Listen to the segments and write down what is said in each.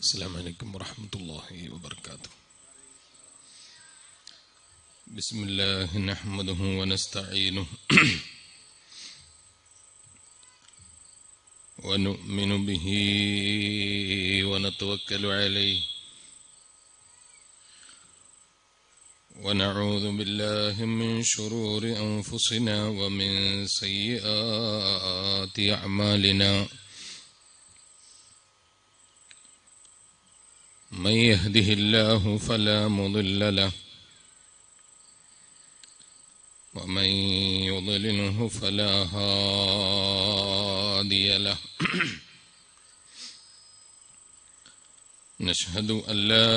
السلام عليكم ورحمة الله وبركاته بسم الله نحمده ونستعينه ونؤمن به ونتوكل عليه ونعوذ بالله من شرور أنفسنا ومن سيئات أعمالنا من يهده الله فلا مضل له ومن يضلله فلا هادي له نشهد أن لا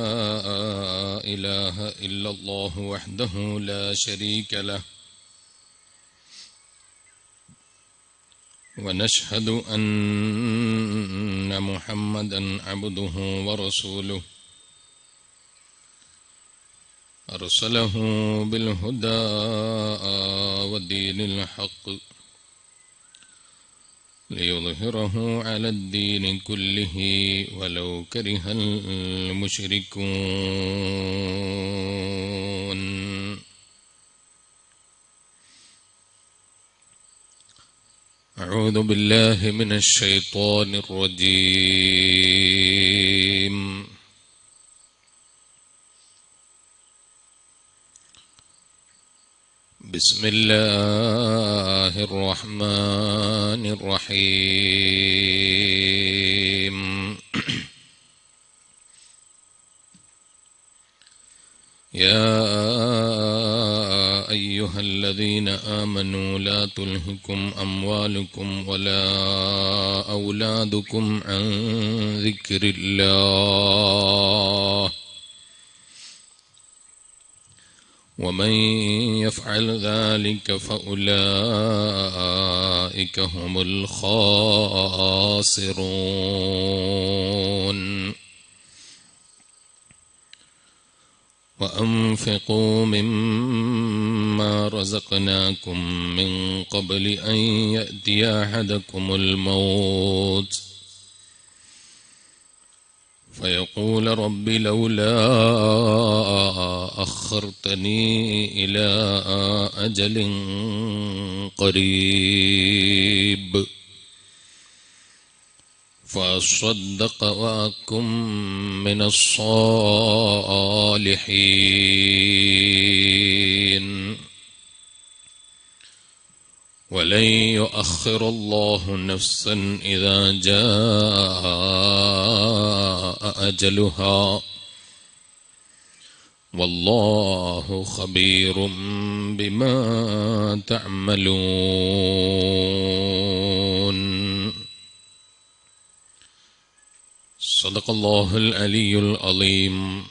إله إلا الله وحده لا شريك له ونشهد أن محمدا عبده ورسوله أرسله بالهدى ودين الحق ليظهره على الدين كله ولو كره المشركون أعوذ بالله من الشيطان الرجيم بسم الله الرحمن الرحيم يا أيها الذين آمنوا لا تلهكم أموالكم ولا أولادكم عن ذكر الله ومن يفعل ذلك فأولئك هم الخاسرون وأنفقوا مما رزقناكم من قبل أن يأتي أحدكم الموت فيقول رب لولا أخرتني إلى أجل قريب فأصدق وأكن من الصالحين ولن يؤخر الله نفسا إذا جاء أجلها والله خبير بما تعملون صدق الله العلي العظيم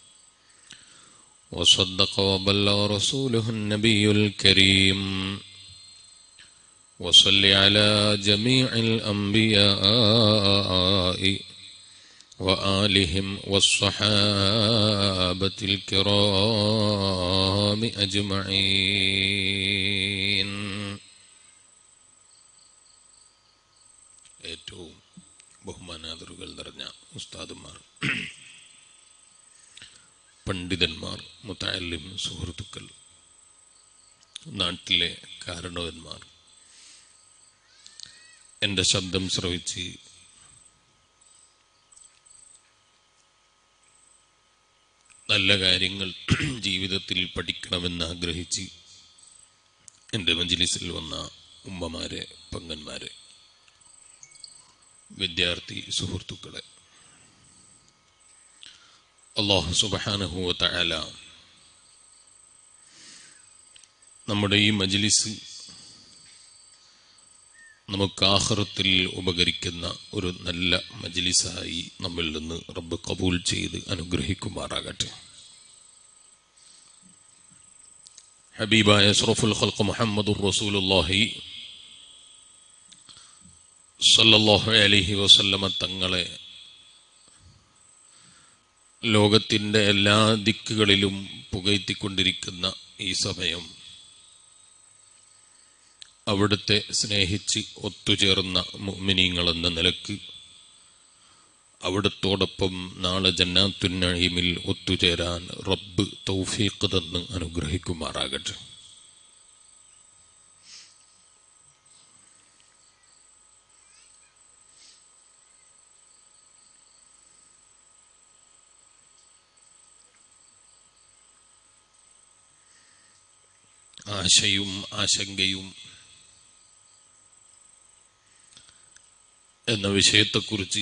وصدق وبلغ رسوله النبي الكريم وصل على جميع الأنبياء وآلهم والصحابة الكرام أجمعين ഏറ്റവും ബഹുമാനാദറുകൾ നിറഞ്ഞ ഉസ്താദുമാർ പണ്ഡിതന്മാർ മുത്താലിം സുഹൃത്തുക്കൾ നാട്ടിലെ കാരണവന്മാർ എൻ്റെ ശബ്ദം ശ്രവിച്ച് നല്ല കാര്യങ്ങൾ ജീവിതത്തിൽ പഠിക്കണമെന്ന് ആഗ്രഹിച്ച് എൻ്റെ മഞ്ജലിസിൽ വന്ന ഉമ്മമാരെ പങ്കന്മാരെ വിദ്യാർത്ഥി സുഹൃത്തുക്കളെ അള്ളാഹു സുബാനഹുവ തയാല നമ്മുടെ ഈ മജ്ലിസ് നമുക്ക് ആഹ്റത്തിൽ ഉപകരിക്കുന്ന ഒരു നല്ല മജ്ലിസായി നമ്മിൽ നിന്ന് റബ്ബ് കബൂൽ ചെയ്ത് അനുഗ്രഹിക്കുമാറാകട്ടെ ഹബീബായ അഷ്റഫുൽ ഖൽഖ് മുഹമ്മദുർ റസൂലുള്ളാഹി സല്ലല്ലാഹു അലൈഹി വസല്ലമ തങ്ങളെ ലോകത്തിൻ്റെ എല്ലാ ദിക്കുകളിലും പുകഴ്ത്തിക്കൊണ്ടിരിക്കുന്ന ഈ സമയം അവിടുത്തെ സ്നേഹിച്ച് ഒത്തുചേർന്ന മുഅ്മിനീങ്ങൾ എന്ന നിലക്ക് അവിടത്തോടൊപ്പം നാളെ ജന്നാത്തുന്നഴീമിൽ ഒത്തുചേരാൻ റബ്ബ് തൗഫീഖ് തന്ന് അനുഗ്രഹിക്കുമാറാകട്ടെ ആശയും ആശങ്കയും എന്ന വിഷയത്തെക്കുറിച്ച്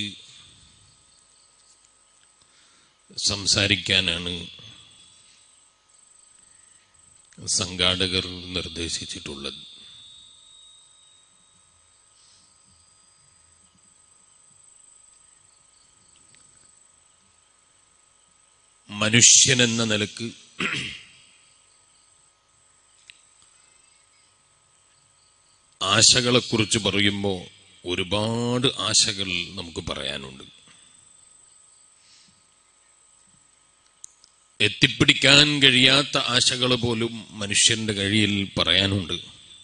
സംസാരിക്കാനാണ് സംഘാടകർ നിർദ്ദേശിച്ചിട്ടുള്ളത് മനുഷ്യനെന്ന നിലക്ക് ആശകളെക്കുറിച്ച് പറയുമ്പോൾ ഒരുപാട് ആശകൾ നമുക്ക് പറയാനുണ്ട് എത്തിപ്പിടിക്കാൻ കഴിയാത്ത ആശകൾ പോലും മനുഷ്യന്റെ കഴിയിൽ പറയാനുണ്ട്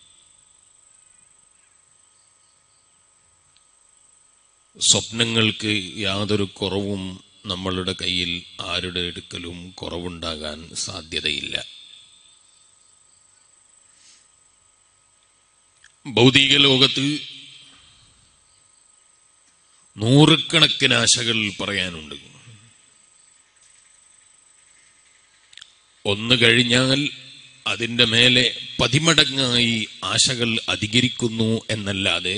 സ്വപ്നങ്ങൾക്ക് യാതൊരു കുറവും നമ്മളുടെ കയ്യിൽ ആരുടെ അടുക്കലും കുറവുണ്ടാകാൻ സാധ്യതയില്ല ഭൗതിക ലോകത്ത് നൂറുകണക്കിന് ആശകൾ പറയാനുണ്ട് ഒന്ന് കഴിഞ്ഞാൽ അതിൻ്റെ മേലെ പതിമടങ്ങായി ആശകൾ അധികരിക്കുന്നു എന്നല്ലാതെ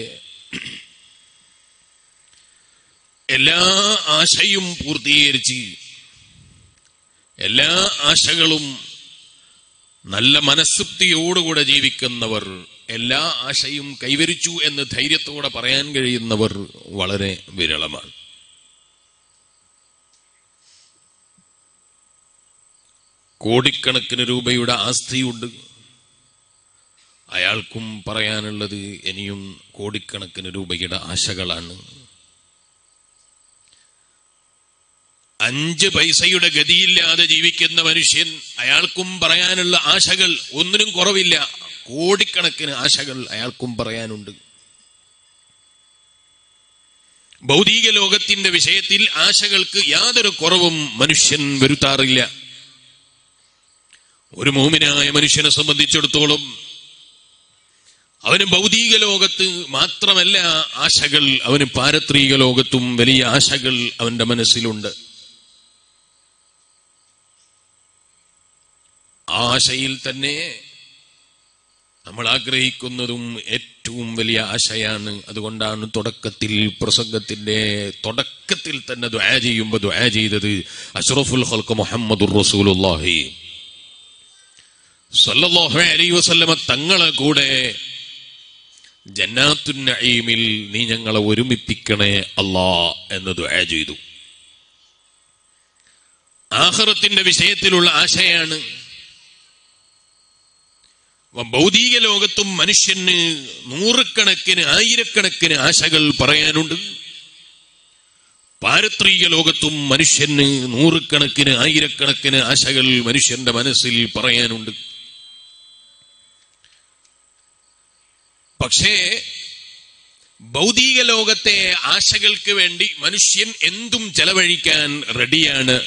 എല്ലാ ആശയും പൂർത്തീകരിച്ച് എല്ലാ ആശകളും നല്ല മനസ്സുപ്തിയോടുകൂടെ ജീവിക്കുന്നവർ എല്ലാ ആശയും കൈവരിച്ചു എന്ന് ധൈര്യത്തോടെ പറയാൻ കഴിയുന്നവർ വളരെ വിരളമാണ് കോടിക്കണക്കിന് രൂപയുടെ ആസ്തിയുണ്ട് അയാൾക്കും പറയാനുള്ളത് ഇനിയും കോടിക്കണക്കിന് രൂപയുടെ ആശകളാണ് അഞ്ച് പൈസയുടെ ഗതിയില്ലാതെ ജീവിക്കുന്ന മനുഷ്യൻ അയാൾക്കും പറയാനുള്ള ആശകൾ ഒന്നിനും കുറവില്ല കോടിക്കണക്കിന് ആശകൾ അയാൾക്കും പറയാനുണ്ട് ഭൗതിക ലോകത്തിന്റെ വിഷയത്തിൽ ആശകൾക്ക് യാതൊരു കുറവും മനുഷ്യൻ വരുത്താറില്ല ഒരു മോമിനായ മനുഷ്യനെ സംബന്ധിച്ചിടത്തോളം അവന് ഭൗതിക ലോകത്ത് മാത്രമല്ല ആശകൾ അവന് പാരത്രിക ലോകത്തും വലിയ ആശകൾ അവന്റെ മനസ്സിലുണ്ട് ആശയിൽ തന്നെ നമ്മൾ ആഗ്രഹിക്കുന്നതും ഏറ്റവും വലിയ ആശയാണ് അതുകൊണ്ടാണ് തുടക്കത്തിൽ പ്രസംഗത്തിന്റെ തുടക്കത്തിൽ തന്നെ ദ്വാ ചെയ്യുമ്പോൾ ദ്വാ ചെയ്തത് അഷ്റഫുൽ ഹൽക്ക് മുഹമ്മദുർ റസൂലുള്ളാഹി സല്ലല്ലാഹു അലൈഹി വസല്ലമ തങ്ങളെ കൂടെ ജന്നാത്തുൻ നഈമിൽ നീ ഞങ്ങളെ ഒരുമിപ്പിക്കണേ അല്ലാ എന്ന് ദ്വാ ചെയ്തു ആഖിറത്തിന്റെ വിഷയത്തിലുള്ള ആശയാണ് ഭൗതിക ലോകത്തും മനുഷ്യന് നൂറുകണക്കിന് ആയിരക്കണക്കിന് ആശകൾ പറയാനുണ്ട് പാരത്രിക ലോകത്തും മനുഷ്യന് നൂറുകണക്കിന് ആയിരക്കണക്കിന് ആശകൾ മനുഷ്യന്റെ മനസ്സിൽ പറയാനുണ്ട് പക്ഷേ ഭൗതിക ലോകത്തെ ആശകൾക്ക് വേണ്ടി മനുഷ്യൻ എന്തും ചെലവഴിക്കാൻ റെഡിയാണ്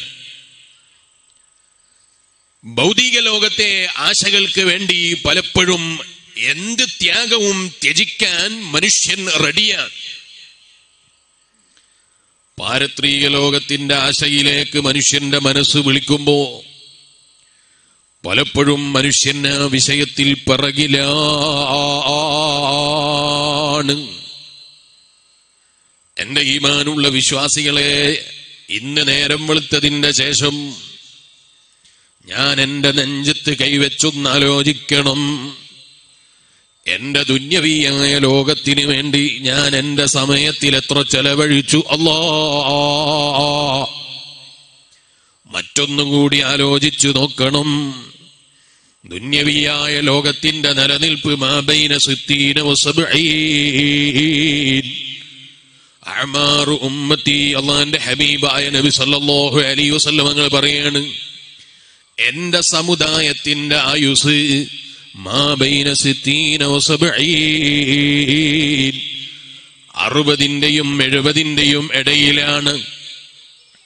ഭൗതിക ലോകത്തെ ആശകൾക്ക് വേണ്ടി പലപ്പോഴും എന്ത് ത്യാഗവും ത്യജിക്കാൻ മനുഷ്യൻ റെഡിയാണ് പാരത്രിക ലോകത്തിന്റെ ആശയിലേക്ക് മനുഷ്യന്റെ മനസ്സ് വിളിക്കുമ്പോ പലപ്പോഴും മനുഷ്യൻ ആ വിഷയത്തിൽ പിറകിലാണ് എന്റെ ഈമാനുള്ള വിശ്വാസികളെ ഇന്ന് നേരം വെളുത്തതിന്റെ ശേഷം ഞാൻ എന്റെ നെഞ്ചത്ത് കൈവച്ചൊന്നാലോചിക്കണം എന്റെ ദുന്യവീയായ ലോകത്തിന് വേണ്ടി ഞാൻ എന്റെ സമയത്തിൽ എത്ര ചെലവഴിച്ചു അല്ലാ മറ്റൊന്നും കൂടി ആലോചിച്ചു നോക്കണം ദുന്യവിയായ ലോകത്തിന്റെ നിലനിൽപ്പ് മാബൈന സിത്തീന അമാറു ഉമ്മത്തി അള്ളാന്റെ ഹബീബായ നബി സല്ലല്ലാഹു അലൈഹി വസല്ലം നിങ്ങൾ പറയാണ് എന്റെ സമുദായത്തിന്റെ ആയുസ് മാബൈന സിത്തീന അറുപതിന്റെയും എഴുപതിന്റെയും ഇടയിലാണ്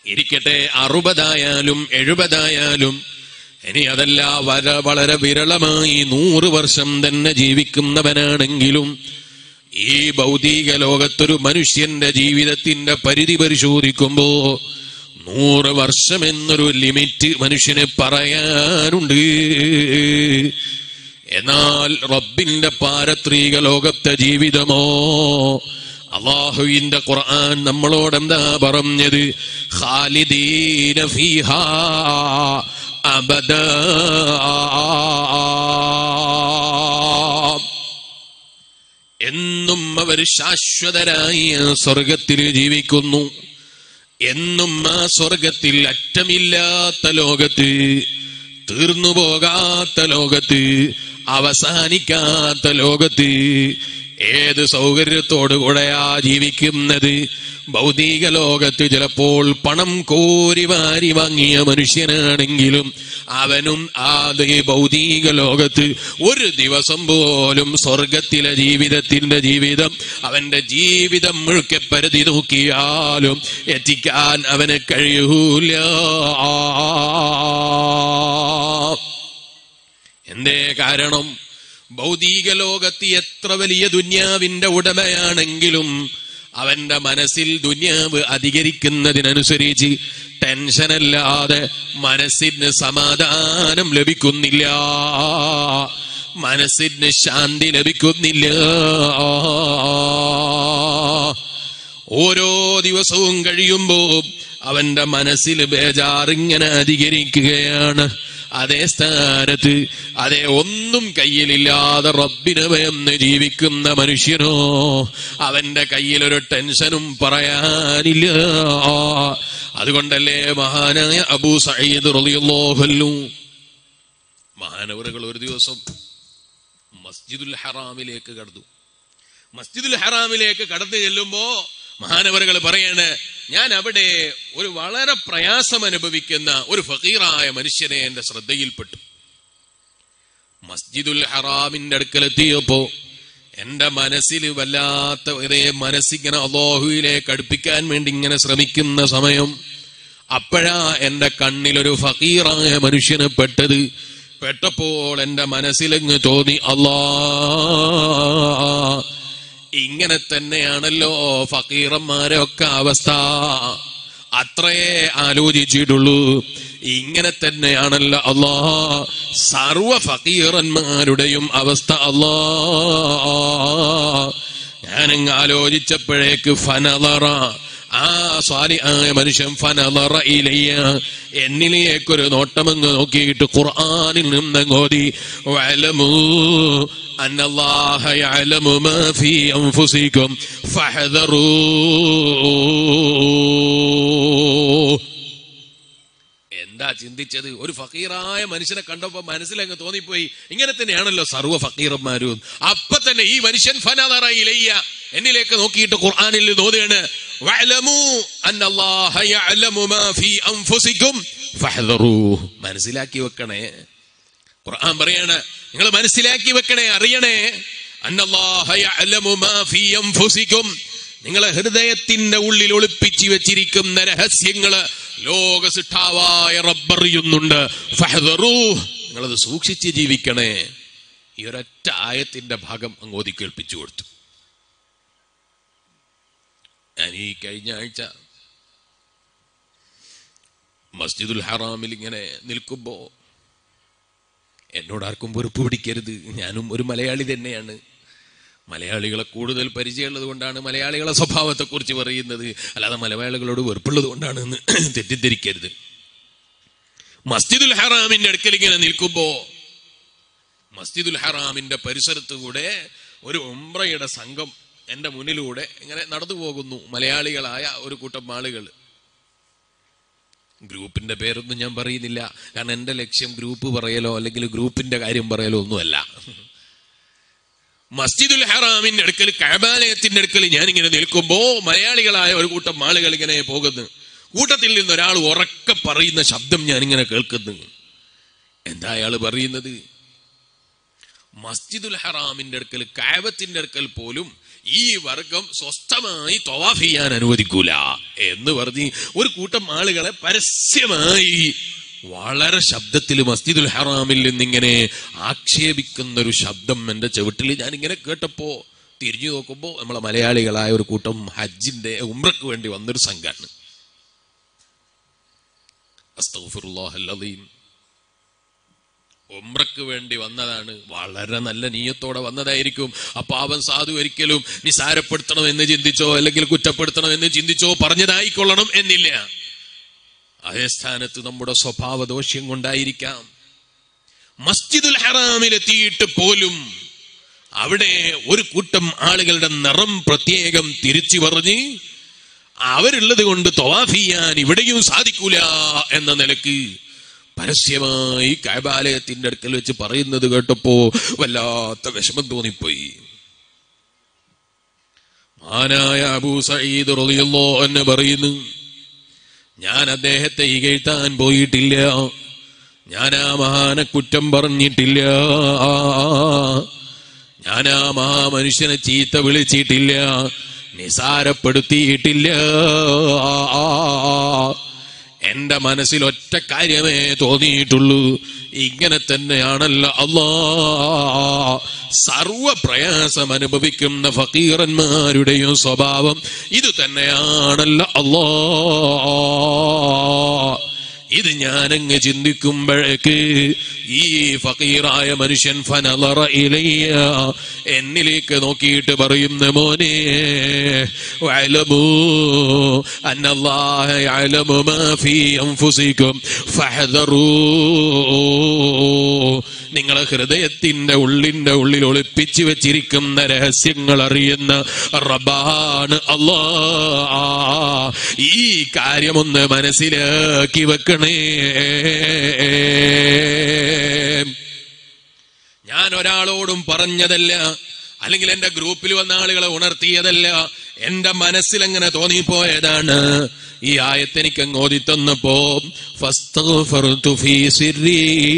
ഇരിക്കട്ടെ അറുപതായാലും എഴുപതായാലും ഇനി അതല്ല വര വളരെ വിരളമായി നൂറ് വർഷം തന്നെ ജീവിക്കുന്നവനാണെങ്കിലും ഈ ഭൗതിക ലോകത്തൊരു മനുഷ്യന്റെ ജീവിതത്തിന്റെ പരിധി പരിശോധിക്കുമ്പോ നൂറ് വർഷം എന്നൊരു ലിമിറ്റ് മനുഷ്യന് പറയാനുണ്ട് എന്നാൽ റബ്ബിന്റെ പാരത്രിക ലോകത്തെ ജീവിതമോ അള്ളാഹുവിന്റെ ഖുർആൻ നമ്മളോട് എന്താ പറഞ്ഞത് ഖാലിദീന ഫീഹാ അബദാ എന്നും അവർ ശാശ്വതരായി ആ സ്വർഗത്തിൽ ജീവിക്കുന്നു എന്നും ആ സ്വർഗത്തിൽ അറ്റമില്ലാത്ത ലോകത്ത് തീർന്നു പോകാത്ത ലോകത്ത് അവസാനിക്കാത്ത ലോകത്ത് ഏത് സൗകര്യത്തോടുകൂടെയാ ജീവിക്കുന്നത് ഭൗതിക ലോകത്ത് ചിലപ്പോൾ പണം കോരി വാരി വാങ്ങിയ മനുഷ്യനാണെങ്കിലും അവനും അതേ ഭൗതിക ലോകത്ത് ഒരു ദിവസം പോലും സ്വർഗത്തിലെ ജീവിതത്തിന്റെ ജീവിതം അവന്റെ ജീവിതം മുഴുക്കെ പരിധി നോക്കിയാലും എത്തിക്കാൻ അവന് കഴിയൂല എന്തേ കാരണം ഭൗതിക ലോകത്ത് എത്ര വലിയ ദുന്യാവിന്റെ ഉടമയാണെങ്കിലും അവന്റെ മനസ്സിൽ ദുന്യാവ് അധികരിക്കുന്നതിനനുസരിച്ച് ടെൻഷനല്ലാതെ മനസ്സിന് സമാധാനം ലഭിക്കുന്നില്ല മനസ്സിന് ശാന്തി ലഭിക്കുന്നില്ല ഓരോ ദിവസവും കഴിയുമ്പോ അവന്റെ മനസ്സിൽ ബേജാറിങ്ങനെ അധികരിക്കുകയാണ് അതേ സ്ഥാനത്ത് അതേ ഒന്നും കയ്യിലില്ലാതെ റബ്ബിനെ ഭയന്ന് ജീവിക്കുന്ന മനുഷ്യനോ അവന്റെ കയ്യിലൊരു ടെൻഷനും പറയാനില്ല അതുകൊണ്ടല്ലേ മഹാനായ അബൂ സയ്യിദ് റളിയല്ലാഹു മഹാനവറുകൾ ഒരു ദിവസം മസ്ജിദുൽ ഹറാമിലേക്ക് കടന്നു മസ്ജിദുൽ ഹറാമിലേക്ക് കടന്നു ചെല്ലുമ്പോ മഹാനവറുകൾ പറയാണ് ഞാൻ അവിടെ ഒരു വളരെ പ്രയാസം അനുഭവിക്കുന്ന ഒരു ഫക്കീറായ മനുഷ്യനെ എന്റെ ശ്രദ്ധയിൽപ്പെട്ടു മസ്ജിദുൽ ഹറാമിന്റെ അടുക്കലെത്തിയപ്പോ എന്റെ മനസ്സിൽ വല്ലാത്ത ഇതേ മനസ്സിങ്ങനെ അള്ളാഹുവിലേക്ക് അടുപ്പിക്കാൻ വേണ്ടി ഇങ്ങനെ ശ്രമിക്കുന്ന സമയം അപ്പോഴാ എന്റെ കണ്ണിലൊരു ഫക്കീറായ മനുഷ്യനെ പെട്ടത് പെട്ടപ്പോൾ എന്റെ മനസ്സിലങ്ങ് തോന്നി അല്ലാ ഇങ്ങനെ തന്നെയാണല്ലോ ഫക്കീറന്മാരെ ഒക്കെ അവസ്ഥ അത്രയേ ആലോചിച്ചിട്ടുള്ളൂ ഇങ്ങനെ തന്നെയാണല്ലോ അല്ലാ സർവ ഫക്കീറന്മാരുടെയും അവസ്ഥ അല്ലാ ഞാനങ്ങ് ആലോചിച്ചപ്പോഴേക്ക് ഫനലറ ആ സ്വാലി ആയ മനുഷ്യൻ ഫനലറ ഇലയ്യ എന്നിലേക്കൊരു നോട്ടമങ്ങ് നോക്കിയിട്ട് ഖുർആനിൽ നിന്നങ്ങോതി വലമൂ أن الله يعلم ما في أنفسكم فاحذروه എന്താ ചിന്തിച്ചത് ഒരു ഫക്കീറായ മനുഷ്യനെ കണ്ടപ്പോ മനസ്സിലങ്ങ് തോന്നിപ്പോയി ഇങ്ങനെ തന്നെയാണല്ലോ സർവ്വ ഫക്കീറന്മാരും അപ്പൊ തന്നെ ഈ മനുഷ്യൻ ഫനതറയിലയ്യ എന്നിലേക്ക് നോക്കിയിട്ട് ഖുർആനിൽ തോന്നുകയാണ് വഅലമു അന്നല്ലാഹ യഅലമു മാ ഫീ അൻഫുസികും ഫഹ്ദറൂ മനസ്സിലാക്കി വെക്കണേ ഖുർആൻ പറയാണ് നിങ്ങൾ മനസ്സിലാക്കി വെക്കണേ അറിയണേ അന്നല്ലാഹ യഅലമു മാ ഫീ അൻഫുസികും നിങ്ങളെ ഹൃദയത്തിന്റെ ഉള്ളിൽ ഒളിപ്പിച്ചു വെച്ചിരിക്കുന്ന രഹസ്യങ്ങള് ലോക സിട്ടാവായ റബ്ബറിയുന്നുണ്ട് ഫഹദറൂ നിങ്ങളത് സൂക്ഷിച്ച് ജീവിക്കണേ ഈ ഒരൊറ്റ ആയത്തിന്റെ ഭാഗം അങ്ങോതി കേൾപ്പിച്ചു കൊടുത്തു ഞാൻ ഈ കഴിഞ്ഞ ആഴ്ച മസ്ജിദുൽ ഹറാമിൽ ഇങ്ങനെ നിൽക്കുമ്പോ എന്നോട് ആർക്കും വെറുപ്പ് പിടിക്കരുത് ഞാനും ഒരു മലയാളി തന്നെയാണ് മലയാളികളെ കൂടുതൽ പരിചയമുള്ളത് കൊണ്ടാണ് മലയാളികളെ സ്വഭാവത്തെക്കുറിച്ച് പറയുന്നത് അല്ലാതെ മലയാളികളോട് വെറുപ്പുള്ളത് കൊണ്ടാണ് എന്ന് തെറ്റിദ്ധരിക്കരുത് മസ്ജിദുൽ ഹറാമിന്റെ അടുക്കൽ ഇങ്ങനെ നിൽക്കുമ്പോ മസ്ജിദുൽ ഹറാമിന്റെ പരിസരത്ത് കൂടെ ഒരു ഉംറയുടെ സംഘം എന്റെ മുന്നിലൂടെ ഇങ്ങനെ നടന്നു പോകുന്നു മലയാളികളായ ഒരു കൂട്ടം ആളുകൾ ഗ്രൂപ്പിന്റെ പേരൊന്നും ഞാൻ പറയുന്നില്ല കാരണം എന്റെ ലക്ഷ്യം ഗ്രൂപ്പ് പറയലോ അല്ലെങ്കിൽ ഗ്രൂപ്പിന്റെ കാര്യം പറയലോ ഒന്നുമല്ല മസ്ജിദുൽ ഹറാമിന്റെ അടുക്കൽ കഴബാലയത്തിന്റെ അടുക്കൽ ഞാൻ ഇങ്ങനെ നിൽക്കുമ്പോ മലയാളികളായ ഒരു കൂട്ടം ആളുകൾ ഇങ്ങനെ പോകുന്നു കൂട്ടത്തിൽ നിന്ന് ഒരാൾ ഉറക്കെ പറയുന്ന ശബ്ദം ഞാൻ ഇങ്ങനെ കേൾക്കുന്നു എന്താ അയാൾ പറയുന്നത് മസ്ജിദുൽ ഹറാമിന്റെ അടുക്കൽ കാബത്തിന്റെ അടുക്കൽ പോലും ഈ വർഗം സ്വസ്ഥമായി തൊവാഫ് ചെയ്യാൻ അനുവദിക്കൂല എന്ന് പറഞ്ഞ് ഒരു കൂട്ടം ആളുകളെ പരസ്യമായി വളരെ ശബ്ദത്തിൽ മസ്ജിദുൽ ഹറാമിൽ നിന്നിങ്ങനെ ആക്ഷേപിക്കുന്ന ഒരു ശബ്ദം എന്റെ ചെവിട്ടിൽ ഞാൻ ഇങ്ങനെ കേട്ടപ്പോ തിരിഞ്ഞു നോക്കുമ്പോ നമ്മളെ മലയാളികളായ ഒരു കൂട്ടം ഹജ്ജിന്റെ ഉമ്രക്ക് വേണ്ടി വന്നൊരു സംഘാണ് അസ്തഗ്ഫിറുല്ലാഹൽ അലീം ഉമ്രക്ക് വേണ്ടി വന്നതാണ് വളരെ നല്ല നീയത്തോടെ വന്നതായിരിക്കും അപ്പൊ അവൻ സാധു ഒരിക്കലും നിസാരപ്പെടുത്തണം എന്ന് ചിന്തിച്ചോ അല്ലെങ്കിൽ കുറ്റപ്പെടുത്തണം എന്ന് ചിന്തിച്ചോ പറഞ്ഞതായിക്കൊള്ളണം എന്നില്ല അതേ സ്ഥാനത്ത് നമ്മുടെ സ്വഭാവ ദോഷ്യം കൊണ്ടായിരിക്കാം മസ്ജിദുൽ ഹറാമിലെത്തിയിട്ട് പോലും അവിടെ ഒരു കൂട്ടം ആളുകളുടെ നിറം പ്രത്യേകം തിരിച്ചു പറഞ്ഞ് അവരുള്ളത് കൊണ്ട് തൊവാഫ് ചെയ്യാൻ ഇവിടെയും സാധിക്കൂല എന്ന നിലക്ക് പരസ്യമായി കൈബാലയത്തിന്റെ അടുക്കൽ വെച്ച് പറയുന്നത് കേട്ടപ്പോ വല്ലാത്ത വിഷമം തോന്നിപ്പോയി മാനായ അബൂ സയ്യിദ് റളിയല്ലോ എന്ന് പറയുന്നു ഞാൻ അദ്ദേഹത്തെ ഇകഴ്ത്താൻ പോയിട്ടില്ല ഞാൻ ആ മഹാനെ കുറ്റം പറഞ്ഞിട്ടില്ല ഞാൻ ആ മഹാമനുഷ്യനെ ചീത്ത വിളിച്ചിട്ടില്ല നിസാരപ്പെടുത്തിയിട്ടില്ല എന്റെ മനസ്സിൽ ഒറ്റ കാര്യമേ തോന്നിയിട്ടുള്ളൂ ഇങ്ങനെ തന്നെയാണല്ലോ അല്ലാ സർവ പ്രയാസം അനുഭവിക്കുന്ന ഫക്കീറന്മാരുടെയും സ്വഭാവം ഇത് തന്നെയാണല്ലോ അല്ലാ ഇത് ഞാനങ്ങ് ചിന്തിക്കുമ്പോഴേക്ക് ഈ ഫക്കീറായ മനുഷ്യൻ ഫനലറ ഇലയ്യ എന്നിലേക്ക് നോക്കിയിട്ട് പറയുന്ന മോനെ വഅലമൂ അന്നല്ലാഹ യഅലമു മാ ഫീ അൻഫുസികും ഫഹദറൂ നിങ്ങളെ ഹൃദയത്തിന്റെ ഉള്ളിന്റെ ഉള്ളിൽ ഒളിപ്പിച്ചു വെച്ചിരിക്കുന്ന രഹസ്യങ്ങൾ അറിയുന്ന റബ്ബാണ് അല്ലാ ഈ കാര്യമൊന്ന് മനസ്സിലാക്കി വെക്കണേ ഞാൻ ഒരാളോടും പറഞ്ഞതല്ല അല്ലെങ്കിൽ എന്റെ ഗ്രൂപ്പിൽ വന്ന ആളുകളെ ഉണർത്തിയതല്ല എന്റെ മനസ്സിൽ അങ്ങനെ തോന്നിപ്പോയതാണ് ഈ ആയത്തെനിക്ക് അങ്ങ് ഓതിത്തന്നപ്പോ ഫസ്തഗ്ഫർതു ഫീ സിർരീ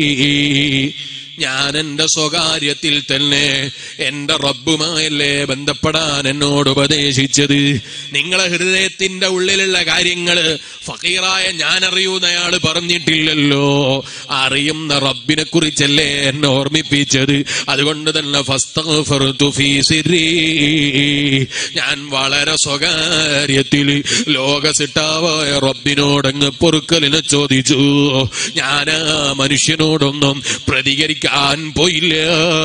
ഞാൻ എന്റെ സ്വകാര്യത്തിൽ തന്നെ എന്റെ റബ്ബുമായല്ലേ ബന്ധപ്പെടാൻ എന്നോട് ഉപദേശിച്ചത് നിങ്ങളെ ഹൃദയത്തിന്റെ ഉള്ളിലുള്ള കാര്യങ്ങള് ഫക്കീറായ ഞാൻ അറിയുന്നയാള് പറഞ്ഞിട്ടില്ലല്ലോ അറിയുന്ന റബ്ബിനെ കുറിച്ചല്ലേ എന്നെ ഓർമ്മിപ്പിച്ചത് അതുകൊണ്ട് തന്നെ ഫസ്തഗ്ഫർതു ഫീ സിർരീ ഞാൻ വളരെ സ്വകാര്യത്തിൽ ലോകസിട്ടാവായ റബ്ബിനോടങ്ങ് പൊറുക്കലിനെ ചോദിച്ചു ഞാൻ ആ മനുഷ്യനോടൊന്നും പ്രതികരിക്കാൻ പോയില്ല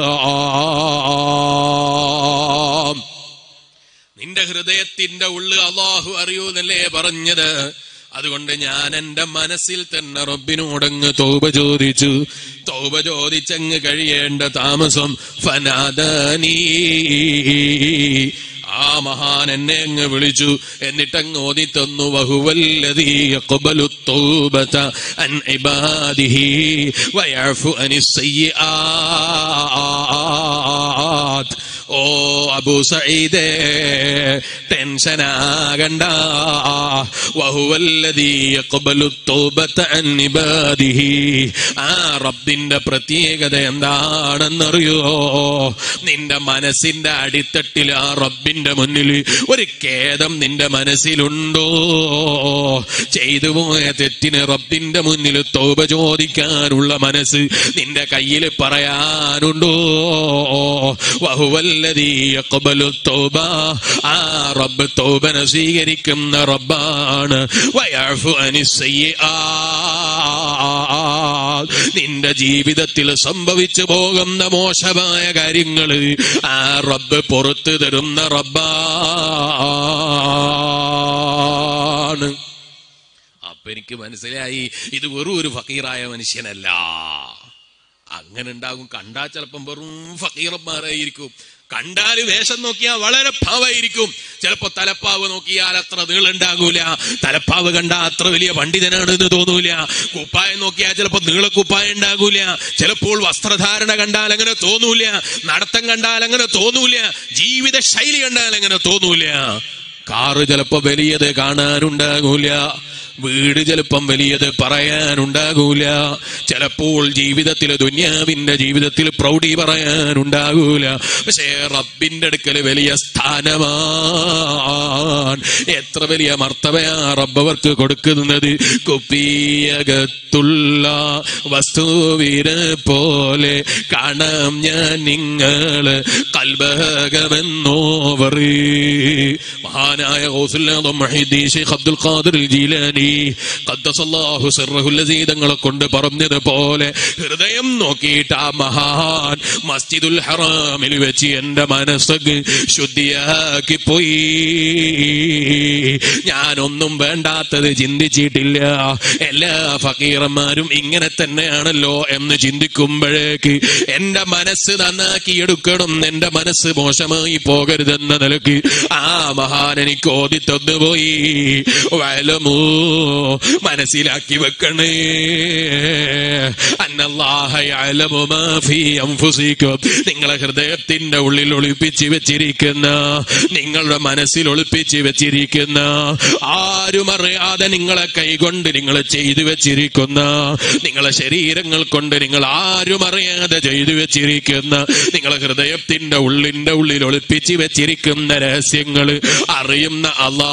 നിന്റെ ഹൃദയത്തിന്റെ ഉള്ളു അള്ളാഹു അറിയൂന്നല്ലേ പറഞ്ഞത് അതുകൊണ്ട് ഞാൻ എന്റെ മനസ്സിൽ തന്നെ റബ്ബിനോടങ്ങ് തോപ ചോദിച്ചു തോപ ചോദിച്ചങ്ങ് കഴിയേണ്ട താമസം ഫനാദാനീ ആ മഹാൻ എന്നെ അങ്ങ് വിളിച്ചു എന്നിട്ടങ്ങ് ഓതി തന്നു വഹുവല്ലദീ യഖ്ബലു തൗബത അൻ ഇബാദിഹി വയഅഫു അനിസ് സയ്യിആത് ഓ അബൂ സഈദേ ടെൻഷൻ ആകണ്ട വഹുവല്ലദീ യഖ്ബലു തൗബത അൻ ഇബാദിഹി ആ റബ്ബിന്റെ പ്രത്യേകത എന്താണെന്നറിയോ നിന്റെ മനസ്സിന്റെ അടിത്തട്ടിൽ ആ റബ്ബിന്റെ മുന്നിൽ ഒരു ഖേദം നിന്റെ മനസ്സിലുണ്ടോ ചെയ്തു പോയ തെറ്റിന് റബ്ബിന്റെ മുന്നിൽ തോപ ചോദിക്കാനുള്ള മനസ്സ് നിന്റെ കയ്യിൽ പറയാനുണ്ടോ വഹുവല്ലദീ യഖ്ബലു തൗബ ആ റബ്ബ് തൗബനെ സ്വീകരിക്കുന്ന റബ്ബാണ് വയഅഫു അനിസ് സയ്യിആത് നിന്റെ ജീവിതത്തിൽ സംഭവിച്ചു പോകുന്ന മോശമായ കാര്യങ്ങൾ ആ റബ്ബ് പുറത്തു തരുന്ന റബ്ബാണ് അപ്പൊ എനിക്ക് മനസ്സിലായി ഇത് വെറും ഒരു ഫക്കീറായ മനുഷ്യനല്ല അങ്ങനെ ഉണ്ടാകും കണ്ടാൽ ചിലപ്പം വെറും ഫക്കീറന്മാരായിരിക്കും കണ്ടാൽ വേഷം നോക്കിയാൽ വളരെ ഭാവമായിരിക്കും ചിലപ്പോ തലപ്പാവ് നോക്കിയാൽ അത്ര നീളുണ്ടാകൂല തലപ്പാവ് കണ്ടാൽ അത്ര വലിയ പണ്ഡിതനാണെന്ന് തോന്നൂല കുപ്പായം നോക്കിയാൽ ചിലപ്പോ നീളക്കുപ്പായം ഉണ്ടാകൂല ചിലപ്പോൾ വസ്ത്രധാരണ കണ്ടാൽ അങ്ങനെ തോന്നൂല നടത്തം കണ്ടാൽ അങ്ങനെ തോന്നൂല ജീവിത ശൈലി കണ്ടാൽ അങ്ങനെ തോന്നൂല കാറ് ചിലപ്പോ വലിയത് കാണാനുണ്ടാകൂല വീട് ചിലപ്പം വലിയത് പറയാനുണ്ടാകൂല ചിലപ്പോൾ ജീവിതത്തിൽ ദുന്യാവിന്റെ ജീവിതത്തിൽ പ്രൗഢി പറയാനുണ്ടാകൂല പക്ഷേ റബ്ബിന്റെ അടുക്കൽ വലിയ സ്ഥാനമാണ് എത്ര വലിയ മർത്തവയാ റബ്ബ് അവർക്ക് കൊടുക്കുന്നത് കുപ്പിയകത്തുള്ള വസ്തുവിന് പോലെ കാണാം ഞാൻ നിങ്ങള് കൽബകമെന്നോവർ മഹാനായ ഗൗസുല്ലാദ് മഹീദ്ദീൻ ശൈഖ് അബ്ദുൽ ഖാദിർ ജീലാനി ഖദ്ദസല്ലാഹു സിർറഹുൽ ലസീ തങ്ങളെ കൊണ്ട് പറഞ്ഞതുപോലെ ഹൃദയം നോക്കിയിട്ട് ആ മഹാൻ മസ്ജിദുൽ ഹറാമിൽ വെച്ച് എന്റെ മനസ്സക്ക് ശുദ്ധിയാക്കി പോയി ഞാനൊന്നും വേണ്ടാത്തത് ചിന്തിച്ചിട്ടില്ല എല്ലാ ഫക്കീറന്മാരും ഇങ്ങനെ തന്നെയാണല്ലോ എന്ന് ചിന്തിക്കുമ്പോഴേക്ക് എന്റെ മനസ്സ് നന്നാക്കി എടുക്കണം എന്റെ മനസ്സ് മോശമായി പോകരുതെന്ന നിലക്ക് ആ മഹാൻ എനിക്ക് ഓതി തന്നുപോയി വലമോ മനസ്സിലാക്കി വെക്കണേ അന്നല്ലാഹ യഅലമു മാ ഫീ അൻഫുസിക്കും നിങ്ങളെ ഹൃദയത്തിന്റെ ഉള്ളിൽ ഒളിപ്പിച്ച് വെച്ചിരിക്കുന്ന നിങ്ങളുടെ മനസ്സിൽ ഒളിപ്പിച്ച് വെച്ചിരിക്കുന്ന ആരും അറിയാതെ നിങ്ങളെ കൈകൊണ്ട് നിങ്ങൾ ചെയ്തു വെച്ചിരിക്കുന്ന നിങ്ങളെ ശരീരങ്ങൾ കൊണ്ട് നിങ്ങൾ ആരും അറിയാതെ ചെയ്തു വെച്ചിരിക്കുന്ന നിങ്ങളെ ഹൃദയത്തിന്റെ ഉള്ളിന്റെ ഉള്ളിൽ ഒളിപ്പിച്ച് വെച്ചിരിക്കുന്ന രഹസ്യങ്ങൾ അറിയുന്ന അല്ലാ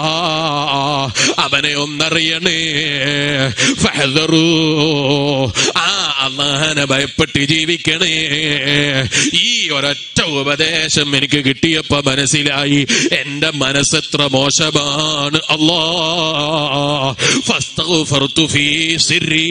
അവനെ ഒന്നറിയണേ ഫഹദറൂ ആ അള്ളാഹനെ ഭയപ്പെട്ട് ജീവിക്കണേ ഈ ഒരൊറ്റ ഉപദേശം എനിക്ക് കിട്ടിയപ്പോ മനസ്സിലായി എന്റെ മനസ്സെത്ര മോശമാണ് അല്ലാ ഫസ്തഗ്ഫർതു ഫീ സിർരീ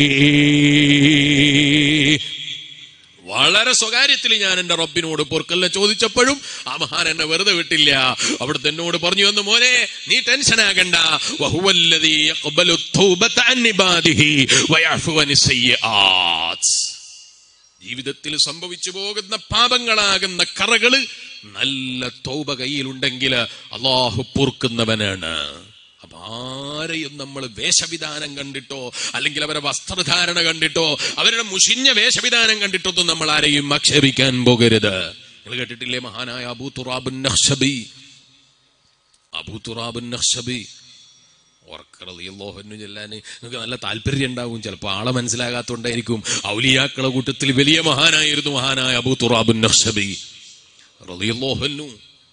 വളരെ സ്വകാര്യത്തിൽ ഞാൻ എന്റെ റബ്ബിനോട് പൊറുക്കല്ല ചോദിച്ചപ്പോഴും ആ മഹാൻ എന്നെ വെറുതെ വിട്ടില്ല അവിടുത്തെ എന്നോട് പറഞ്ഞു വന്നു മോനെ നീ ടെൻഷൻ ആകണ്ട വഹുവല്ലദീ യഖ്ബലു തൗബത അൻ ഇബാദിഹി വയഅഫു അനി സയ്യിആത്ത് ജീവിതത്തിൽ സംഭവിച്ചു പോകുന്ന പാപങ്ങളാകുന്ന കറകള് നല്ല തൗബ കയ്യിലുണ്ടെങ്കിൽ അള്ളാഹു പൊറുക്കുന്നവനാണ് അപ്പൊ ആരെയും നമ്മൾ വേഷവിധാനം കണ്ടിട്ടോ അല്ലെങ്കിൽ അവരെ വസ്ത്രധാരണ കണ്ടിട്ടോ അവരുടെ മുഷിഞ്ഞ വേഷവിധാനം കണ്ടിട്ടൊന്നും നമ്മൾ ആരെയും ആക്ഷേപിക്കാൻ പോകരുത് നിങ്ങൾ കേട്ടിട്ടില്ലേ മഹാനായ അബൂ തുറാബുൻ നഹ്ഷബി അബൂ തുറാബുൻ നഹ്ഷബി ഓർക്കറിയല്ലോഹന്നു ചെല്ലാൻ നിങ്ങൾക്ക് നല്ല താല്പര്യം ഉണ്ടാവും ചിലപ്പോൾ ആളെ മനസ്സിലാകാത്തോണ്ടായിരിക്കും ഔലിയാക്കളെ കൂട്ടത്തിൽ വലിയ മഹാനായിരുന്നു മഹാനായ അബൂ തുറാബുൻ നഹ്ഷബി റളിയല്ലാഹു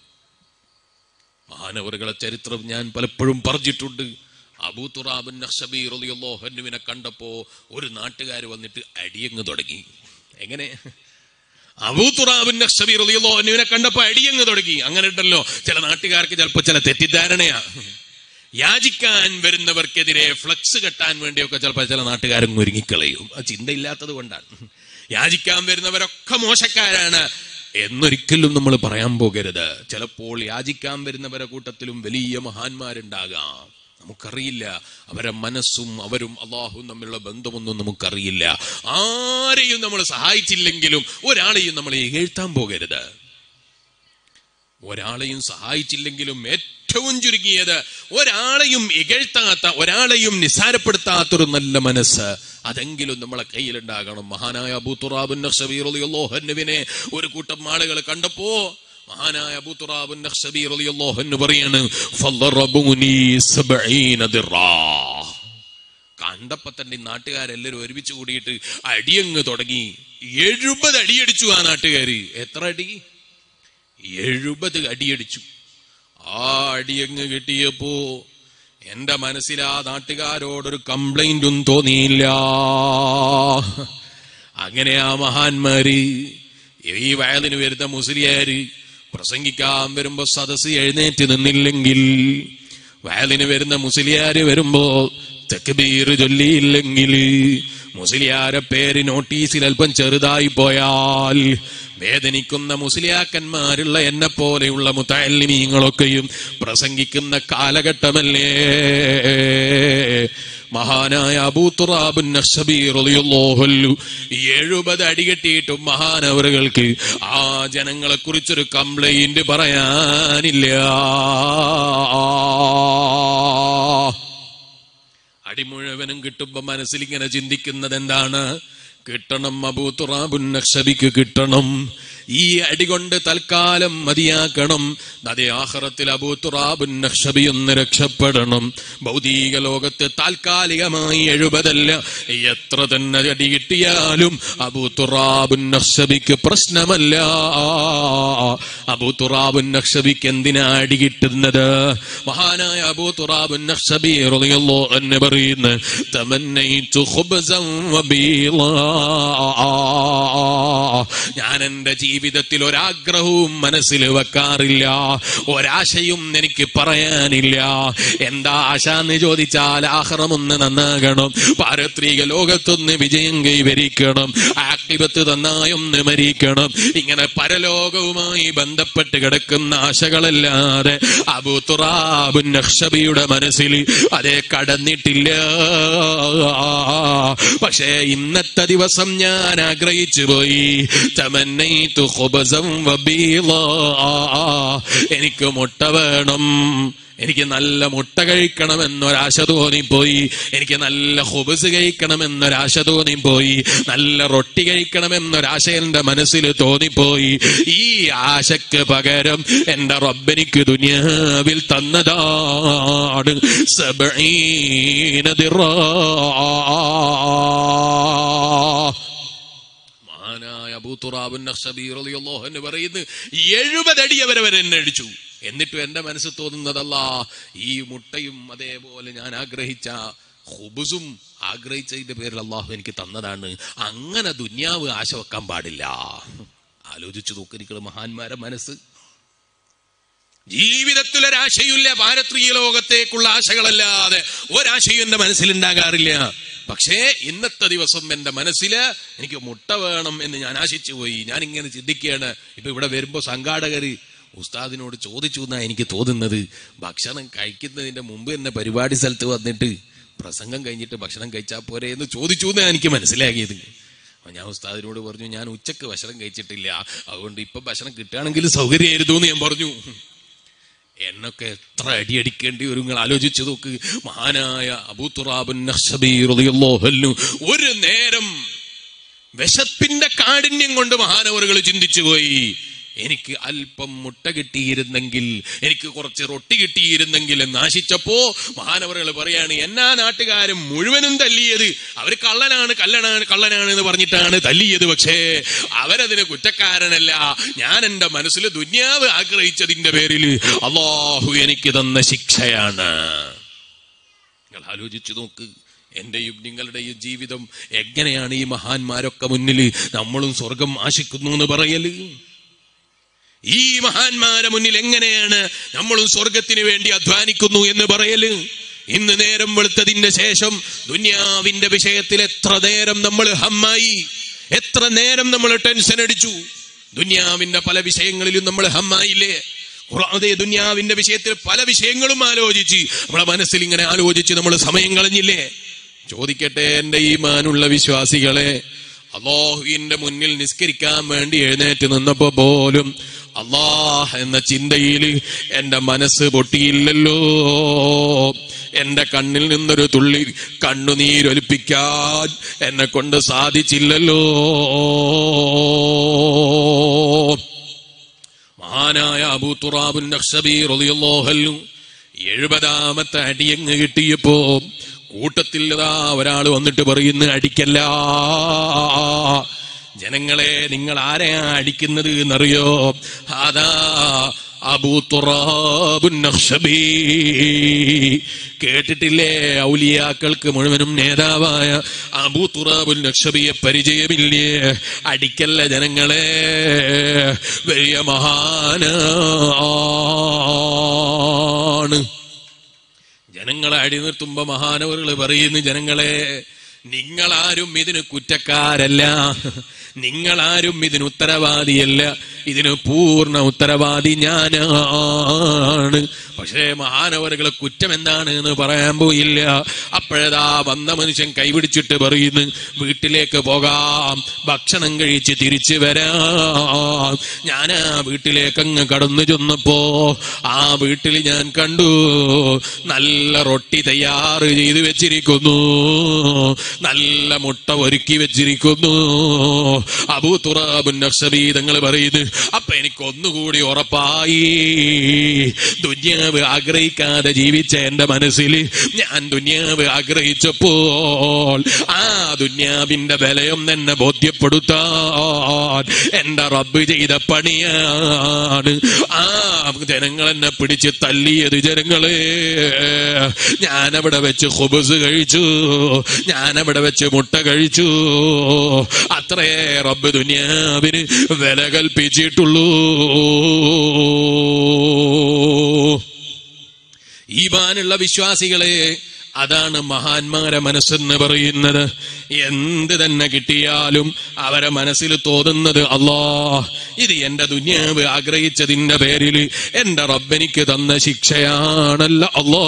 മഹാനവറുകളെ ചരിത്രം ഞാൻ പലപ്പോഴും പറഞ്ഞിട്ടുണ്ട് അബൂ തുറാബുൻ നഹ്ഷബി റളിയല്ലാഹുവിനെ കണ്ടപ്പോ ഒരു നാട്ടുകാർ വന്നിട്ട് അടിയങ്ങ് തുടങ്ങി എങ്ങനെ അബൂ തുറാബുൻ നഹ്ഷബി റളിയല്ലാഹുവിനെ കണ്ടപ്പോ അടിയങ്ങ് തുടങ്ങി അങ്ങനെ ഉണ്ടല്ലോ ചില നാട്ടുകാർക്ക് ചിലപ്പോൾ ചില തെറ്റിദ്ധാരണയാ യാചിക്കാൻ വരുന്നവർക്കെതിരെ ഫ്ലക്സ് കെട്ടാൻ വേണ്ടിയൊക്കെ ചിലപ്പോൾ ചില നാട്ടുകാരും ഒരുങ്ങിക്കളയും ആ ചിന്തയില്ലാത്തത് കൊണ്ടാണ് യാചിക്കാൻ വരുന്നവരൊക്കെ മോശക്കാരാണ് എന്നൊരിക്കലും നമ്മൾ പറയാൻ പോകരുത് ചിലപ്പോൾ യാചിക്കാൻ വരുന്നവരെ കൂട്ടത്തിലും വലിയ മഹാന്മാരുണ്ടാകാം നമുക്കറിയില്ല അവരെ മനസ്സും അവരും അള്ളാഹും തമ്മിലുള്ള ബന്ധമൊന്നും നമുക്കറിയില്ല ആരെയും നമ്മൾ സഹായിച്ചില്ലെങ്കിലും ഒരാളെയും നമ്മൾ എഴുത്താൻ പോകരുത് ഒരാളെയും സഹായിച്ചില്ലെങ്കിലും ഏറ്റവും ചുരുങ്ങിയത് ഒരാളെയും ഇകഴ്ത്താത്ത ഒരാളെയും നിസാരപ്പെടുത്താത്തൊരു നല്ല മനസ്സ് അതെങ്കിലും നമ്മളെ കയ്യിലുണ്ടാകണം മഹാനായ അബൂത്തുറാബുൻ നഖ്ശബീറുവിനെ ഒരു കൂട്ടം ആളുകൾ കണ്ടപ്പോ മഹാനായ അബൂത്തുറാബുൻ നഖ്ശബീറുന്ന് പറയാണ് ഫല്ലറബൂനി സബഈന ദിറാ കണ്ടപ്പോ തന്നെ ഈ നാട്ടുകാരെല്ലാരും ഒരുമിച്ച് കൂടിയിട്ട് അടിയങ്ങ് തുടങ്ങി എഴുപത് അടിയടിച്ചു ആ നാട്ടുകാര് എത്ര അടി എഴുപത് അടിയടിച്ചു ആ അടിയങ്ങ് കിട്ടിയപ്പോ എന്റെ മനസ്സിൽ ആ നാട്ടുകാരോടൊരു കംപ്ലൈന്റും തോന്നിയില്ല അങ്ങനെ ആ മഹാന്മാര് ഈ വയലിന് വരുന്ന മുസ്ലിയാര് പ്രസംഗിക്കാൻ വരുമ്പോ സദസ് എഴുന്നേറ്റ് നിന്നില്ലെങ്കിൽ വയലിന് വരുന്ന മുസ്ലിയാര് വരുമ്പോ തെക്കുബീർ ചൊല്ലിയില്ലെങ്കിൽ മുസ്ലിയാരെ പേര് നോട്ടീസിൽ അല്പം ചെറുതായി പോയാൽ വേദനിക്കുന്ന മുസ്ലിയാക്കന്മാരുള്ള എന്നെ പോലെയുള്ള മുത്തല്ലിമീങ്ങളൊക്കെയും പ്രസംഗിക്കുന്ന കാലഘട്ടമല്ലേ മഹാനായ അബൂത്തുറാബുൻ റളിയല്ലാഹു എഴുപത് അടികെട്ടിയിട്ടും മഹാനവറുകൾക്ക് ആ ജനങ്ങളെ കുറിച്ചൊരു കംപ്ലൈന്റ് പറയാനില്ല അടി മുഴുവനും കിട്ടുമ്പോ മനസ്സിൽ ഇങ്ങനെ ചിന്തിക്കുന്നത് എന്താണ് കിട്ടണം അബൂത്തുറാബുൻ നക്ഷബിക്ക് കിട്ടണം ഈ അടി കൊണ്ട് തൽക്കാലം മതിയാക്കണം അതേ ആഹ്റത്തിൽ അബൂത്തുറാബുൻ നക്ഷബി ഒന്ന് രക്ഷപ്പെടണം ഭൗതിക ലോകത്ത് താൽക്കാലികമായി എഴുപതല്ല എത്ര തന്നെ അടി കിട്ടിയാലും അബൂത്തുറാബുൻ നക്ഷബിക്ക് പ്രശ്നമല്ല അബൂത്തുറാബുൻ നക്ഷബിക്ക് എന്തിനാ അടി കിട്ടുന്നത് മഹാനായ അബൂത്തുറാബുൻ നക്ഷബി റളിയല്ലാഹു അൻഹു പറയുന്നു തമന്നൈതു ഖുബ്സൻ വബീളാ ഞാൻ എന്റെ ജീവിതത്തിൽ ഒരാഗ്രഹവും മനസ്സിൽ വെക്കാറില്ല ഒരാശയും എനിക്ക് പറയാനില്ല എന്താ ആശ എന്ന് ചോദിച്ചാൽ ആഹ്റമൊന്ന് നന്നാകണം പാരത്രിക ലോകത്തൊന്ന് വിജയം കൈവരിക്കണം ആക്ടിപത്ത് നന്നായൊന്ന് മരിക്കണം ഇങ്ങനെ പരലോകവുമായി ബന്ധപ്പെട്ട് കിടക്കുന്ന ആശകളല്ലാതെ അബൂത്തുറാബുൻ നക്ഷബിയുടെ മനസ്സിൽ അതേ കടന്നിട്ടില്ല പക്ഷേ ഇന്നത്തെ ദിവസം ഞാൻ ആഗ്രഹിച്ചു പോയി തമന്നൈതു ഖുബ്സൻ വബീളാ. എനിക്ക് മുട്ട വേണം എനിക്ക് നല്ല മുട്ട കഴിക്കണമെന്നൊരാശ തോന്നിപ്പോയി എനിക്ക് നല്ല ഹുബസ് കഴിക്കണമെന്നൊരാശ തോന്നിപ്പോയി നല്ല റൊട്ടി കഴിക്കണമെന്നൊരാശ എന്റെ മനസ്സിൽ തോന്നിപ്പോയി ഈ ആശക്ക് പകരം എന്റെ റബ്ബനിക്ക് ദുനിയാവിൽ തന്നതാണ് സബഈന ദിറാ. മഹാനായ അബൂത്തുറാബുൻ നഖ്ശബി റളിയല്ലാഹു അൻഹു പറയുന്നു എഴുപത് അടി അവരെ വരെ എന്നെ അടിച്ചു എന്നിട്ടും എന്റെ മനസ്സിൽ തോന്നുന്നതല്ല ഈ മുട്ടയും അതേപോലെ ഞാൻ ആഗ്രഹിച്ച ഹുബുസും ആഗ്രഹിച്ചതിന്റെ പേരിൽ അള്ളാഹു എനിക്ക് തന്നതാണ് അങ്ങനെ ദുന്യാവ് ആശ വെക്കാൻ പാടില്ല ആലോചിച്ചു നോക്കിരിക്കുന്ന മഹാന്മാരെ മനസ്സ് ജീവിതത്തിൽ ഒരാശയില്ല പാരത്രിക ലോകത്തേക്കുള്ള ആശകളല്ലാതെ ഒരാശയും എന്റെ മനസ്സിലുണ്ടാകാറില്ല പക്ഷേ ഇന്നത്തെ ദിവസം എന്റെ മനസ്സില് എനിക്ക് മുട്ട വേണം എന്ന് ഞാൻ ആശിച്ചു പോയി ഞാൻ ഇങ്ങനെ ചിന്തിക്കുകയാണ് ഇപ്പൊ ഇവിടെ വരുമ്പോ സംഘാടകര് ഉസ്താദിനോട് ചോദിച്ചു എന്നാ എനിക്ക് തോന്നുന്നത് ഭക്ഷണം കഴിക്കുന്നതിന്റെ മുമ്പ് തന്നെ പരിപാടി സ്ഥലത്ത് വന്നിട്ട് പ്രസംഗം കഴിഞ്ഞിട്ട് ഭക്ഷണം കഴിച്ചാൽ പോരെ എന്ന് ചോദിച്ചു എന്നാ എനിക്ക് മനസ്സിലാക്കിയത് അപ്പൊ ഞാൻ ഉസ്താദിനോട് പറഞ്ഞു ഞാൻ ഉച്ചക്ക് ഭക്ഷണം കഴിച്ചിട്ടില്ല അതുകൊണ്ട് ഇപ്പൊ ഭക്ഷണം കിട്ടുകയാണെങ്കിൽ സൗകര്യമായിരുന്നു എന്ന് ഞാൻ പറഞ്ഞു എന്നൊക്കെ എത്ര അടിയടിക്കേണ്ടി വരും നിങ്ങൾ ആലോചിച്ചു നോക്ക് മഹാനായ അബൂത്തുറാബുൻ നഖ്ശബി റളിയല്ലാഹു അൻഹു ഒരു നേരം വിശപ്പിന്റെ കാഠിന്യം കൊണ്ട് മഹാനവറുകൾ ചിന്തിച്ചു പോയി എനിക്ക് അല്പം മുട്ട കിട്ടിയിരുന്നെങ്കിൽ എനിക്ക് കുറച്ച് റൊട്ടി കിട്ടിയിരുന്നെങ്കിൽ എന്ന് ആശിച്ചപ്പോ മഹാനവറുകൾ പറയാണ് എന്നാ നാട്ടുകാരും മുഴുവനും തല്ലിയത് അവർ കള്ളനാണ് കള്ളനാണ് കള്ളനാണ് എന്ന് പറഞ്ഞിട്ടാണ് തല്ലിയത് പക്ഷേ അവരതിന് കുറ്റക്കാരനല്ല ഞാൻ എന്റെ മനസ്സിൽ ദുന്യാവ് ആഗ്രഹിച്ചതിന്റെ പേരിൽ അള്ളാഹു എനിക്ക് തന്ന ശിക്ഷയാണ് നിങ്ങൾ ആലോചിച്ചു നോക്ക് എന്റെയും നിങ്ങളുടെയും ജീവിതം എങ്ങനെയാണ് ഈ മഹാന്മാരൊക്കെ മുന്നിൽ നമ്മളും സ്വർഗം ആശിക്കുന്നു എന്ന് പറയല് ഈ മഹാന്മാരെ മുന്നിൽ എങ്ങനെയാണ് നമ്മളും സ്വർഗത്തിന് വേണ്ടി അധ്വാനിക്കുന്നു എന്ന് പറയല് ഇന്ന് നേരം വെളുത്തതിന്റെ ശേഷം ദുന്യാവിന്റെ വിഷയത്തിൽ എത്ര നേരം നമ്മൾ ഹമ്മായി എത്ര നേരം നമ്മൾ ടെൻഷൻ അടിച്ചു ദുന്യാവിന്റെ പല വിഷയങ്ങളിലും നമ്മൾ ഹമ്മായില്ലേ ഖുർആനേ ദുന്യാവിന്റെ വിഷയത്തിൽ പല വിഷയങ്ങളും ആലോചിച്ച് നമ്മളെ മനസ്സിൽ ഇങ്ങനെ ആലോചിച്ച് നമ്മൾ സമയം കളഞ്ഞില്ലേ ചോദിക്കട്ടെ എന്റെ ഈ മാനുള്ള വിശ്വാസികളെ അള്ളാഹുവിന്റെ മുന്നിൽ നിസ്കരിക്കാൻ വേണ്ടി എഴുന്നേറ്റ് നിന്നപ്പോ പോലും അള്ളാഹ് എന്ന ചിന്തയിൽ എന്റെ മനസ്സ് പൊട്ടിയില്ലല്ലോ എന്റെ കണ്ണിൽ നിന്നൊരു തുള്ളി കണ്ണുനീരൊലിപ്പിക്കാൻ എന്നെ കൊണ്ട് സാധിച്ചില്ലല്ലോ മഹാനായ അബൂ തുറാബുൻ നഖ്ശബി റളിയല്ലാഹു അൻഹു എഴുപതാമത്തെ അടിയങ്ങ് കിട്ടിയപ്പോ കൂട്ടത്തിൽ ഇതാ ഒരാൾ വന്നിട്ട് പറയുന്നു അടിക്കല്ല ജനങ്ങളെ നിങ്ങൾ ആരെയാ അടിക്കുന്നത് എന്നറിയോ അതാ അബൂ തുറാബുൻ നഖ്ശബി കേട്ടിട്ടില്ലേ ഔലിയാക്കൾക്ക് മുഴുവനും നേതാവായ അബൂ തുറാബുൻ നഖ്ശബിയെ പരിചയമില്ലേ അടിക്കല്ല ജനങ്ങളെ വലിയ മഹാനാണ് ജനങ്ങളെ അടിനിർത്തുമ്പോ മഹാനവറുകൾ പറയുന്നു ജനങ്ങളെ നിങ്ങളാരും ഇതിന് കുറ്റക്കാരല്ല നിങ്ങളാരും ഇതിന് ഉത്തരവാദിയല്ല ഇതിന് പൂർണ്ണ ഉത്തരവാദി ഞാനാണ് പക്ഷേ മഹാനവറുകളെ കുറ്റം എന്താണ് എന്ന് പറയാൻ പോയില്ല അപ്പോഴതാ വന്ന മനുഷ്യൻ കൈപിടിച്ചിട്ട് പറയുന്നു വീട്ടിലേക്ക് പോകാം ഭക്ഷണം കഴിച്ച് തിരിച്ചു വരാം ഞാൻ ആ വീട്ടിലേക്ക് അങ്ങ് കടന്നു ചെന്നപ്പോ ആ വീട്ടിൽ ഞാൻ കണ്ടു നല്ല റൊട്ടി തയ്യാറ് ചെയ്ത് വെച്ചിരിക്കുന്നു നല്ല മുട്ട ഒരുക്കി വെച്ചിരിക്കുന്നു അബൂ തുറാബുൻ നഫ്സബി തങ്ങൾ പറയുന്നു അപ്പൊ എനിക്ക് ഒന്നുകൂടി ഉറപ്പായി ദുന്യാവ് ആഗ്രഹിക്കാതെ ജീവിച്ച എന്റെ മനസ്സിൽ ഞാൻ ദുന്യാവ് ആഗ്രഹിച്ചപ്പോൾ ആ ദുന്യാവിന്റെ വിലയും തന്നെ ബോധ്യപ്പെടുത്താൻ എന്റെ റബ്ബ് ചെയ്ത പണിയാണ് ആ ജനങ്ങൾ എന്നെ പിടിച്ച് തല്ലിയത് ജനങ്ങളെ ഞാനവിടെ വെച്ച് ഹുബസ് കഴിച്ചു ഞാനവിടെ വെച്ച് മുട്ട കഴിച്ചു അത്രേ റബ്ബ് ദുനിയാവിന് വില കൽപ്പിച്ചിട്ടുള്ളൂ ഈമാനുള്ള വിശ്വാസികളെ അതാണ് മഹാന്മാരെ മനസ്സെന്ന് പറയുന്നത് എന്ത് തന്നെ കിട്ടിയാലും അവരെ മനസ്സിൽ തോന്നുന്നത് അല്ലാ ഇത് എന്റെ ദുന്യാവ് ആഗ്രഹിച്ചതിന്റെ പേരിൽ എന്റെ റബ്ബെനിക്ക് തന്ന ശിക്ഷയാണല്ല അല്ലാ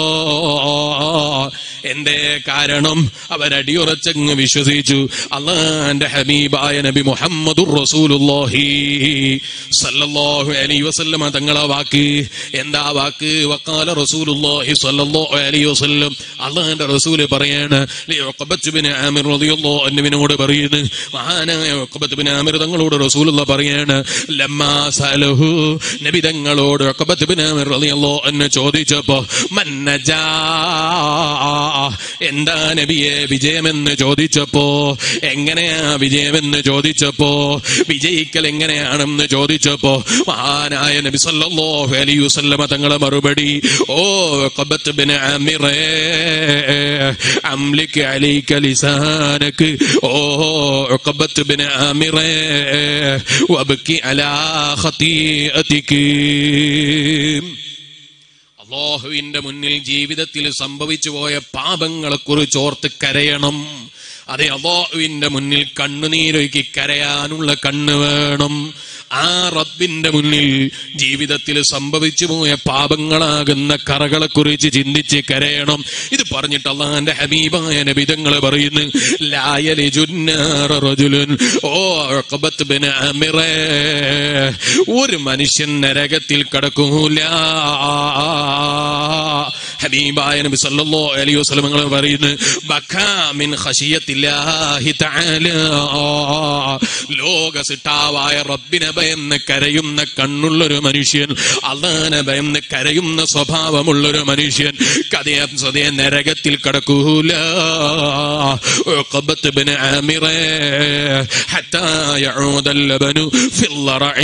എന്റെ കാരണം അവരടിയുറച്ചങ്ങ് വിശ്വസിച്ചു അള്ളാന്റെ ഹബീബായ നബി മുഹമ്മദുർ റസൂലുള്ളാഹി സല്ലല്ലാഹു അലൈഹി വസല്ലമ തങ്ങളെ വാക്ക് എന്താ വാക്ക് വക്കാല റസൂലുള്ളാഹി സല്ലല്ലാഹു അലൈഹി വസല്ലം അള്ളാന്റെ റസൂല് പറയാണ് ഉഖബത്ത് ബിൻ ആമിർ റളിയല്ലാഹു അൻഹുവിനോട് പറയുന്നു മഹാനായ ഉഖബത്ത് ബിൻ ആമിർ തങ്ങളോട് റസൂലുള്ള പറയാണ് ലമ്മാ സലഹു നബി തങ്ങളോട് ഉഖബത്ത് ബിൻ ആമിർ റളിയല്ലാഹു അൻഹു ചോദിച്ചപ്പോ മന്നജാ എന്താ നബിയെ വിജയമെന്ന് ചോദിച്ചപ്പോ എങ്ങനെയാ വിജയമെന്ന് ചോദിച്ചപ്പോ വിജയിക്കൽ എങ്ങനെയാണെന്ന് ചോദിച്ചപ്പോ മഹാനായ നബി സല്ലല്ലാഹു അലൈഹി വസല്ലമ തങ്ങളെ മറുപടി ഓ ഖബത്ത് ബിൻ ആമിറേ അംലിക് അലൈക ലിസാനക് ഓ ഖബത്ത് ബിൻ ആമിറേ വബ്കി അലാ ഖതീഅതിക് അള്ളാഹുവിന്റെ മുന്നിൽ ജീവിതത്തിൽ സംഭവിച്ചു പോയ പാപങ്ങളെ കുറിച്ച് ഓർത്ത് കരയണം അതെ അള്ളാഹുവിന്റെ മുന്നിൽ കണ്ണുനീരൊഴുക്കി കരയാനുള്ള കണ്ണ് വേണം ആ റബ്ബിന്റെ മുന്നിൽ ജീവിതത്തിൽ സംഭവിച്ചു പോയ പാപങ്ങളാകുന്ന കറകളെ കുറിച്ച് ചിന്തിച്ച് കരയണം ഇത് പറഞ്ഞിട്ട് അള്ളാന്റെ ഹബീബായ നബിതങ്ങൾ പറയുന്നു ലായലി റജുലുൻ ഓ ഉഖബത്ത് ബിൻ ആമിറേ ഒരു മനുഷ്യൻ നരകത്തിൽ കടക്കൂല ഹബീബായ നബി സല്ലല്ലാഹു അലൈഹി വസല്ലം തങ്ങൾ പറയുന്നു ബക്കാ മിൻ ഖശിയത്തില്ലാഹി തആല ലോക സിട്ടാവായ റബ്ബിനെ ഭയന്ന് കരയുന്ന കണ്ണുള്ളൊരു മനുഷ്യൻ അള്ളാനെ ഭയന്ന് കരയുന്ന സ്വഭാവമുള്ളൊരു മനുഷ്യൻ കഥയെ സതയെ നരകത്തിൽ കടക്കൂല ഉഖബത്ത് ബിൻ ആമിറേ ഹത്താ യഊദൽ ലബനു ഫിൽ റഈ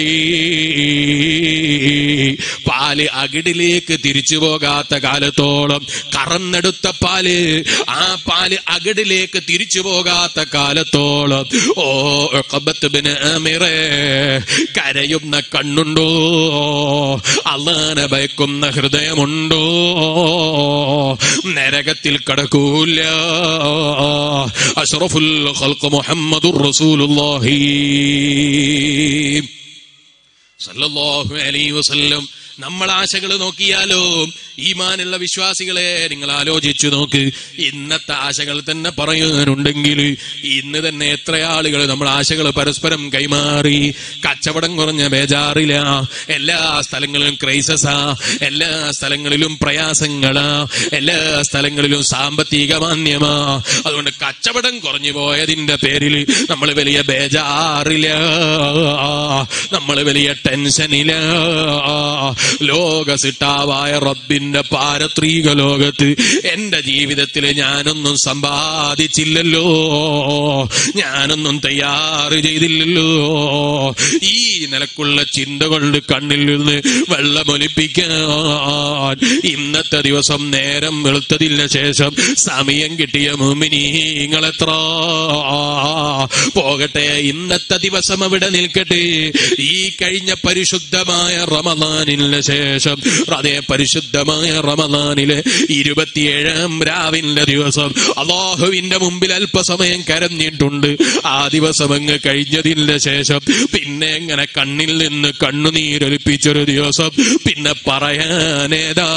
പാല് അകിടിലേക്ക് തിരിച്ചു പോകാത്ത കാലത്തോളം കറന്നെടുത്ത പാല് ആ പാല് അകിടിലേക്ക് തിരിച്ചു പോകാത്ത കാലത്തോളം ഓ ഉഖബത്ത് ബിൻ ആമിറേ കരയുന്ന കണ്ണുണ്ടോ അള്ളാനെ ഭയക്കുന്ന ഹൃദയമുണ്ടോ നരകത്തിൽ കടക്കൂല അഷ്റഫുൽ ഖൽഖ് മുഹമ്മദുർ റസൂലുള്ളാഹി സല്ലല്ലാഹു അലൈഹി വസല്ലം നമ്മൾ ആശകൾ നോക്കിയാലോ ഈമാനുള്ള വിശ്വാസികളെ നിങ്ങൾ ആലോചിച്ചു നോക്ക് ഇന്നത്തെ ആശകൾ തന്നെ പറയാനുണ്ടെങ്കിൽ ഇന്ന് തന്നെ എത്ര ആളുകൾ നമ്മൾ ആശകൾ പരസ്പരം കൈമാറി കച്ചവടം കുറഞ്ഞ ബേജാറില എല്ലാ സ്ഥലങ്ങളിലും ക്രൈസസാ എല്ലാ സ്ഥലങ്ങളിലും പ്രയാസങ്ങളാ എല്ലാ സ്ഥലങ്ങളിലും സാമ്പത്തിക മാന്യമാ അതുകൊണ്ട് കച്ചവടം കുറഞ്ഞു പോയതിന്റെ പേരിൽ നമ്മൾ വലിയ ബേജാറില്ല നമ്മൾ വലിയ ടെൻഷനില്ല ലോക സിട്ടാവായ റബ്ബിന്റെ പാരത്രീക ലോകത്ത് എന്റെ ജീവിതത്തിൽ ഞാനൊന്നും സമ്പാദിച്ചില്ലല്ലോ ഞാനൊന്നും തയ്യാറ് ചെയ്തില്ലല്ലോ ഈ നിലക്കുള്ള ചിന്തകളുടെ കണ്ണിൽ നിന്ന് വെള്ളമൊലിപ്പിക്കാൻ ഇന്നത്തെ ദിവസം നേരം വെളുത്തതിന് ശേഷം സമയം കിട്ടിയ മുമിനീങ്ങളെത്ര പോകട്ടെ ഇന്നത്തെ ദിവസം അവിടെ നിൽക്കട്ടെ ഈ കഴിഞ്ഞ പരിശുദ്ധമായ റമദാനിന് കഴിഞ്ഞതിന് ശേഷം അതേ പരിശുദ്ധമായ റമദാനിലെ ഇരുപത്തിയേഴാം രാവിന്റെ ദിവസം അള്ളാഹുവിന്റെ മുമ്പിൽ അല്പസമയം കരഞ്ഞിട്ടുണ്ട് ആ ദിവസം അങ്ങ് കഴിഞ്ഞതിന് ശേഷം പിന്നെ എങ്ങനെ കണ്ണിൽ നിന്ന് കണ്ണുനീരൊലിപ്പിച്ചൊരു ദിവസം പിന്നെ പറയാനേതാ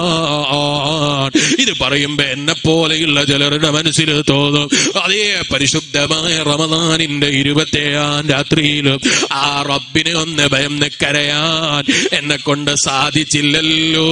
ഇത് പറയുമ്പോ എന്നെ പോലെയുള്ള ചിലരുടെ മനസ്സിൽ തോന്നും അതേ പരിശുദ്ധമായ റമദാനിന്റെ ഇരുപത്തേഴാം രാത്രിയിലും ആ റബ്ബിനെ ഒന്ന് ഭയന്ന് കരയാൻ എന്നെ കൊണ്ട് സാധിച്ചില്ലല്ലോ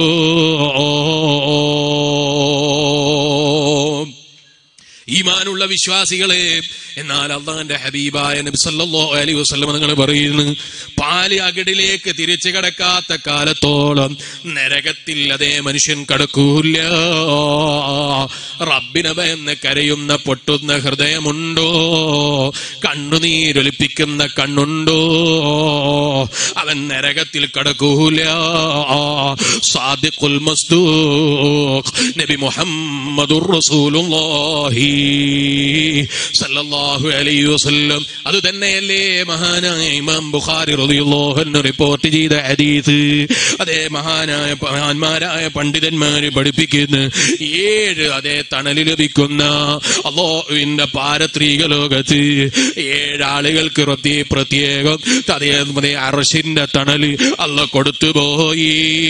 ഈമാനുള്ള വിശ്വാസികളെ എന്നാൽ അള്ളാന്റെ ഹബീബായ നബി സല്ലല്ലാഹു അലൈഹി വസല്ലം നിങ്ങൾ പറയുന്നു പാല് അകടിലേക്ക് തിരിച്ചു കടക്കാത്ത കാലത്തോളം നരകത്തിൽ അതേ മനുഷ്യൻ കടക്കൂല റബ്ബിനെ ഭയന്ന് കരയുന്ന പൊട്ടുന്ന ഹൃദയമുണ്ടോ കണ്ണുനീരൊലിപ്പിക്കുന്ന കണ്ണുണ്ടോ അവൻ നരകത്തിൽ കടക്കൂല സാദിഖുൽ മസ്ദൂഖ് നബി മുഹമ്മദുർ റസൂലുള്ളാഹി സല്ലല്ലാഹു അലൈഹി വസല്ലം അത് തന്നെയല്ലേ മഹാനായ ഇമാം ബുഖാരി റളിയല്ലാഹു അൻഹു റിപ്പോർട്ട് ചെയ്ത ഹദീസ് അതേ മഹാനായ മഹാന്മാരായ പണ്ഡിതന്മാര് പഠിപ്പിക്കുന്ന ഏഴ് അതേ തണല് ലഭിക്കുന്ന അള്ളാഹുവിന്റെ പാരത്രിക ലോകത്ത് ഏഴാളുകൾക്ക് പ്രത്യേക പ്രത്യേകം അതേ അതേ അറഷിന്റെ തണല് അല്ല കൊടുത്തു പോയി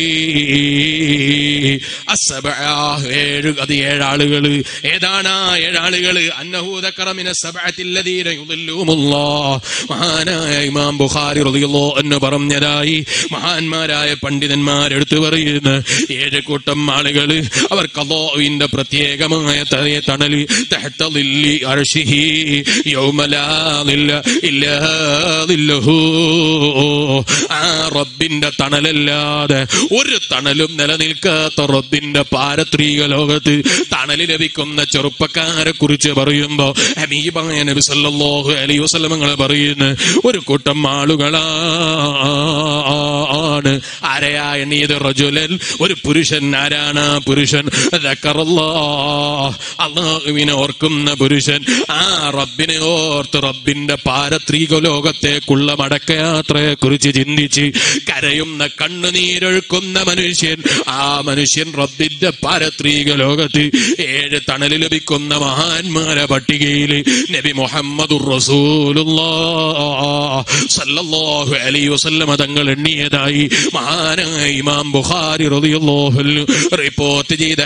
അസബ ഏഴ് അത് ഏഴാളുകള് ഏതാണ് ആ ഏഴാളുകള് അന്നഹൂദക്കറമിന സബഅത്തില്ലദീന യുദില്ലുഹുമുല്ലാഹ് മഹാനായ ഇമാം ബുഖാരി റളിയല്ലാഹു അൻഹു പറഞ്ഞതായി മഹാന്മാരായ പണ്ഡിതന്മാർ എടുത്തു പറയുന്ന ഏഴ് കൂട്ടം ആളുകള് അവർക്ക് അല്ലാഹുവിന്റെ പ്രത്യേകമായ തലയെ തണല് തഹ്ത ളില്ലി അർശിഹി യൗമ ലാ ളില്ല ഇല്ലാ ളില്ലഹു ആ റബ്ബിന്റെ തണലല്ലാതെ ഒരു തണലും നിലനിൽക്കാത്ത റബ്ബിന്റെ പാരത്രിക ലോകത്ത് തണല് ലഭിക്കുന്ന ചെറുപ്പക്കാരെ കുറിച്ച് പറയുമ്പോ ഹബീബായ നബി സല്ലല്ലാഹു അലൈഹി വസല്ലമങ്ങൾ പറയുന്ന ഒരു കൂട്ടം ആളുകളാണ് ആരെയാ എണ്ണീത് റജുലൻ ഒരു പുരുഷൻ ആരാണ് ആ പുരുഷൻ അള്ളാഹുവിനെ ഓർക്കുന്ന പുരുഷൻ ആ റബ്ബിനെ ഓർത്ത് റബ്ബിന്റെ പാരത്രിക ലോകത്തേക്കുള്ള മടക്കയാത്രയെ കുറിച്ച് ചിന്തിച്ച് കരയുന്ന കണ്ണുനീരൊഴുക്കുന്ന മനുഷ്യൻ ആ മനുഷ്യൻ റബ്ബിന്റെ പാരത്രിക ലോകത്ത് ഏഴ് തണല് ലഭിക്കുന്ന മഹാന്മാരെ പട്ടികയിൽ നബി മുഹമ്മദ് സല്ലല്ലാഹു അലൈഹി വസല്ലമ തങ്ങൾ എണ്ണിയതായി മഹാനായ ഇമാം ബുഖാരി റളിയല്ലാഹു അൻഹു റിപ്പോർട്ട് ചെയ്ത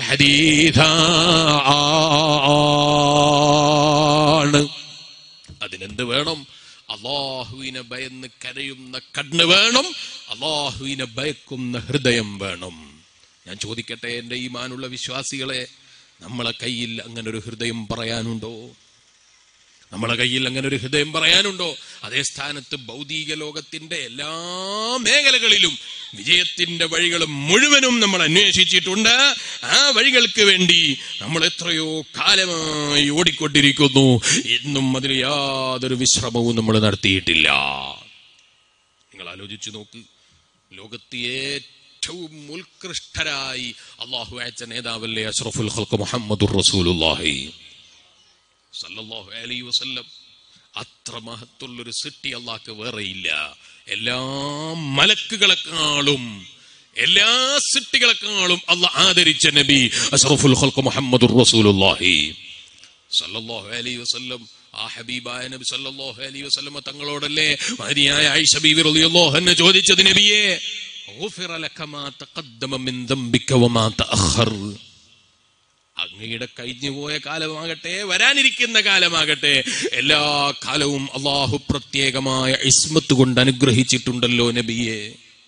ഹദീസാണ് അതിനെന്ത് വേണം അള്ളാഹുവിനെ ഭയന്ന് കരയുന്ന കണ്ണ് വേണം അള്ളാഹുവിനെ ഭയക്കുന്ന ഹൃദയം വേണം ഞാൻ ചോദിക്കട്ടെ എൻ്റെ ഈ മാനുള്ള വിശ്വാസികളെ നമ്മളെ കയ്യിൽ അങ്ങനെ ഒരു ഹൃദയം പറയാനുണ്ടോ നമ്മളെ കയ്യിൽ അങ്ങനെ ഒരു ഹൃദയം പറയാനുണ്ടോ അതേ സ്ഥാനത്ത് ഭൗതിക ലോകത്തിന്റെ എല്ലാ മേഖലകളിലും വിജയത്തിന്റെ വഴികൾ മുഴുവനും നമ്മൾ അന്വേഷിച്ചിട്ടുണ്ട് ആ വഴികൾക്ക് വേണ്ടി നമ്മൾ എത്രയോ കാലമായി ഓടിക്കൊണ്ടിരിക്കുന്നു ഇന്നും അതിൽ യാതൊരു വിശ്രമവും നമ്മൾ നടത്തിയിട്ടില്ല നിങ്ങൾ ആലോചിച്ചു നോക്ക് ലോകത്തെ ഏറ്റവും ഉത്കൃഷ്ടരായി അള്ളാഹു അയച്ച നേതാവല്ലേ അഷ്റഫുൽ ഖൽക്ക് മുഹമ്മദുർ റസൂലുള്ളാഹി സല്ലല്ലാഹു അലൈഹി വസല്ലം അത്ര മഹത്തുള്ളൊരു സൃഷ്ടി അള്ളാഹ്ക്ക് വേറെയില്ല എല്ലാ മലക്കുകളെക്കാളും എല്ലാ സൃഷ്ടികളെക്കാളും അള്ളാഹ് ആദരിച്ച നബി അഷ്റഫുൽ ഖൽക്ക് മുഹമ്മദുർ റസൂലുള്ളാഹി സല്ലല്ലാഹു അലൈഹി വസല്ലം ആ ഹബീബായ നബി സല്ലല്ലാഹു അലൈഹി വസല്ലം തങ്ങളോടല്ലേ മഹദിയായ ആയിഷ ബീവി റളിയല്ലാഹു അൻഹ ചോദിച്ചത് നബിയെ غفر لك ما تقدم من ذنبك وما تأخر അങ്ങയുടെ കഴിഞ്ഞുപോയ കാലമാകട്ടെ വരാനിരിക്കുന്ന കാലമാകട്ടെ എല്ലാ കാലവും അള്ളാഹു പ്രത്യേകമായ ഇസ്മത്ത് കൊണ്ട് അനുഗ്രഹിച്ചിട്ടുണ്ടല്ലോ നബിയെ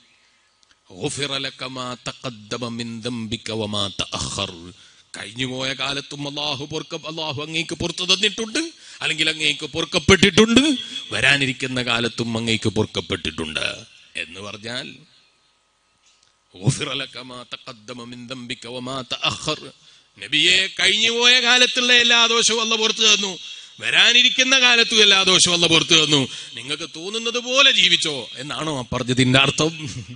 غفر لك ما تقدم من ذنبك وما تأخر കഴിഞ്ഞുപോയ കാലത്തും അള്ളാഹു പൊറുക്ക അള്ളാഹു അങ്ങേക്ക് പുറത്തു തന്നിട്ടുണ്ട് അല്ലെങ്കിൽ അങ്ങേക്ക് പൊറുക്കപ്പെട്ടിട്ടുണ്ട് വരാനിരിക്കുന്ന കാലത്തും അങ്ങേക്ക് പൊറുക്കപ്പെട്ടിട്ടുണ്ട് എന്ന് പറഞ്ഞാൽ غفر لك ما تقدم من ذنبك وما تأخر നബിയെ കഴിഞ്ഞുപോയ കാലത്തുള്ള എല്ലാ ദോഷവും അല്ല പുറത്തു തന്നു വരാനിരിക്കുന്ന കാലത്തും എല്ലാ ദോഷവും അല്ല പുറത്തു തന്നു നിങ്ങൾക്ക് തോന്നുന്നത് പോലെ ജീവിച്ചോ എന്നാണോ ആ പറഞ്ഞതിന്റെ അർത്ഥം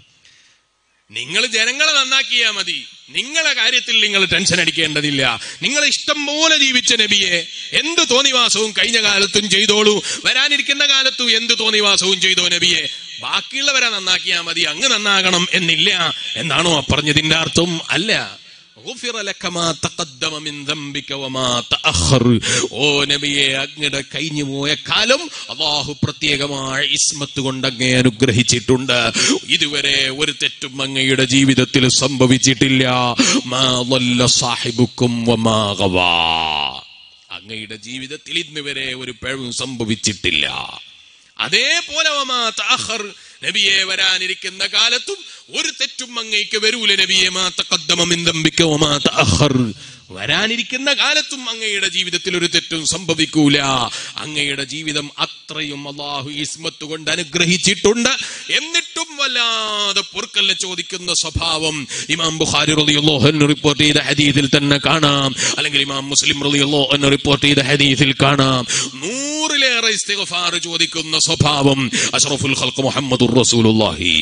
നിങ്ങൾ ജനങ്ങളെ നന്നാക്കിയാ മതി നിങ്ങളെ കാര്യത്തിൽ നിങ്ങൾ ടെൻഷൻ അടിക്കേണ്ടതില്ല നിങ്ങൾ ഇഷ്ടം പോലെ ജീവിച്ച നബിയെ എന്ത് തോന്നിവാസവും കഴിഞ്ഞ കാലത്തും ചെയ്തോളൂ വരാനിരിക്കുന്ന കാലത്തും എന്ത് തോന്നിവാസവും ചെയ്തോ നബിയെ ബാക്കിയുള്ളവരെ നന്നാക്കിയാൽ മതി അങ്ങ് നന്നാകണം എന്നില്ല എന്നാണോ പറഞ്ഞതിന്റെ അർത്ഥം അല്ല غفر لك ما تقدم من ذنبك وما تأخر. ഓ നബിയെ അങ്ങയുടെ കഴിഞ്ഞു പോയ കാലം അള്ളാഹു പ്രത്യേകമായ ഇസ്മത്ത് കൊണ്ട് അങ്ങേ അനുഗ്രഹിച്ചിട്ടുണ്ട് ഇതുവരെ ഒരു തെറ്റും അങ്ങയുടെ ജീവിതത്തിൽ സംഭവിച്ചിട്ടില്ല മാ ضل സാഹിബുക്കും വമാ ഗവാ. അങ്ങയുടെ ജീവിതത്തിൽ ഇന്ന് വരെ ഒരു പിഴവും സംഭവിച്ചിട്ടില്ല അതേപോലെ വമാ തഅഖർ. നബിയെ വരാനിരിക്കുന്ന കാലത്തും ഒരു തെറ്റും അങ്ങയ്ക്ക് വരൂല നബിയെ മാ തഖദ്ദമ മിൻ ദംബിക വമാ തഅഖർ. വരാനിരിക്കുന്ന കാലത്തും അങ്ങയുടെ ജീവിതത്തിൽ ഒരു തെറ്റും സംഭവിക്കൂല അങ്ങയുടെ ജീവിതം അത്രയും അള്ളാഹു ഇസ്മത്ത് കൊണ്ട് അനുഗ്രഹിച്ചിട്ടുണ്ട് എന്നിട്ടും വല്ലാതെ പൊറുക്കല്ല ചോദിക്കുന്ന സ്വഭാവം ഇമാം ബുഖാരി റളിയല്ലാഹു അൻഹു റിപ്പോർട്ട് ചെയ്ത ഹദീസിൽ തന്നെ കാണാം അല്ലെങ്കിൽ ഇമാം മുസ്ലിം റളിയല്ലാഹു അൻഹു റിപ്പോർട്ട് ചെയ്ത ഹദീസിൽ കാണാം നൂറിലേറെ ഇസ്തിഗ്ഫാർ ചോദിക്കുന്ന സ്വഭാവം അഷ്റഫുൽ ഖൽഖ് മുഹമ്മദുർ റസൂലുള്ളാഹി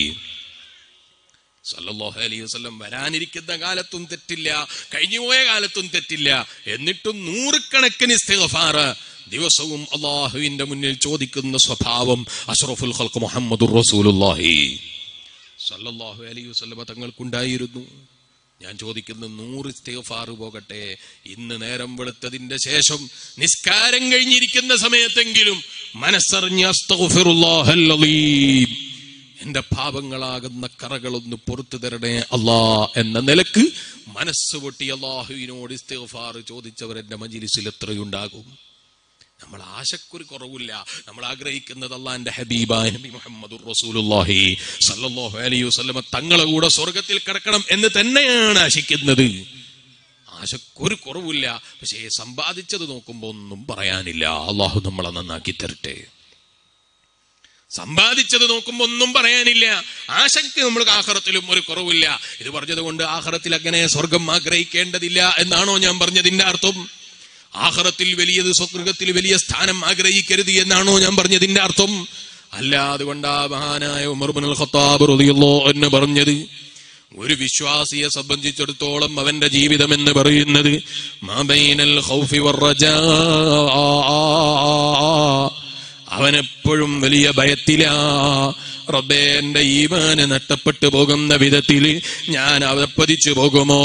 സല്ലല്ലാഹു അലൈഹി വസല്ലം വരാനിരിക്കുന്ന കാലത്തും തെറ്റില്ല കഴിഞ്ഞുപോയ കാലത്തും തെറ്റില്ല എന്നിട്ടും നൂറുകണക്കിന് ഇസ്തിഗ്ഫാർ ദിവസവും അള്ളാഹുവിന്റെ മുന്നിൽ ചോദിക്കുന്ന സ്വഭാവം അഷ്റഫുൽ ഖൽഖ് മുഹമ്മദുർ റസൂലുള്ളാഹി സല്ലല്ലാഹു അലൈഹി വസല്ലമ തങ്ങൾക്കുണ്ടായിരുന്നു ഞാൻ ചോദിക്കുന്ന നൂറ് ഇസ്തിഗ്ഫാർ പോകട്ടെ ഇന്ന് നേരം വെളുത്തതിന്റെ ശേഷം നിസ്കാരം കഴിഞ്ഞിരിക്കുന്ന സമയത്തെങ്കിലും മനസ്സറിഞ്ഞ് അസ്തഗ്ഫിറുല്ലാഹൽ അലീം എന്റെ പാപങ്ങളാകുന്ന കറകളൊന്ന് പുറത്തു തരണേ അല്ലാ എന്ന നിലക്ക് മനസ്സ് പൊട്ടി അള്ളാഹുവിനോട് ഇസ്തിഗ്ഫാർ ചോദിച്ചവർ എന്റെ മജിലിസിൽ എത്രയുണ്ടാകും നമ്മൾ ആശക്കൊരു കുറവില്ല നമ്മൾ ആഗ്രഹിക്കുന്നത് അള്ളാന്റെ ഹബീബായ നബി മുഹമ്മദ് റസൂലുള്ളാഹി സല്ലല്ലാഹു അലൈഹി വസല്ലമ തങ്ങളെ കൂടെ സ്വർഗത്തിൽ കിടക്കണം എന്ന് തന്നെയാണ് ആശിക്കുന്നത് ആശക്കൊരു കുറവില്ല പക്ഷേ സമ്പാദിച്ചത് നോക്കുമ്പോൾ ഒന്നും പറയാനില്ല അള്ളാഹു നമ്മളെ നന്നാക്കി തരട്ടെ സമ്പാദിച്ചത് നോക്കുമ്പോ ഒന്നും പറയാനില്ല ആശക്തി നമ്മൾ ആഹ്റത്തിലും ഒരു കുറവില്ല ഇത് പറഞ്ഞത് കൊണ്ട് ആഹ്റത്തിൽ അങ്ങനെ സ്വർഗം ആഗ്രഹിക്കേണ്ടതില്ല എന്നാണോ ഞാൻ പറഞ്ഞതിന്റെ അർത്ഥം ആഹ്റത്തിൽ വലിയത് സ്വർഗത്തിൽ വലിയ സ്ഥാനം ആഗ്രഹിക്കരുത് എന്നാണോ ഞാൻ പറഞ്ഞതിന്റെ അർത്ഥം അല്ല അതുകൊണ്ടാ മഹാനായ ഉമർബുൽ ഖത്താബ് റളിയല്ലാഹു എന്ന് പറഞ്ഞത് ഒരു വിശ്വാസിയെ സംബന്ധിച്ചിടത്തോളം അവന്റെ ജീവിതം എന്ന് പറയുന്നത് മാബൈനൽ ഖൗഫി വർറജാ അവനെപ്പോഴും വലിയ ഭയത്തിലാ റബ്ബേ എന്റെ ഈമാന് നഷ്ടപ്പെട്ടു പോകുന്ന വിധത്തിൽ ഞാൻ അവപ്പതിച്ചു പോകുമോ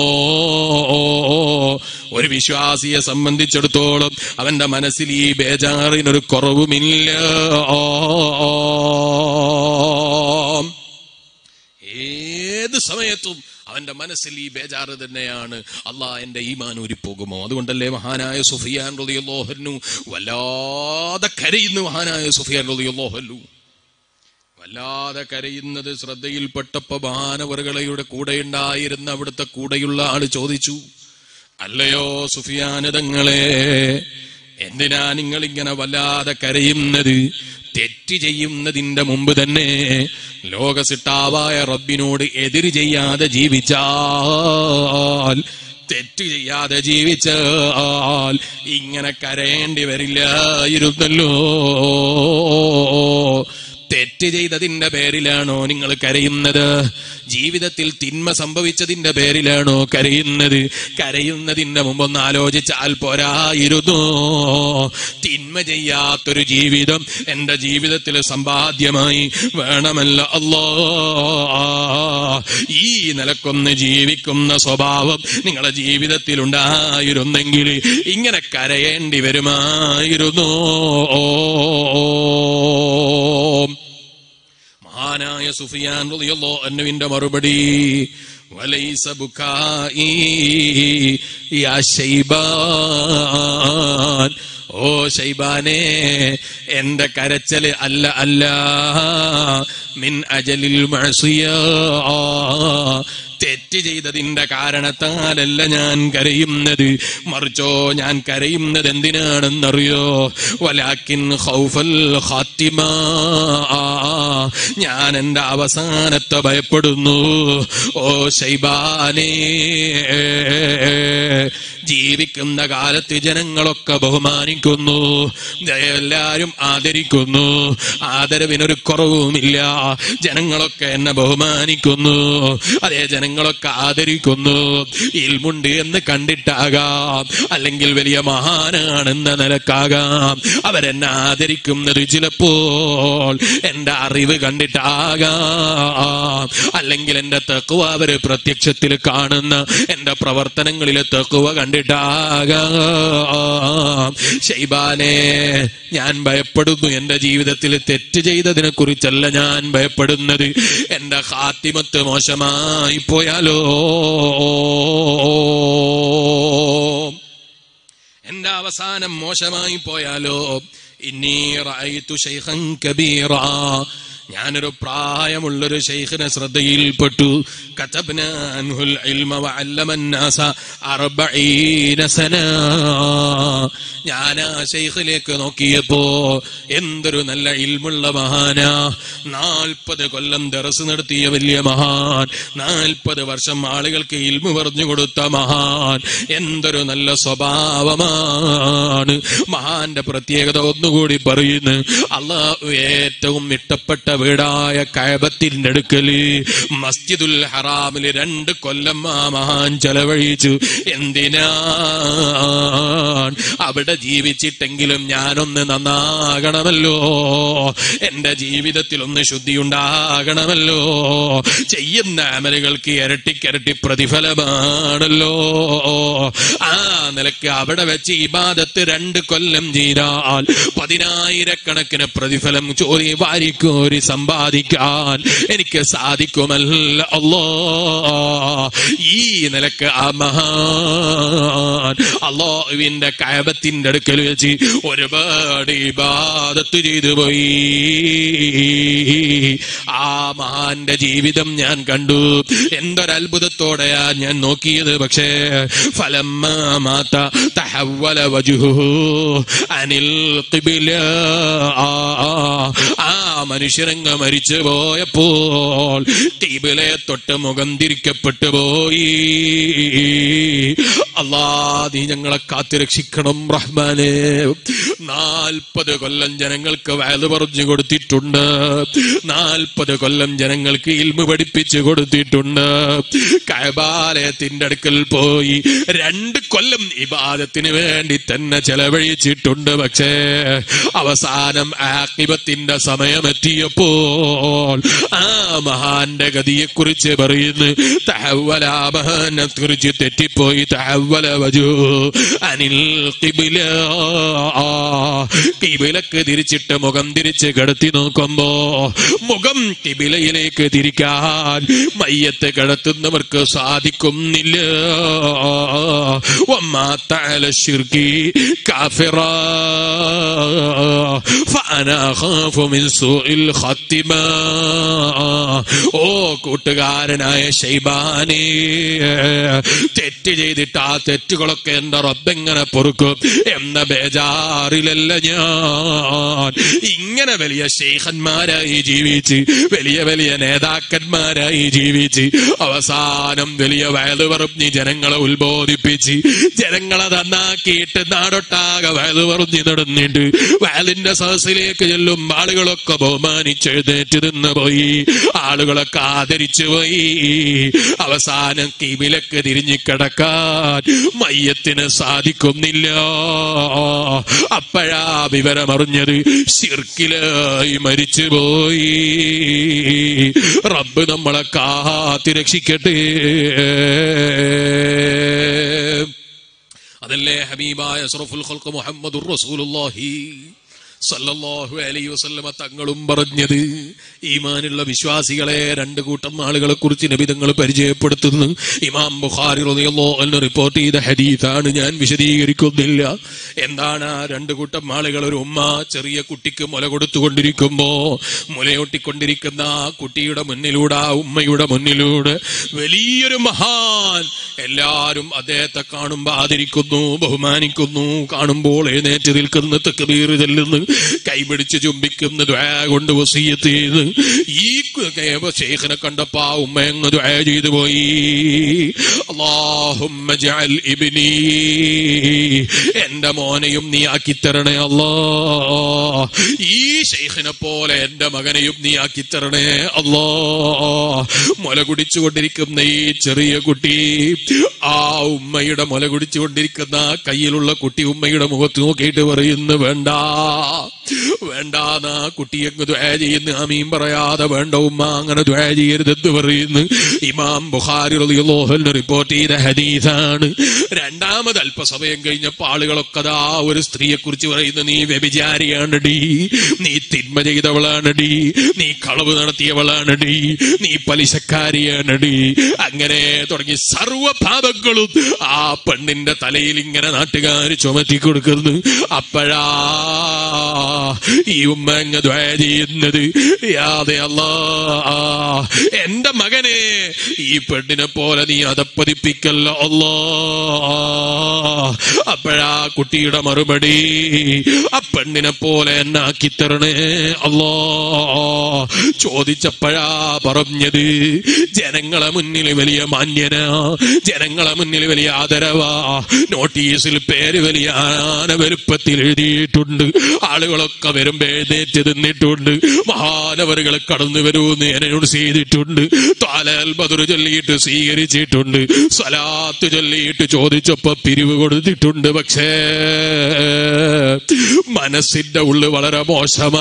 ഒരു വിശ്വാസിയെ സംബന്ധിച്ചിടത്തോളം അവന്റെ മനസ്സിൽ ഈ ബേജാറിനൊരു കുറവുമില്ല ഏത് സമയത്തും അവന്റെ മനസ്സിൽ ഈ ബേജാറ് തന്നെയാണ് അള്ളാ എന്റെ ഈമാൻ ഊരിപ്പോകുമോ അതുകൊണ്ടല്ലേ മഹാനായ സുഫിയാൻ റളിയല്ലാഹു വല്ലാതെ കരയുന്നു മഹാനായ സുഫിയാൻ റളിയല്ലാഹു വല്ലാതെ കരയുന്നത് ശ്രദ്ധയിൽപ്പെട്ടപ്പോ മഹാനവറുകളയുടെ കൂടെ ഉണ്ടായിരുന്ന അവിടുത്തെ കൂടെയുള്ള ആള് ചോദിച്ചു അല്ലയോ സുഫിയാനതങ്ങളെ എന്തിനാ നിങ്ങൾ ഇങ്ങനെ വല്ലാതെ കരയുന്നത് തെറ്റ് ചെയ്യുന്നതിന്റെ മുമ്പ് തന്നെ ലോകസിട്ടാവായ റബ്ബിനോട് എതിര് ചെയ്യാതെ ജീവിച്ചാൽ തെറ്റ് ചെയ്യാതെ ജീവിച്ചാൽ ഇങ്ങനെ കരയേണ്ടി വരില്ലായിരുന്നല്ലോ തെറ്റ് ചെയ്തതിന്റെ പേരിലാണോ നിങ്ങൾ കരയുന്നത് ജീവിതത്തിൽ തിന്മ സംഭവിച്ചതിന്റെ പേരിലാണോ കരയുന്നത് കരയുന്നതിന്റെ മുമ്പൊന്ന് ആലോചിച്ചാൽ പോരായിരുന്നു തിന്മ ചെയ്യാത്തൊരു ജീവിതം എന്റെ ജീവിതത്തിൽ സമ്പാദ്യമായി വേണമല്ല അല്ലോ ഈ നിലക്കൊന്ന് ജീവിക്കുന്ന സ്വഭാവം നിങ്ങളെ ജീവിതത്തിൽ ഉണ്ടായിരുന്നെങ്കിൽ ഇങ്ങനെ കരയേണ്ടി വരുമായിരുന്നു മഹാനായ സുഫിയാൻ റളിയല്ലാഹു അൻഹുവിന്റെ മറുപടി വലൈസ ബുക്കായി യാ ശൈബാൻ ഓ ശൈബാനെ എന്റെ കരച്ചല് അല്ല അല്ല മിൻ അജലിൽ മഴസിയ തെറ്റ് ചെയ്തതിന്റെ കാരണത്താലല്ല ഞാൻ കരയുന്നത് മറിച്ചോ ഞാൻ കരയുന്നത് എന്തിനാണെന്നറിയോ വലാക്കിൻ ഖൗഫൽ ഖാത്തിമ ഞാൻ എന്റെ അവസാനത്തെ ഭയപ്പെടുന്നു ഓ ശൈബാനേ ജീവിക്കുന്ന കാലത്ത് ജനങ്ങളൊക്കെ ബഹുമാനിക്കുന്നു എല്ലാരും ആദരിക്കുന്നു ആദരവിനൊരു കുറവുമില്ല ജനങ്ങളൊക്കെ എന്നെ ബഹുമാനിക്കുന്നു അതേ ജനങ്ങളൊക്കെ ആദരിക്കുന്നു ഇൽമുണ്ട് എന്ന് കണ്ടിട്ടാകാം അല്ലെങ്കിൽ വലിയ മഹാനാണെന്ന നിലക്കാകാം അവരെന്നെ ആദരിക്കുന്നത് ചിലപ്പോൾ എന്റെ അറിവ് കണ്ടിട്ടാകാം അല്ലെങ്കിൽ എന്റെ തെക്കുവ അവര് പ്രത്യക്ഷത്തിൽ കാണുന്ന എന്റെ പ്രവർത്തനങ്ങളിലെ തെക്കുവ കണ്ടിട്ടാകാം ഷൈബാനെ ഞാൻ ഭയപ്പെടുന്നു എന്റെ ജീവിതത്തിൽ തെറ്റ് ചെയ്തതിനെ കുറിച്ചല്ല ഞാൻ ഭയപ്പെടുന്നത് എന്റെ ഹാത്തിമത്ത് മോശമായി പോയാലോ എന്റെ അവസാനം മോശമായി പോയാലോ ഇന്നീ റഅയ്തു ശൈഖൻ കബീറ ഞാനൊരു പ്രായമുള്ളൊരു ശൈഖിനെ ശ്രദ്ധയിൽപ്പെട്ടു കതബ്ന അൻഹുൽ ഇൽമ വഅല്ലമ الناس 40 സന ഞാൻ ആ ശൈഖിലേക്ക് നോക്കിയപ്പോ എന്തൊരു നല്ല ഇൽമുള്ള മഹാനാ നാൽപ്പത് കൊല്ലം ദറസ് നടത്തിയ വലിയ മഹാൻ നാൽപ്പത് വർഷം ആളുകൾക്ക് ഇൽമു പറഞ്ഞു കൊടുത്ത മഹാൻ എന്തൊരു നല്ല സ്വഭാവമാണ് മഹാന്റെ പ്രത്യേകത ഒന്നുകൂടി പറയുന്നു അള്ളാഹു ഏറ്റവും ഇഷ്ടപ്പെട്ട വീടായ കഴബത്തിന്റെ അടുക്കല് മസ്ജിദുൽ ഹറാമില് രണ്ട് കൊല്ലം ആ മഹാൻ ചെലവഴിച്ചു എന്തിനാ അവിടെ ജീവിച്ചിട്ടെങ്കിലും ഞാനൊന്ന് നന്നാകണമല്ലോ എന്റെ ജീവിതത്തിൽ ഒന്ന് ശുദ്ധി ഉണ്ടാകണമല്ലോ ചെയ്യുന്ന അമലുകൾക്ക് ഇരട്ടിക്കിരട്ടി പ്രതിഫലമാണല്ലോ ആ നിലക്ക് അവിടെ വെച്ച് ഇബാദത്ത് രണ്ട് കൊല്ലം ചെയ്താൽ പതിനായിരക്കണക്കിന് പ്രതിഫലം ചോരി വാരിക്കോരി സമ്പാദിക്കാൻ എനിക്ക് സാധിക്കുമല്ല അല്ലോ ഈ നിലക്ക് ആ മഹാൻ അള്ളാഹുവിന്റെ കയബത്തിന്റെ അടുക്കൽ വെച്ച് ഒരുപാട് ഇബാദത്ത് ചെയ്തു പോയി ആ മഹാന്റെ ജീവിതം ഞാൻ കണ്ടു എന്തൊരത്ഭുതത്തോടെയാ ഞാൻ നോക്കിയത് പക്ഷേ ഫലം മാത്ത തഹവല വജുഹു അനിൽ ഖിബില ആ മനുഷ്യരങ്ങ് മരിച്ചു പോയപ്പോൾ ടിബിലെ തൊട്ട് മുഖം തിരിക്കപ്പെട്ടു പോയി അല്ലാ നീ ഞങ്ങളെ കാത്തുരക്ഷിക്കണം റഹ്മാനെ നാൽപ്പത് കൊല്ലം ജനങ്ങൾക്ക് വയത് പറഞ്ഞു കൊടുത്തിട്ടുണ്ട് നാൽപ്പത് കൊല്ലം ജനങ്ങൾക്ക് ഇൽമു പഠിപ്പിച്ചു കൊടുത്തിട്ടുണ്ട് കൈബാലയത്തിന്റെ അടുക്കൽ പോയി രണ്ട് കൊല്ലം ഇബാദത്തിന് വേണ്ടി തന്നെ ചെലവഴിച്ചിട്ടുണ്ട് പക്ഷേ അവസാനം ആക്കിബത്തിന്റെ സമയമെത്തിയപ്പോൾ ആ മഹാന്റെ ഗതിയെ കുറിച്ച് പറയുന്നു തഹവല ആ മഹാനെ കുറിച്ച് തെറ്റിപ്പോയി തഹവല വജു അനിൽ കിബില കിബിലക്ക് തിരിച്ചിട്ട് മുഖം തിരിച്ച് കിടത്തി നോക്കുമ്പോ മുഖം കിബിലയിലേക്ക് തിരിക്കാൻ മയ്യത്ത് കിടത്തുന്നവർക്ക് സാധിക്കുന്നില്ല ومات على الشرك كافرا فأنا أخاف من سوء الخاتمة ഓ കൂട്ടുകാരനായ ഷൈബാനി തെറ്റ് ചെയ്തിട്ട് ആ തെറ്റുകളൊക്കെ എന്റെ റബ്ബെങ്ങനെ പൊറുക്കും എന്ന ബേജാറിലല്ല ഞാൻ ഇങ്ങനെ വലിയ ഷെയ്ഖന്മാരായി ജീവിച്ച് വലിയ വലിയ നേതാക്കന്മാരായി ജീവിച്ച് അവസാനം വലിയ വയല് പറഞ്ഞ് ജനങ്ങളെ ഉത്ബോധിപ്പിച്ച് ജനങ്ങളെ നന്നാക്കിയിട്ട് നാടൊട്ടാകെ വയല് പറഞ്ഞ് നടന്നിട്ട് വയലിന്റെ സദസ്സിലേക്ക് ചെല്ലും ആളുകളൊക്കെ ബഹുമാനിച്ചെഴുന്നേറ്റ് നിന്ന് പോയി ആളുകളൊക്കെ ആദരിച്ചു പോയി അവസാനം കിബിലക്ക് തിരിഞ്ഞു കിടക്കാൻ മയ്യത്തിന് സാധിക്കുന്നില്ല അപ്പോഴാ വിവരമറിഞ്ഞത് ശിർക്കിലായി മരിച്ചുപോയി റബ്ബ് നമ്മളെ കാത്തിരക്ഷിക്കട്ടെ അതല്ലേ ഹബീബായ അസ്റഫുൽ ഖൽഖ് മുഹമ്മദുർ റസൂലുള്ളാഹി സല്ലല്ലാഹു അലൈഹി വസല്ലമ തങ്ങളും പറഞ്ഞത് ഈമാനുള്ള വിശ്വാസികളെ രണ്ട് കൂട്ടം ആളുകളെ കുറിച്ച് നബിതങ്ങൾ പരിചയപ്പെടുത്തുന്നു ഇമാം ബുഖാരി റളിയല്ലാഹു അൻഹു റിപ്പോർട്ട് ചെയ്ത ഹദീസാണ് ഞാൻ വിശദീകരിക്കുന്നില്ല എന്താണ് ആ രണ്ട് കൂട്ടം ആളുകൾ ഒരു ഉമ്മ ചെറിയ കുട്ടിക്ക് മുല കൊടുത്തുകൊണ്ടിരിക്കുമ്പോ മുലയൊട്ടിക്കൊണ്ടിരിക്കുന്ന ആ കുട്ടിയുടെ മുന്നിലൂടെ ആ ഉമ്മയുടെ മുന്നിലൂടെ വലിയൊരു മഹാൻ എല്ലാരും അദ്ദേഹത്തെ കാണുമ്പോൾ ആദരിക്കുന്നു ബഹുമാനിക്കുന്നു കാണുമ്പോൾ എഴുന്നേറ്റ് നിൽക്കുന്ന തെക്കുബീർ ചെല്ലുന്നു കൈപിടിച്ച് ചുംബിക്കുന്ന ദ്വാ കൊണ്ട് വസീയത്ത് ചെയ്ത് ഈ ഷെയ്ഖിനെ കണ്ടപ്പോ ആ ഉമ്മ അങ്ങ് ദുആ ചെയ്തു പോയി അല്ലാഹുമ്മ ജഅൽ ഇബ്നി എന്റെ മോനെയും നീ ആക്കിത്തരണേ അല്ലാ ഈ ഷെയ്ഖിനെ പോലെ എന്റെ മകനെയും നീ ആക്കിത്തരണേ അല്ലാ മുല കുടിച്ചുകൊണ്ടിരിക്കുന്ന ഈ ചെറിയ കുട്ടി ആ ഉമ്മയുടെ മുല കുടിച്ചുകൊണ്ടിരിക്കുന്ന ആ കയ്യിലുള്ള കുട്ടി ഉമ്മയുടെ മുഖത്ത് നോക്കിയിട്ട് പറയുന്നു വേണ്ട വേണ്ട ആ കുട്ടി അങ്ങ് ദ്വയ ചെയ്യുന്നു ആമീൻ പറയാതെ വേണ്ട ഉമ്മ അങ്ങനെ ദ്വയ ചെയ്യരുതെന്ന് പറയുന്നു ഇമാം ബുഖാരി റളിയല്ലാഹു റിപ്പോർട്ട് ചെയ്ത ഹദീസാണ് രണ്ടാമത് അല്പസമയം കഴിഞ്ഞപ്പോ ആളുകളൊക്കെ ദാ ഒരു സ്ത്രീയെ കുറിച്ച് പറയുന്നു നീ വ്യഭിചാരിയാണടി നീ തിന്മ ചെയ്തവളാണടി നീ കളവ് നടത്തിയവളാണടി നീ പലിശക്കാരിയാണടി അങ്ങനെ തുടങ്ങി സർവ പാപങ്ങളും ആ പെണ്ണിന്റെ തലയിൽ ഇങ്ങനെ നാട്ടുകാർ ചുമത്തി കൊടുക്കുന്നു അപ്പോഴാ ഈ ഉമ്മ അങ്ങ് ദ്വയ ചെയ്യുന്നത് യാതെ അല്ലാ എന്റെ മകനെ ഈ പെണ്ണിനെ പോലെ നീ അതപ്പതിപ്പിക്കല്ല അല്ലാ അപ്പോഴാ കുട്ടിയുടെ മറുപടി ആ പെണ്ണിനെ പോലെ എന്നെ ആക്കിത്തരണേ അല്ലാ ചോദിച്ചപ്പോഴാ പറഞ്ഞത് ജനങ്ങളെ മുന്നിൽ വലിയ മാന്യനാ ജനങ്ങളെ മുന്നിൽ വലിയ ആദരവാ നോട്ടീസിൽ പേര് വലിയ ആന വലുപ്പത്തിൽ എഴുതിയിട്ടുണ്ട് ആളുകളൊക്കെ വരുമ്പോ എഴുന്നേറ്റ് നിന്നിട്ടുണ്ട് മഹാനവറുകൾ കടന്നു വരുമെന്ന് എന്നോട് ചെയ്തിട്ടുണ്ട് താലാൽ ബദർ ചൊല്ലിയിട്ട് സ്വീകരിച്ചിട്ടുണ്ട് സ്വലാത്ത് ചൊല്ലിയിട്ട് ചോദിച്ചപ്പോ പിരിവ് കൊടുത്തിട്ടുണ്ട് പക്ഷേ മനസ്സിന്റെ ഉള്ളു വളരെ മോശമാ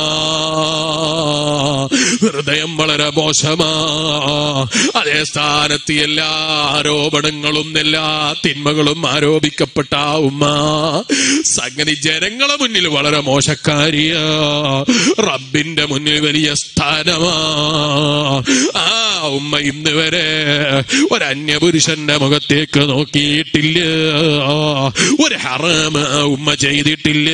ഹൃദയം വളരെ മോശമാ അതേ സ്ഥാനത്ത് എല്ലാ ആരോപണങ്ങളും എല്ലാ തിന്മകളും ആരോപിക്കപ്പെട്ട ആ ഉമ്മ സംഗതി ജനങ്ങളെ മുന്നിൽ വളരെ മോശക്കാരിയാ റബ്ബിന്റെ മുന്നിൽ വലിയ സ്ഥാനമാ ആ ഉമ്മ ഇന്ന് വരെ ഒരു അന്യപുരുഷന്റെ മുഖത്തേക്ക് നോക്കിയിട്ടില്ല ഒരു ഹറാമ ഉമ്മ ചെയ്തിട്ടില്ല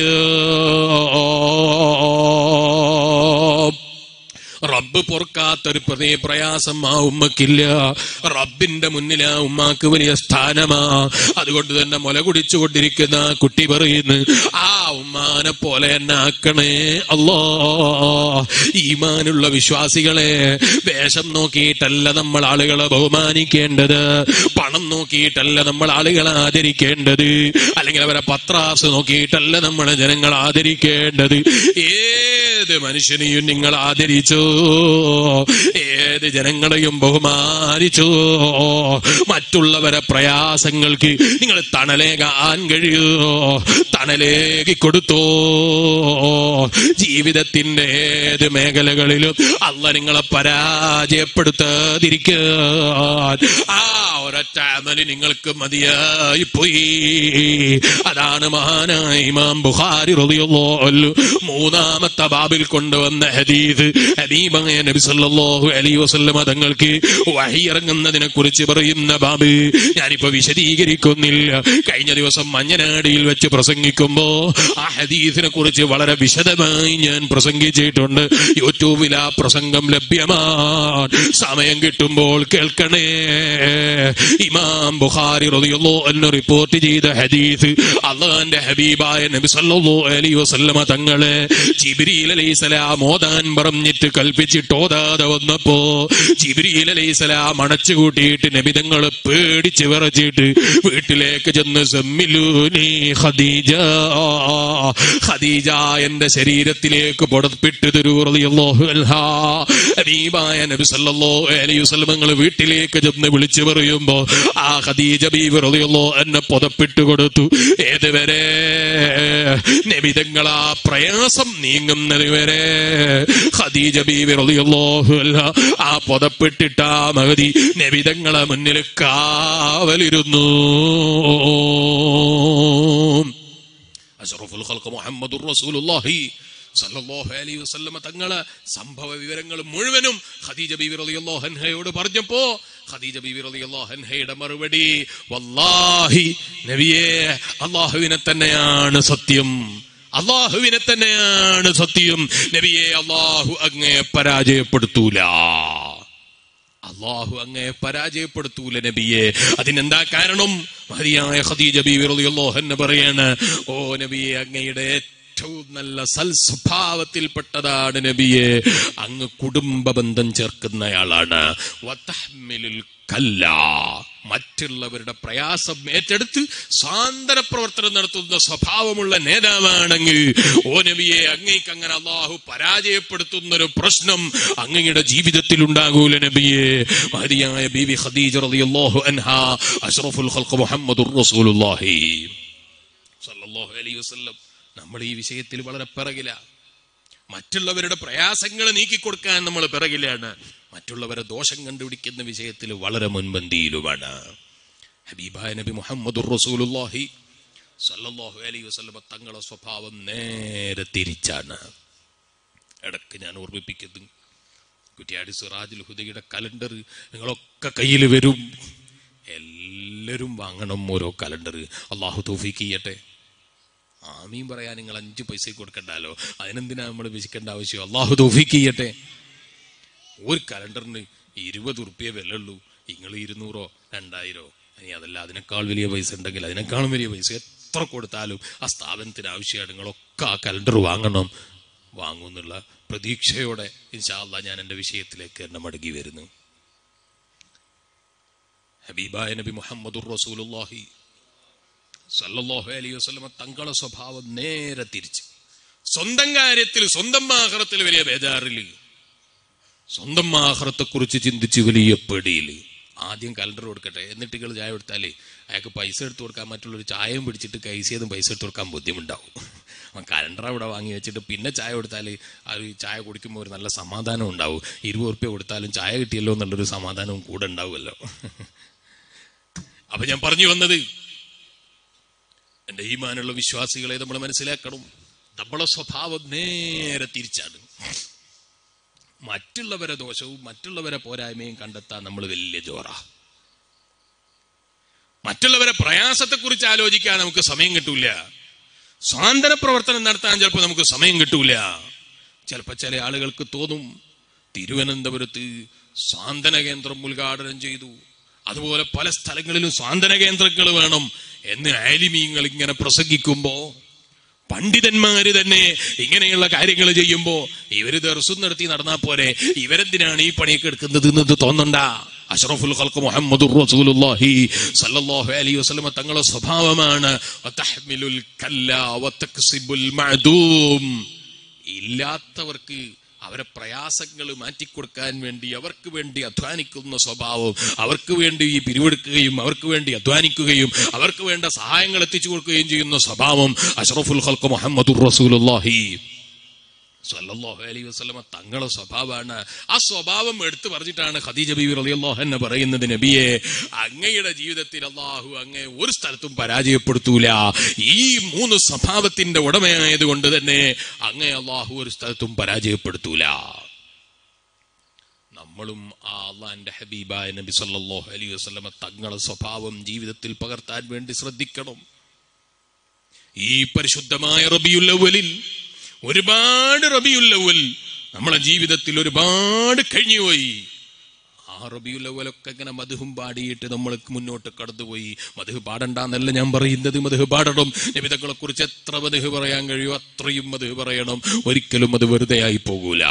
റബ്ബ് പൊറുക്കാത്തൊരു പ്രതേ പ്രയാസം ആ ഉമ്മക്കില്ല റബ്ബിന്റെ മുന്നിൽ ആ ഉമ്മാക്ക് വലിയ സ്ഥാനമാ അതുകൊണ്ട് തന്നെ മുല കുടിച്ചുകൊണ്ടിരിക്കുന്ന ആ കുട്ടി പറയുന്നു ആ ഉമ്മാനെ പോലെ എന്നെ ആക്കണേ അല്ലോ ഈമാനുള്ള വിശ്വാസികളെ വേഷം നോക്കിയിട്ടല്ല നമ്മൾ ആളുകളെ ബഹുമാനിക്കേണ്ടത് പണം നോക്കിയിട്ടല്ല നമ്മൾ ആളുകളെ ആദരിക്കേണ്ടത് അല്ലെങ്കിൽ അവരെ പത്രാസ് നോക്കിയിട്ടല്ല നമ്മൾ ജനങ്ങൾ ആദരിക്കേണ്ടത് ഏത് മനുഷ്യനെയും നിങ്ങൾ ആദരിച്ചു ഏത് ജനങ്ങളെയും ബഹുമാനിച്ചു മറ്റുള്ളവരെ പ്രയാസങ്ങൾക്ക് നിങ്ങൾ തണലേകാൻ കഴിയോ തണലേകി കൊടുത്തോ ജീവിതത്തിന്റെ ഏത് മേഖലകളിലും അല്ല നിങ്ങളെ പരാജയപ്പെടുത്താതിരിക്കാൻ ആ ഒരൊറ്റ അമല് നിങ്ങൾക്ക് മതിയായി പോയി അതാണ് മഹാനായ ഇമാം ബുഖാരി റളിയല്ലാഹു അൻഹു മൂന്നാമത്തെ ബാബിൽ കൊണ്ടുവന്ന ഹദീസ് ഹബീബായ നബി സല്ലല്ലാഹു അലൈഹി വസല്ലമ തങ്ങൾക്ക് വഹി ഇറങ്ങുന്നതിനെ കുറിച്ച് പറയുന്ന ബാബ് ഞാനിപ്പോ വിശദീകരിക്കുന്നില്ല കഴിഞ്ഞ ദിവസം മഞ്ഞനാടിയിൽ വെച്ച് പ്രസംഗിക്കുമ്പോ ആ ഹദീസിനെ കുറിച്ച് വളരെ വിശദമായി ഞാൻ പ്രസംഗിച്ചിട്ടുണ്ട് യൂട്യൂബിൽ ആ പ്രസംഗം ലഭ്യമാണ് സമയം കിട്ടുമ്പോൾ കേൾക്കണേ ഇമാം ബുഖാരി റളിയല്ലാഹു അൻഹു റിപ്പോർട്ട് ചെയ്ത ഹദീസ് അള്ളാന്റെ ഹബീബായ നബി സല്ലല്ലാഹു അലൈഹി വസല്ലമ തങ്ങളെ ജിബ്രീൽ അലൈഹിസ്സലാം ഓതാൻ പറഞ്ഞിട്ട് കൽപ്പിച്ചിട്ട് ഓതാതെ വന്നപ്പോ ജിബ്രീൽ അലൈഹിസ്സലാം അണച്ചു കൂട്ടിയിട്ട് നബിതങ്ങൾ പേടിച്ച് വിറച്ചിട്ട് വീട്ടിലേക്ക് ചെന്ന് സമ്മിലൂനി ഖദീജ ഖദീജ എന്റെ ശരീരത്തിലേക്ക് പുറപ്പിട്ട് തരൂ റളിയല്ലാഹു അൻഹാ ഹബീബായ നബി സല്ലല്ലാഹു അലൈഹി വസല്ലം നിങ്ങൾ വീട്ടിലേക്ക് ചെന്ന് വിളിച്ചു പറയുമ്പോ ആ ഖദീജ ബീവി റളിയല്ലാഹു എന്നെ പുതപ്പിട്ട് കൊടുത്തു ഏതുവരെ നബിതങ്ങൾ ആ പ്രയാസം നീങ്ങുന്നത് വരെ ഖദീജ ബീവി റളിയല്ലാഹു അൻഹ ആ പുതപ്പിട്ടിട്ട ആ മഹതി നബിതങ്ങളെ മുന്നിൽ കാവലിരുന്നു അഷ്റഫുൽ ഖൽഖ് മുഹമ്മദുർ റസൂലുള്ളാഹി സല്ലല്ലാഹു അലൈഹി വസല്ലമ തങ്ങളെ സംഭവ വിവരങ്ങൾ മുഴുവനും ഖദീജ ബീവി റളിയല്ലാഹു അൻഹയോട് പറഞ്ഞപ്പോ ഖദീജ ബീവി റളിയല്ലാഹു അൻഹയുടെ മറുപടി വല്ലാഹി നബിയേ അല്ലാഹുവിനെ തന്നെയാണ് സത്യം അള്ളാഹുവിനെ തന്നെയാണ് സത്യം നബിയെ അള്ളാഹു അങ്ങേ പരാജയപ്പെടുത്തൂല അള്ളാഹു അങ്ങേ പരാജയപ്പെടുത്തൂല നബിയെ അതിനെന്താ കാരണം മഹതിയായ ഖദീജ ബീവി റളിയല്ലാഹു അൻഹ പറയാണ് ഓ നബിയെ അങ്ങയുടെ ഏറ്റവും നല്ല സൽ സ്വഭാവത്തിൽപ്പെട്ടതാണ് നബിയെ അങ്ങ് കുടുംബ ബന്ധം ചേർക്കുന്നയാളാണ് വതഹ്മിലുൽ കല്ല മറ്റുള്ളവരുടെ പ്രയാസം ഏറ്റെടുത്ത് സാന്ത്വന പ്രവർത്തനം നടത്തുന്ന സ്വഭാവമുള്ള നേതാവാണെങ്കിൽ ഓ നബിയെ അങ്ങേക്ക് അങ്ങനെ അള്ളാഹു പരാജയപ്പെടുത്തുന്ന ഒരു പ്രശ്നം അങ്ങയുടെ ജീവിതത്തിൽ ഉണ്ടാകൂല നബിയെ മഹതിയായ ബീവി ഖദീജ റളിയല്ലാഹു അൻഹാ അഷ്റഫുൽ ഖൽഖ് മുഹമ്മദുർ റസൂലുള്ളാഹി സല്ലല്ലാഹു അലൈഹി വസല്ലം നമ്മൾ ഈ വിഷയത്തിൽ വളരെ പിറകില മറ്റുള്ളവരുടെ പ്രയാസങ്ങൾ നീക്കിക്കൊടുക്കാൻ നമ്മൾ പിറകിലാണ് മറ്റുള്ളവരെ ദോഷം കണ്ടുപിടിക്കുന്ന വിഷയത്തിൽ വളരെ മുൻപന്തിയിലുമാണ് ഹബീബായ നബി മുഹമ്മദുർ റസൂലുള്ളാഹി സല്ലല്ലാഹു അലൈഹി വസല്ലം തങ്ങളുടെ സ്വഭാവം നേരെ തിരിച്ചാണ് ഇടക്ക് ഞാൻ ഓർമ്മിപ്പിക്കുന്നു കുറ്റിയാടി സിറാജുൽ ഹുദയുടെ കലണ്ടർ നിങ്ങളൊക്കെ കയ്യിൽ വരും എല്ലാവരും വാങ്ങണം ഓരോ കലണ്ടർ അള്ളാഹു തൗഫീക്ക് ചെയ്യട്ടെ ആമീൻ പറയാൻ നിങ്ങൾ അഞ്ച് പൈസ കൊടുക്കണ്ടല്ലോ അതിനെന്തിനാ നമ്മൾ വിശക്കേണ്ട ആവശ്യം അള്ളാഹു തൗഫീക്ക് ചെയ്യട്ടെ ഒരു കലണ്ടറിന് ഇരുപത് ഉറുപ്പ്യ വിലയുള്ളൂ നിങ്ങൾ ഇരുന്നൂറോ രണ്ടായിരോ ഇനി അതല്ല അതിനേക്കാൾ വലിയ പൈസ ഉണ്ടെങ്കിൽ അതിനേക്കാളും വലിയ പൈസ എത്ര കൊടുത്താലും ആ സ്ഥാപനത്തിന് ആവശ്യമാണ് നിങ്ങളൊക്കെ ആ കലണ്ടർ വാങ്ങണം വാങ്ങുമെന്നുള്ള പ്രതീക്ഷയോടെ ഇൻഷാല്ല ഞാൻ എൻ്റെ വിഷയത്തിലേക്ക് എന്നെ മടങ്ങി വരുന്നു ഹബീബായ നബി മുഹമ്മദുർ റസൂലുള്ളാഹി സല്ലല്ലാഹു അലൈഹി വസല്ലമ തങ്ങളെ സ്വഭാവം നേരെ തിരിച്ച് സ്വന്തം കാര്യത്തിൽ സ്വന്തം ആഹ്റത്തിൽ വലിയ ബേജാറില് സ്വന്തം ആഹ്റത്തെ കുറിച്ച് ചിന്തിച്ച് വലിയ പേടിയില് ആദ്യം കലണ്ടർ കൊടുക്കട്ടെ എന്നിട്ട് നിങ്ങൾ ചായ കൊടുത്താലേ അയാൾക്ക് പൈസ എടുത്തു കൊടുക്കാൻ മറ്റുള്ളൊരു ചായയും പിടിച്ചിട്ട് കൈസിയതും പൈസ എടുത്തു കൊടുക്കാൻ ബുദ്ധിമുട്ടാവും അവൻ കലണ്ടർ അവിടെ വാങ്ങി വെച്ചിട്ട് പിന്നെ ചായ കൊടുത്താൽ ആ ഒരു ചായ കുടിക്കുമ്പോൾ ഒരു നല്ല സമാധാനം ഉണ്ടാവും ഇരുപത് ഉറുപ്പ്യ കൊടുത്താലും ചായ കിട്ടിയല്ലോ എന്നുള്ളൊരു സമാധാനവും കൂടെ ഉണ്ടാവുമല്ലോ അപ്പൊ ഞാൻ പറഞ്ഞു വന്നത് എന്റെ ഈമാനുള്ള വിശ്വാസികളെ നമ്മൾ മനസ്സിലാക്കണം നമ്മളെ സ്വഭാവം നേരെ തിരിച്ചാണ് മറ്റുള്ളവരെ ദോഷവും മറ്റുള്ളവരെ പോരായ്മയും കണ്ടെത്താൻ നമ്മൾ വലിയ ജോറ മറ്റുള്ളവരെ പ്രയാസത്തെക്കുറിച്ച് ആലോചിക്കാൻ നമുക്ക് സമയം കിട്ടൂല സ്വാതന്ത്ര്യ പ്രവർത്തനം നടത്താൻ ചിലപ്പോൾ നമുക്ക് സമയം കിട്ടൂല ചിലപ്പോൾ ചില ആളുകൾക്ക് തോന്നും തിരുവനന്തപുരത്ത് സ്വാന്തന കേന്ദ്രം ഉദ്ഘാടനം ചെയ്തു അതുപോലെ പല സ്ഥലങ്ങളിലും സ്വാന്തന കേന്ദ്രങ്ങൾ വേണം എന്ന് ആലിമീങ്ങൾ ഇങ്ങനെ പ്രസംഗിക്കുമ്പോ പണ്ഡിതന്മാര് തന്നെ ഇങ്ങനെയുള്ള കാര്യങ്ങൾ ചെയ്യുമ്പോ ഇവര് ദർശനം നടത്തി നടന്നാ പോരെ ഇവരെന്തിനാണ് ഈ പണിയൊക്കെ എടുക്കുന്നത് എന്ന് തോന്നണ്ട അഷ്റഫുൽ ഖൽഖ് മുഹമ്മദുർ റസൂലുള്ളാഹി സല്ലല്ലാഹു അലൈഹി വസല്ലമ തങ്ങളുടെ സ്വഭാവമാണ് വതഹ്മിലുൽ കല്ല വതക്സിബുൽ മഅദൂം ഇല്ലാത്തവർക്ക് അവരെ പ്രയാസങ്ങൾ മാറ്റിക്കൊടുക്കാൻ വേണ്ടി അവർക്ക് വേണ്ടി അധ്വാനിക്കുന്ന സ്വഭാവം അവർക്ക് വേണ്ടി ഈ പിരിവെടുക്കുകയും അവർക്ക് വേണ്ടി അധ്വാനിക്കുകയും അവർക്ക് വേണ്ട സഹായങ്ങൾ എത്തിച്ചു കൊടുക്കുകയും ചെയ്യുന്ന സ്വഭാവം അഷ്റഫുൽ ഖൽഖ് മുഹമ്മദുർ റസൂലുള്ളാഹി സല്ലല്ലാഹു അലൈഹി വസല്ലമ തങ്ങളെ സ്വഭാവമാണ് ആ സ്വഭാവം എടുത്തു പറഞ്ഞിട്ടാണ് ഖദീജ ബീവി റളിയല്ലാഹു അൻഹ പറയുന്നത് നബിയെ അങ്ങയുടെ ജീവിതത്തിൽ അള്ളാഹു അങ്ങേ ഒരു സ്ഥലത്തും പരാജയപ്പെടുത്തൂല ഈ മൂന്ന് സ്വഭാവത്തിന്റെ ഉടമയായത് കൊണ്ട് തന്നെ അങ്ങേ അള്ളാഹു ഒരു സ്ഥലത്തും പരാജയപ്പെടുത്തൂല നമ്മളും ആ അള്ളാന്റെ ഹബീബായ നബി സല്ലല്ലാഹു അലൈഹി വസല്ലമ തങ്ങളെ സ്വഭാവം ജീവിതത്തിൽ പകർത്താൻ വേണ്ടി ശ്രദ്ധിക്കണം ഈ പരിശുദ്ധമായ റബിയുൽ അവലിൽ ഒരുപാട് റബിയുൽ അവൽ നമ്മളെ ജീവിതത്തിൽ ഒരുപാട് കഴിഞ്ഞുപോയി ആ റബിയുൽ അവലൊക്കെ ഇങ്ങനെ മധുഹും പാടിയിട്ട് നമ്മൾ മുന്നോട്ട് കടന്നുപോയി മധു പാടണ്ടെന്നല്ല ഞാൻ പറയുന്നത് മധു പാടണം നബിതങ്ങളെ കുറിച്ച് എത്ര മധു പറയാൻ കഴിയും അത്രയും മധു പറയണം ഒരിക്കലും അത് വെറുതെ ആയി പോകൂല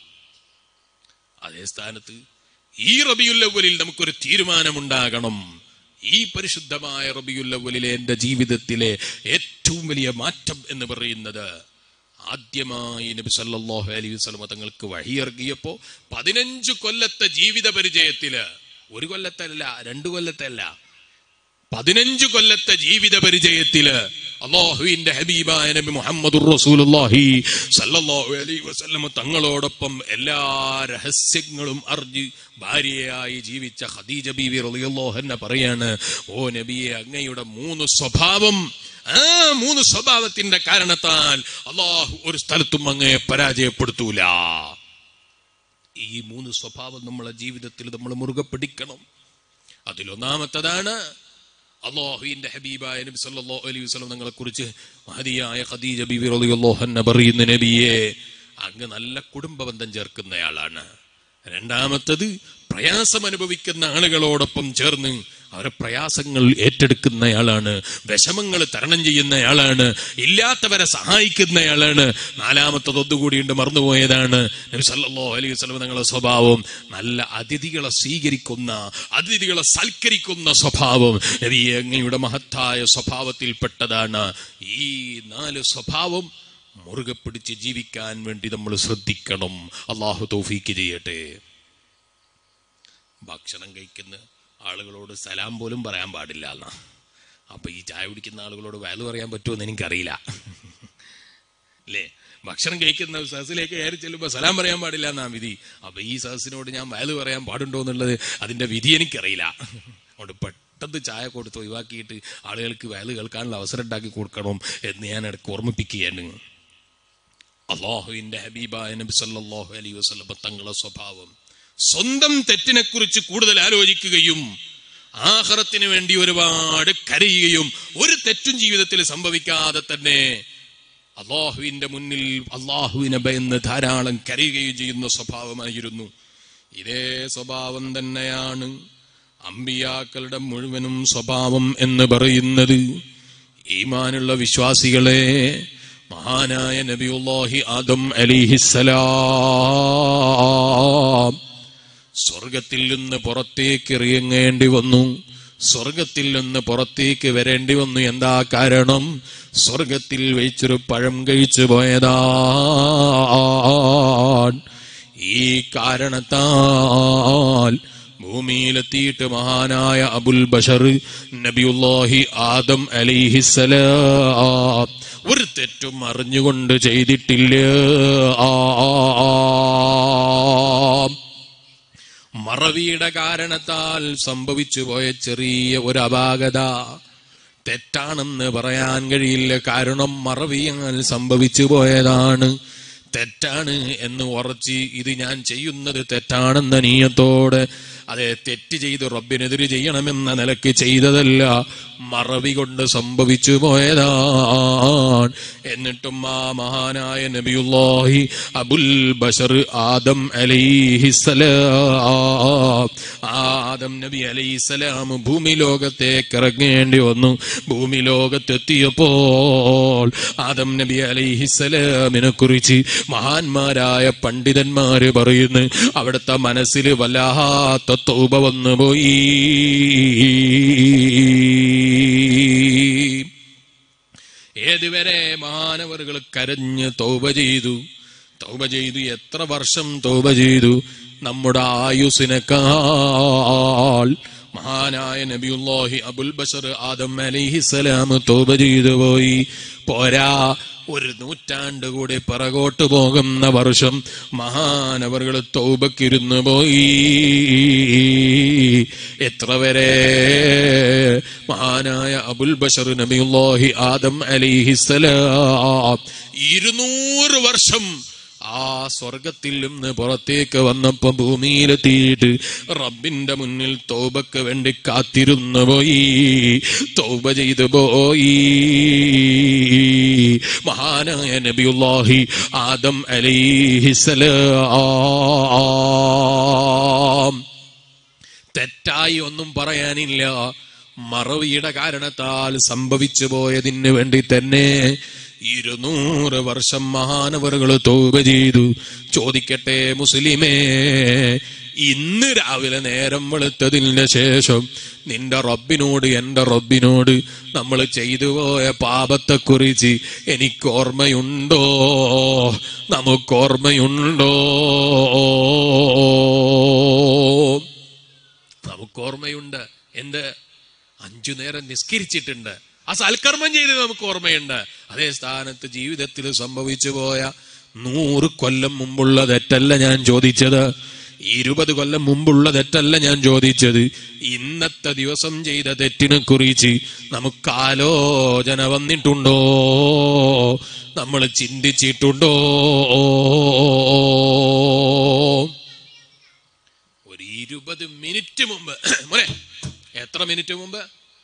അതേ സ്ഥാനത്ത് ഈ റബിയുല്ലവലിൽ നമുക്കൊരു തീരുമാനമുണ്ടാകണം ഈ പരിശുദ്ധമായ റബിയുല്ലവലിലെ എന്റെ ജീവിതത്തിലെ ഏറ്റവും വലിയ മാറ്റം എന്ന് പറയുന്നത് ആദ്യമായി നബി സല്ലല്ലാഹു അലൈഹി വസല്ലം തങ്ങൾക്ക് വഴിയിറങ്ങിയപ്പോ പതിനഞ്ച് കൊല്ലത്തെ ജീവിത പരിചയത്തില് ഒരു കൊല്ലത്തല്ല രണ്ടു കൊല്ലത്തല്ല പതിനഞ്ചു കൊല്ലത്തെ ജീവിത പരിചയത്തില് അള്ളാഹുവിന്റെ ഹബീബായ നബി മുഹമ്മദുർ റസൂലുള്ളാഹി സല്ലല്ലാഹു അലൈഹി വസല്ലം തങ്ങളോടൊപ്പം എല്ലാ രഹസ്യങ്ങളും അറിഞ്ഞ് ഭാര്യയായി ജീവിച്ച ഖദീജ ബീവി റളിയല്ലാഹു അൻഹ പറയാണ് ഓ നബിയെ അങ്ങയുടെ മൂന്ന് സ്വഭാവം ആ മൂന്ന് സ്വഭാവത്തിന്റെ കാരണത്താൽ അള്ളാഹു ഒരു സ്ഥലത്തും അങ്ങയെ പരാജയപ്പെടുത്തൂല ഈ മൂന്ന് സ്വഭാവം നമ്മളെ ജീവിതത്തിൽ നമ്മൾ മുറുകെ പിടിക്കണം അതിലൊന്നാമത്തതാണ് അള്ളാഹുവിന്റെ ഹബീബായ നബി സല്ലല്ലാഹു അലൈഹി വസല്ലം നിങ്ങളെ കുറിച്ച് മഹദിയായ ഖദീജ ബിബി റളിയല്ലാഹു അൻഹ പറയുന്ന നബിയെ അങ്ങ് നല്ല കുടുംബ ബന്ധം ചേർക്കുന്നയാളാണ് രണ്ടാമത്തത് പ്രയാസം അനുഭവിക്കുന്ന ആളുകളോടൊപ്പം ചേർന്ന് അവരെ പ്രയാസങ്ങൾ ഏറ്റെടുക്കുന്നയാളാണ് വിഷമങ്ങൾ തരണം ചെയ്യുന്നയാളാണ് ഇല്ലാത്തവരെ സഹായിക്കുന്നയാളാണ് നാലാമത്തത് ഒന്നുകൂടിയുണ്ട് മറന്നുപോയതാണ് നബി സല്ലല്ലാഹു അലൈഹി വസല്ലം തങ്ങളുടെ സ്വഭാവം നല്ല അതിഥികളെ സ്വീകരിക്കുന്ന അതിഥികളെ സൽക്കരിക്കുന്ന സ്വഭാവം നബി അങ്ങയുടെ മഹത്തായ സ്വഭാവത്തിൽപ്പെട്ടതാണ് ഈ നാല് സ്വഭാവം മുറുകെ പിടിച്ച് ജീവിക്കാൻ വേണ്ടി നമ്മൾ ശ്രദ്ധിക്കണം അള്ളാഹു തൗഫീക്ക് ചെയ്യട്ടെ ഭക്ഷണം കഴിക്കുന്ന ആളുകളോട് സലാം പോലും പറയാൻ പാടില്ല എന്നാ അപ്പൊ ഈ ചായ കുടിക്കുന്ന ആളുകളോട് വാല് പറയാൻ പറ്റുമെന്ന് എനിക്കറിയില്ല അല്ലേ ഭക്ഷണം കഴിക്കുന്ന സദസ്സിലേക്ക് കയറി ചെല്ലുമ്പോൾ സലാം പറയാൻ പാടില്ല എന്നാ വിധി അപ്പൊ ഈ സദസ്സിനോട് ഞാൻ വാല് പറയാൻ പാടുണ്ടോ എന്നുള്ളത് അതിന്റെ വിധി എനിക്കറിയില്ല അതുകൊണ്ട് പെട്ടെന്ന് ചായ കൊടുത്ത് ഒഴിവാക്കിയിട്ട് ആളുകൾക്ക് വാല് കേൾക്കാനുള്ള അവസരം ഉണ്ടാക്കി കൊടുക്കണം എന്ന് ഞാൻ ഇടയ്ക്ക് ഓർമ്മിപ്പിക്കുകയാണ് അള്ളാഹുവിന്റെ ഹബീബായ നബി സല്ലല്ലാഹു അലൈഹി വസല്ലം തങ്ങളുടെ സ്വഭാവം സ്വന്തം തെറ്റിനെ കുറിച്ച് കൂടുതൽ ആലോചിക്കുകയും ആഹ്റത്തിന് വേണ്ടി ഒരുപാട് കരയുകയും ഒരു തെറ്റും ജീവിതത്തിൽ സംഭവിക്കാതെ തന്നെ അള്ളാഹുവിന്റെ മുന്നിൽ അള്ളാഹുവിനെ ഭയന്ന് ധാരാളം കരയുകയും ചെയ്യുന്ന സ്വഭാവമായിരുന്നു ഇതേ സ്വഭാവം തന്നെയാണ് അമ്പിയാക്കളുടെ മുഴുവനും സ്വഭാവം എന്ന് പറയുന്നത് ഈമാനുള്ള വിശ്വാസികളെ മഹാനായ നബിയുല്ലാഹി ആദം അലിഹിസലാം സ്വർഗത്തിൽ നിന്ന് പുറത്തേക്ക് ഇറങ്ങേണ്ടി വന്നു സ്വർഗത്തിൽ നിന്ന് പുറത്തേക്ക് വരേണ്ടി വന്നു എന്താ കാരണം സ്വർഗത്തിൽ വെച്ചൊരു പഴം കഴിച്ചു പോയതാ ഈ കാരണത്താൽ ഭൂമിയിലെത്തിയിട്ട് മഹാനായ അബുൽ ബഷർ നബിയുല്ലാഹി ആദം അലിഹിസലാം ഒരു തെറ്റും അറിഞ്ഞുകൊണ്ട് ചെയ്തിട്ടില്ല മറവിയുടെ കാരണത്താൽ സംഭവിച്ചു പോയ ചെറിയ ഒരു അപാകത തെറ്റാണെന്ന് പറയാൻ കഴിയില്ല കാരണം മറവിയാൽ സംഭവിച്ചു പോയതാണ് തെറ്റാണ് എന്ന് ഉറച്ച് ഇത് ഞാൻ ചെയ്യുന്നത് തെറ്റാണെന്ന നീയത്തോടെ അതെ തെറ്റ് ചെയ്ത് റബ്ബിനെതിരെ ചെയ്യണമെന്ന നിലക്ക് ചെയ്തതല്ല മറവി കൊണ്ട് സംഭവിച്ചു പോയതാണ് എന്നിട്ടും ആ മഹാനായ നബിയുല്ലാഹി അബുൽ ബഷർ ആദം അലൈഹിസലാം ആദം നബി അലൈഹിസലാം ഭൂമി ലോകത്തേക്ക് ഇറങ്ങേണ്ടി വന്നു ഭൂമി ലോകത്തെത്തിയപ്പോൾ ആദം നബി അലൈഹിസലാമിനെ കുറിച്ച് മഹാന്മാരായ പണ്ഡിതന്മാര് പറയുന്നു അവിടുത്തെ മനസ്സിൽ വല്ലാത്ത തൗബ വന്നു പോയി ഏതുവരെ മാനവറുകൾ കരഞ്ഞ് തൗബ ചെയ്തു തൗബ ചെയ്തു എത്ര വർഷം തൗബ ചെയ്തു നമ്മുടെ ആയുസിനേക്കാൾ മഹാനായ നബിയുല്ലാഹി അബുൽ ബഷർ ആദം അലിഹിസലാം തൗബ ചെയ്തു പോയി പോരാ ഒരു നൂറ്റാണ്ട് കൂടി പിറകോട്ട് പോകുന്ന വർഷം മഹാനവറുകൾ തൗബക്കിരുന്നു പോയി എത്ര വരെ മഹാനായ അബുൽ ബഷർ നബിയുല്ലാഹി ആദം അലിഹിസലാം ഇരുന്നൂറ് വർഷം ആ സ്വർഗത്തിൽ നിന്ന് പുറത്തേക്ക് വന്നപ്പോ ഭൂമിയിലെത്തിയിട്ട് റബ്ബിന്റെ മുന്നിൽ തോബക്ക് വേണ്ടി കാത്തിരുന്നു പോയി തോബ ചെയ്തു പോയി മഹാനായ നബിയുല്ലാഹി ആദം അലിഹിസലാം തെറ്റായി ഒന്നും പറയാനില്ല മറവിയുടെ കാരണത്താൽ സംഭവിച്ചു പോയതിന് വേണ്ടി തന്നെ ഇരുന്നൂറ് വർഷം മഹാനവറുകൾ തോപ ചെയ്തു ചോദിക്കട്ടെ മുസ്ലിമേ ഇന്ന് രാവിലെ നേരം വെളുത്തതിന് ശേഷം നിന്റെ റബ്ബിനോട് എന്റെ റബ്ബിനോട് നമ്മൾ ചെയ്തു പോയ പാപത്തെക്കുറിച്ച് എനിക്ക് ഓർമ്മയുണ്ടോ നമുക്ക് ഓർമ്മയുണ്ടോ നമുക്ക് ഓർമ്മയുണ്ട് എന്ത് അഞ്ചു നേരം നിസ്കരിച്ചിട്ടുണ്ട് ആ സൽക്കർമ്മം ചെയ്ത് നമുക്ക് ഓർമ്മയുണ്ട് അതേ സ്ഥാനത്ത് ജീവിതത്തിൽ സംഭവിച്ചു പോയ നൂറ് കൊല്ലം മുമ്പുള്ള തെറ്റല്ല ഞാൻ ചോദിച്ചത് ഇരുപത് കൊല്ലം മുമ്പുള്ള തെറ്റല്ല ഞാൻ ചോദിച്ചത് ഇന്നത്തെ ദിവസം ചെയ്ത തെറ്റിനെ കുറിച്ച് നമുക്ക് ആലോചന വന്നിട്ടുണ്ടോ നമ്മൾ ചിന്തിച്ചിട്ടുണ്ടോ ഒരു ഇരുപത് മിനിറ്റ് മുമ്പ് മോനെ എത്ര മിനിറ്റ് മുമ്പ്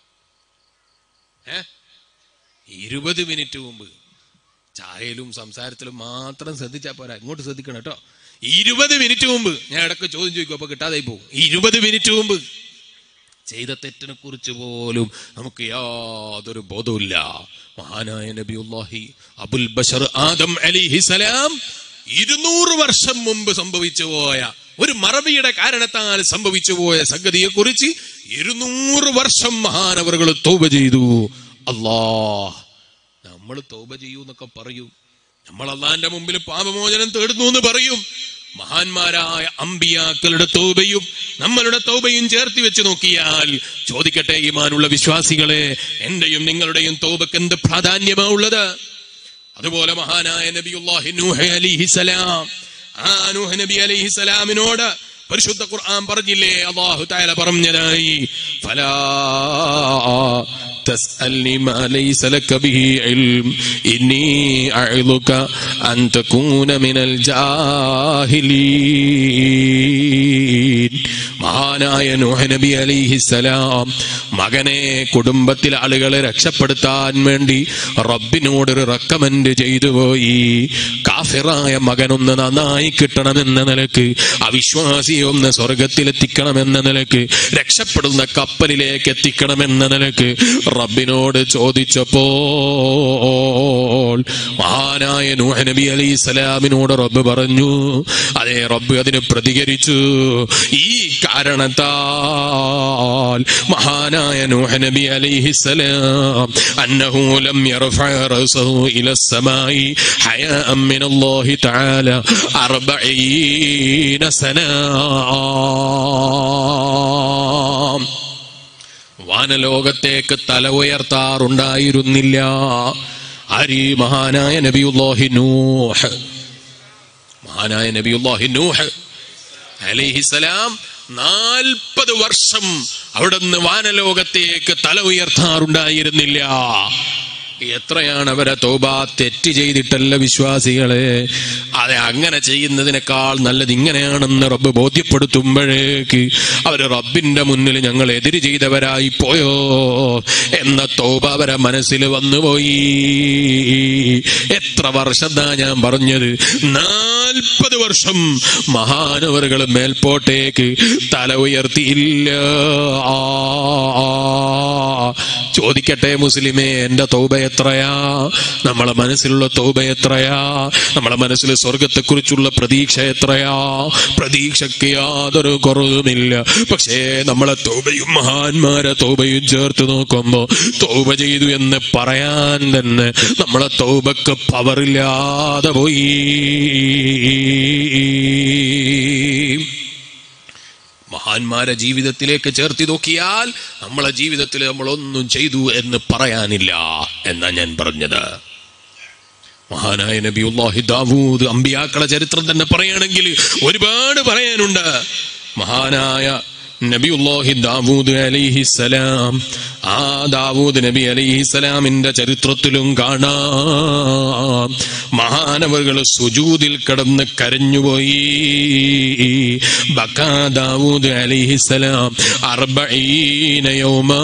ഏ ഇരുപത് മിനിറ്റ് മുമ്പ് ചായയിലും സംസാരത്തിലും മാത്രം ശ്രദ്ധിച്ചാൽ പോരാ ഇങ്ങോട്ട് ശ്രദ്ധിക്കണം കേട്ടോ ഇരുപത് മിനിറ്റ് മുമ്പ് ഞാൻ ഇടയ്ക്ക് ചോദ്യം ചോദിക്കും അപ്പൊ കിട്ടാതെ പോകും ഇരുപത് മിനിറ്റ് മുമ്പ് ചെയ്ത തെറ്റിനെ കുറിച്ച് പോലും നമുക്ക് യാതൊരു ബോധവുമില്ല മഹാനായ നബിയുല്ലാഹി അബുൽ ബഷർ ആദം അലിഹിസലാം ഇരുന്നൂറ് വർഷം മുമ്പ് സംഭവിച്ചു പോയ ഒരു മറവിയുടെ കാരണത്താൽ സംഭവിച്ചു പോയ സംഗതിയെ കുറിച്ച് ഇരുന്നൂറ് വർഷം മഹാനവറുകൾ തോപ ചെയ്തു അല്ലാ നമ്മൾ തോപ ചെയ്യൂ എന്നൊക്കെ പറയും നമ്മൾ അള്ളാന്റെ മുമ്പിൽ പാപമോചനം തേടുന്നു എന്ന് പറയും മഹാന്മാരായ അമ്പിയാക്കളുടെ തോബയും നമ്മളുടെ തോബയും ചേർത്തി വെച്ച് നോക്കിയാൽ ചോദിക്കട്ടെ ഈമാനുള്ള വിശ്വാസികളെ എന്റെയും നിങ്ങളുടെയും തോബക്ക് എന്ത് പ്രാധാന്യമാ ഉള്ളത് അതുപോലെ മഹാനായ നബിയുല്ലാഹി നൂഹ് അലിഹിസലാം ആ നൂഹ് നബി അലിഹിസലാമിനോട് പരിശുദ്ധ ഖുർആൻ പറഞ്ഞില്ലേ അള്ളാഹു താല പറഞ്ഞതായി ഫലാ تسألني ما ليس لك به علم إني أعظك أن تكون من الجاهلين മഹാനായ നൂഹ് നബി അലിഹിസലാം മകനെ കുടുംബത്തിലെ ആളുകളെ രക്ഷപ്പെടുത്താൻ വേണ്ടി റബ്ബിനോടൊരു റെക്കമെൻഡ് ചെയ്തു പോയി കാഫിറായ മകനൊന്ന് നന്നായി കിട്ടണമെന്ന നിലക്ക് അവിശ്വാസിയൊന്ന് സ്വർഗത്തിലെത്തിക്കണമെന്ന നിലക്ക് രക്ഷപ്പെടുന്ന കപ്പലിലേക്ക് എത്തിക്കണമെന്ന നിലക്ക് റബ്ബിനോട് ചോദിച്ചപ്പോൾ മഹാനായ നൂഹ് നബി അലി ഇസ്ലാമിനോട് റബ്ബ് പറഞ്ഞു അതേ റബ്ബ് അതിന് പ്രതികരിച്ചു ഈ കാരണത്താൽ മഹാനായ നൂഹ് നബി അലൈഹിസ്സലാം അന്നഹു ലം യർഫഅ റഅസഹു ഇല السماء حياء من الله تعالى 40 سنة വാനലോകത്തേക്ക് തല ഉയർത്താറുണ്ടായിരുന്നില്ല ആരി മഹാനായ നബിയുല്ലാഹി നൂഹ് മഹാനായ നബിയുല്ലാഹി നൂഹ് അലിഹിസലാം നാൽപ്പത് വർഷം അവിടുന്ന് വാനലോകത്തേക്ക് തല ഉയർത്താറുണ്ടായിരുന്നില്ല എത്രയാണ് അവരെ തോബ തെറ്റ് ചെയ്തിട്ടല്ല വിശ്വാസികളെ അതെ അങ്ങനെ ചെയ്യുന്നതിനേക്കാൾ നല്ലത് ഇങ്ങനെയാണെന്ന് റബ്ബ് ബോധ്യപ്പെടുത്തുമ്പോഴേക്ക് അവര് റബ്ബിന്റെ മുന്നിൽ ഞങ്ങൾ എതിര് ചെയ്തവരായി പോയോ എന്ന തോബ അവരെ മനസ്സിൽ വന്നുപോയി എത്ര വർഷത്താ ഞാൻ പറഞ്ഞത് നാൽപ്പത് വർഷം മഹാനവറുകൾ മേൽപോട്ടേക്ക് തല ഉയർത്തിയില്ല ചോദിക്കട്ടെ മുസ്ലിമേ എന്റെ തൗബ എത്രയാ നമ്മളെ മനസ്സിലുള്ള തൗബ എത്രയാ നമ്മളെ മനസ്സിൽ സ്വർഗത്തെക്കുറിച്ചുള്ള പ്രതീക്ഷ എത്രയാ പ്രതീക്ഷയ്ക്ക് യാതൊരു കുറവുമില്ല പക്ഷേ നമ്മളെ തൗബയും മഹാന്മാരെ തൗബയും ചേർത്ത് നോക്കുമ്പോ തൗബ ചെയ്തു എന്ന് പറയാൻ തന്നെ നമ്മളെ തൗബക്ക് പവറില്ലാതെ പോയി മഹാന്മാരെ ജീവിതത്തിലേക്ക് ചേർത്തി നോക്കിയാൽ നമ്മളെ ജീവിതത്തിൽ നമ്മൾ ഒന്നും ചെയ്തു എന്ന് പറയാനില്ല എന്നാ ഞാൻ പറഞ്ഞത് മഹാനായ നബിയുല്ലാഹി ദാവൂദ് അമ്പിയാക്കളെ ചരിത്രം തന്നെ പറയുകയാണെങ്കിൽ ഒരുപാട് പറയാനുണ്ട് മഹാനായ നബിയുല്ലാഹി ദാവൂദ് അലിഹിസലാം ആ ദാവൂദ് നബി അലിഹിസലാമിന്റെ ചരിത്രത്തിലും കാണാം മഹാനവറുകൾ സുജൂതിൽ കിടന്ന് കരഞ്ഞുപോയി ബക്കാ ദാവൂദ് അലിഹിസലാം അർബഈന യൗമാ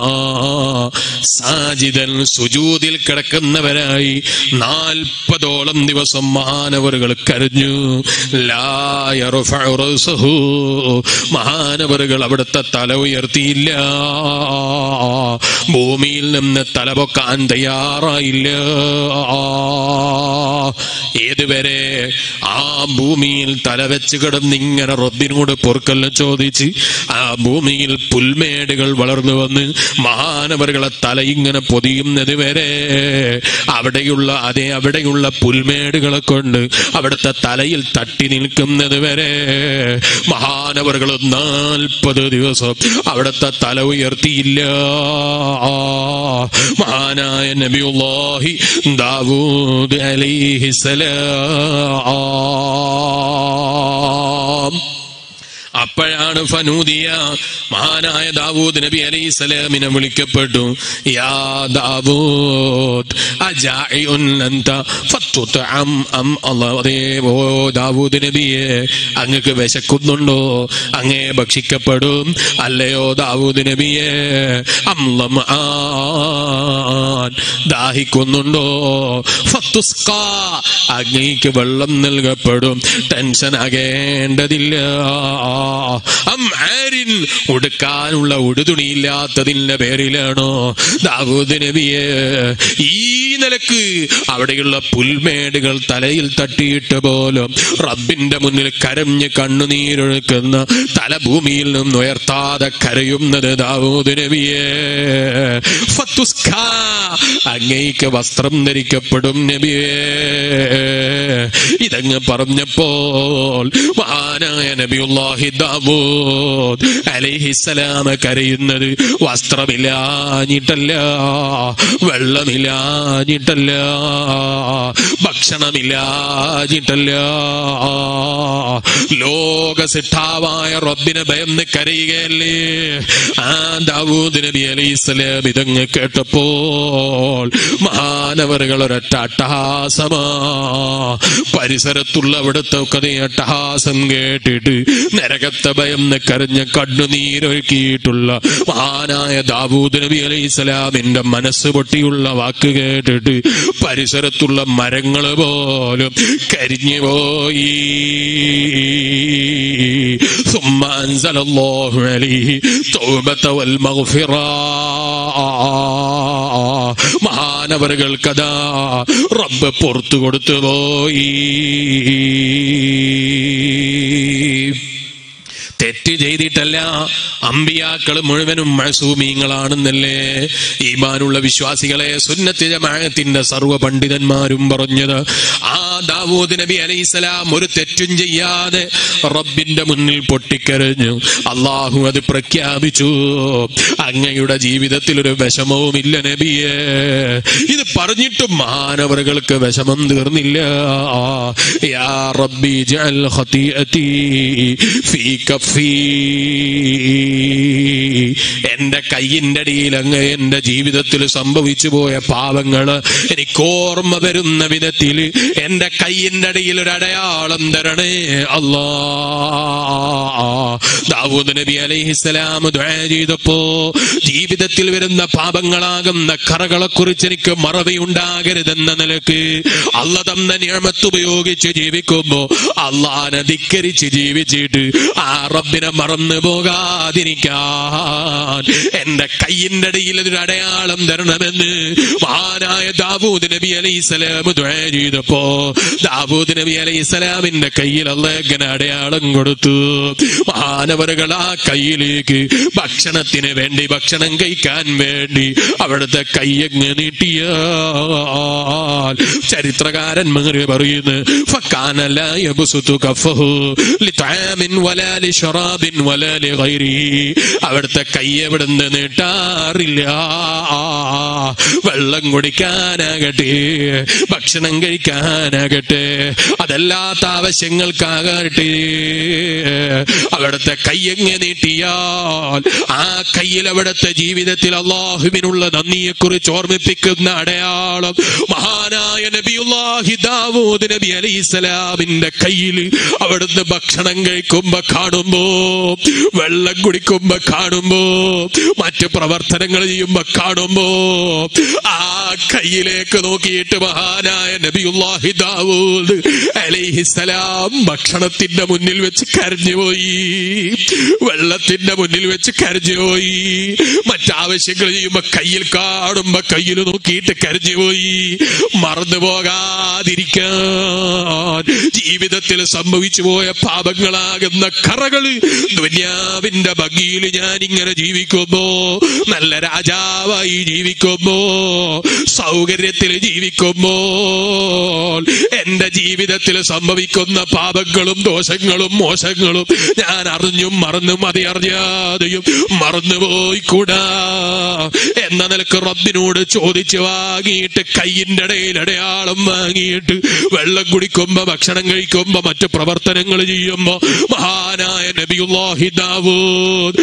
സാജിദൻ സുജൂതിൽ കിടക്കുന്നവരായി നാൽപ്പതോളം ദിവസം മഹാനവറുകൾ കരഞ്ഞു ലാ യർഫഉ റഅസഹു മഹാനവറുകൾ അവിടുത്തെ തല ഉയർത്തിയില്ല ഭൂമിയിൽ നിന്ന് തല പൊക്കാൻ തയ്യാറായില്ല ഏതുവരെ ആ ഭൂമിയിൽ തല വെച്ച് കിടന്ന് ഇങ്ങനെ റബ്ബിനോട് പൊറുക്കല്ല ചോദിച്ച് ആ ഭൂമിയിൽ പുൽമേടുകൾ വളർന്നു വന്ന് മഹാനവറുകളെ തല ഇങ്ങനെ പൊതിയുന്നത് വരെ അവിടെയുള്ള അതേ അവിടെയുള്ള പുൽമേടുകളെ കൊണ്ട് അവിടുത്തെ തലയിൽ തട്ടി നിൽക്കുന്നത് വരെ മഹാനവറുകൾ നാൽപ്പത് ദിവസം അവിടുത്തെ തല ഉയർത്തിയില്ല മഹാനായ നബിയുല്ലാഹി ദാവൂദ് അലൈഹിസലാം അപ്പോഴാണ് ഫനൂദിയ മഹാനായ ദാവൂദ് നബി അലൈഹി സ്വലാമിനെ വിളിക്കപ്പെട്ടു യാ ദാവൂദ് അജാഇഉൻ അൻത ഫത്തുത്അം അം അല്ലാഹ് അതേ ഓ ദാവൂദ് നബിയെ അങ്ങക്ക് വിശക്കുന്നുണ്ടോ അങ്ങേ ഭക്ഷിക്കപ്പെടും അല്ലയോ ദാവൂദ് നബിയെ അംലം ആൻ ദാഹിക്കുന്നുണ്ടോ ഫത്തുസ്ക അങ്ങേക്ക് വെള്ളം നൽകപ്പെടും ടെൻഷൻ ആകേണ്ടതില്ല അം ആരിൻ ഉടുക്കാനുള്ള ഉടുതുണിയില്ലാത്തതിന്റെ പേരിലാണോ ദാവൂദ് നബിയെ ഈ നിലക്ക് അവിടെയുള്ള പുൽമേടുകൾ തലയിൽ തട്ടിയിട്ട് പോലും റബ്ബിന്റെ മുന്നിൽ കരഞ്ഞ് കണ്ണുനീരൊഴുക്കുന്ന തല ഭൂമിയിൽ നിന്ന് ഉയർത്താതെ കരയുന്നത് ദാവൂദ് നബിയെ ഫത്തുസ്ക അങ്ങേക്ക് വസ്ത്രം ധരിക്കപ്പെടും നബിയേ ഇതങ്ങ് പറഞ്ഞപ്പോൾ മഹാനായ നബിയുല്ലാഹി ദാവൂദ് അലൈഹിസ്സലാം കരയുന്നത് വസ്ത്രമില്ലാഞ്ഞിട്ടല്ല വെള്ളമില്ലാഞ്ഞിട്ടല്ല ഭക്ഷണമില്ലാഞ്ഞിട്ടല്ല ലോക സിട്ടാവായ റബ്ബിനെ ഭയന്ന് കരയുകയല്ലേ ആ ദാവൂദ് നബി അലൈഹിസ്സലാം ഇതങ്ങ് കേട്ടപ്പോൾ മഹാനവറുകൾ ഒരൊറ്റ അട്ടഹാസമാ പരിസരത്തുള്ള അവിടുത്തെ ഒക്കെ അട്ടഹാസം കേട്ടിട്ട് നരകത്തെ ഭയന്ന് കരഞ്ഞ കണ്ണുനീരൊഴുക്കിയിട്ടുള്ള മഹാനായ ദാവൂദ് നബി അലൈഹി സ്വലാമിന്റെ മനസ്സ് പൊട്ടിയുള്ള വാക്ക് കേട്ടിട്ട് പരിസരത്തുള്ള മരങ്ങൾ പോലും കരിഞ്ഞു പോയി ثم أنزل الله عليه توبة والمغفرة മഹാനവറുകൾക്കതാ റബ്ബ് പുറത്തു കൊടുത്തു പോയി തെറ്റ് ചെയ്തിട്ടല്ല അമ്പിയാക്കൾ മുഴുവനും മസൂമീങ്ങളാണെന്നല്ലേ ഈമാനുള്ള വിശ്വാസികളെ സുന്നത്തി ജമാഅത്തിന്റെ സർവ്വ പണ്ഡിതന്മാരും പറഞ്ഞത് ആ ദാവൂദ് നബി അലൈഹിസലാം ഒരു തെറ്റും ചെയ്യാതെ റബ്ബിന്റെ മുന്നിൽ പൊട്ടിക്കരഞ്ഞു അള്ളാഹു അത് പ്രഖ്യാപിച്ചു അങ്ങയുടെ ജീവിതത്തിൽ ഒരു വിഷമവുമില്ല നബിയെ ഇത് പറഞ്ഞിട്ടും മാനവറുകൾക്ക് വിഷമം തീർന്നില്ല യാ റബ്ബി ജഅൽ ഖതീഅതി ഫീ കഫീ എന്റെ കയ്യിന്റെ അടിയിൽ അങ്ങ് എന്റെ ജീവിതത്തിൽ സംഭവിച്ചു പോയ പാവങ്ങള് എനിക്ക് ഓർമ്മ വരുന്ന വിധത്തിൽ എന്റെ കയ്യിന്റെ അടിയിൽ ഒരു അടയാളം തരണേ അല്ലാ ദാവൂദ് നബി അലൈഹിസ്സലാം ദുആ ചെയ്തപ്പോ ജീവിതത്തിൽ വരുന്ന പാപങ്ങളാകുന്ന കറകളെ കുറിച്ച് എനിക്ക് മറവിയുണ്ടാകരുതെന്ന നിലക്ക് അല്ല തന്ന നിയമത്ത് ഉപയോഗിച്ച് ജീവിക്കുമ്പോ അള്ളാനെ ധിക്കരിച്ച് ജീവിച്ചിട്ട് ആ റബ്ബിനെ മറന്നു പോകാതിരിക്കാൻ എന്റെ കയ്യിന്റെ അടിയിൽ ഒരു അടയാളം തരണമെന്ന് മഹാനായ ദാവൂദ് നബി അലൈഹി സ്വലാം ചെയ്തപ്പോ ദാവൂദ് നബി അലൈഹി സ്വലാമിന്റെ കയ്യിൽ അള്ളേഖന അടയാളം കൊടുത്തു മാനവറുകൾ ആ കയ്യിലേക്ക് ഭക്ഷണത്തിന് വേണ്ടി ഭക്ഷണം കഴിക്കാൻ വേണ്ടി അവിടുത്തെ കയ്യങ്ങ് നീട്ടിയാൽ ചരിത്രകാരന്മാർ പറയുന്നു ഫക്കാനല യബ്സുതു കഫഹു ലിതആമിൻ വലാ ലിശറാബിൻ വലാ ലിഗൈരിഹി അവിടുത്തെ കൈ എവിടുന്ന് നീട്ടാറില്ല വെള്ളം കുടിക്കാനാകട്ടെ ഭക്ഷണം കഴിക്കാനാകട്ടെ അതല്ലാത്ത ആവശ്യങ്ങൾക്കാകട്ടെ അവിടുത്തെ കയ്യങ്ങ് നീട്ടിയാൽ ആ കയ്യിൽ അവിടുത്തെ ജീവിതത്തിൽ അള്ളാഹുവിനുള്ള നന്ദിയെ കുറിച്ച് ഓർമ്മിപ്പിക്കുന്ന അടയാളം മഹാനായ നബിയുല്ലാഹി ദാവൂദ് നബി അലൈഹിസ്സലാമിന്റെ കയ്യിൽ അവിടുന്ന് ഭക്ഷണം കഴിക്കുമ്പോ കാണുമ്പോ വെള്ളം കുടിക്കുമ്പോ കാണുമ്പോ മറ്റു പ്രവർത്തനങ്ങൾ ചെയ്യുമ്പോ കാണുമ്പോ ആ കയ്യിലേക്ക് നോക്കിയിട്ട് മഹാനായ നബിയുല്ലാഹി ദാവൂദ് അലൈഹിസ്സലാം ഭക്ഷണത്തിന്റെ മുന്നിൽ വെച്ച് കരഞ്ഞുപോയി വെള്ളത്തിന്റെ മുന്നിൽ വെച്ച് കരഞ്ഞുപോയി മറ്റാവശ്യങ്ങൾ ചെയ്യുമ്പോ കയ്യിൽ കാണുമ്പോ കയ്യിൽ നോക്കിയിട്ട് കരഞ്ഞുപോയി മറന്നു പോകാതിരിക്കാൻ ജീവിതത്തിൽ സംഭവിച്ചു പോയ പാപങ്ങളാകുന്ന കറകള് ദുന്യാവിന്റെ ഭംഗിയിൽ ഞാൻ ഇങ്ങനെ ജീവിക്കുമ്പോ നല്ല രാജാവായി ജീവിക്കുമ്പോ സൗകര്യത്തിൽ ജീവിക്കുമ്പോ എന്റെ ജീവിതത്തിൽ സംഭവിക്കുന്ന പാപങ്ങളും ദോഷങ്ങളും മോശങ്ങളും ഞാൻ അറിഞ്ഞും മറന്നും അതി അറിയാതെയും മറന്നുപോയി കൂടാ എന്ന നിലക്ക് റബ്ബിനോട് ചോദിച്ചു വാങ്ങിയിട്ട് കയ്യിന്റെ ഇടയിൽ അടയാളം വാങ്ങിയിട്ട് വെള്ളം കുടിക്കുമ്പോ ഭക്ഷണം കഴിക്കുമ്പോ മറ്റു പ്രവർത്തനങ്ങൾ ചെയ്യുമ്പോ മഹാനായ നബിയുല്ലാഹി ദാവൂദ്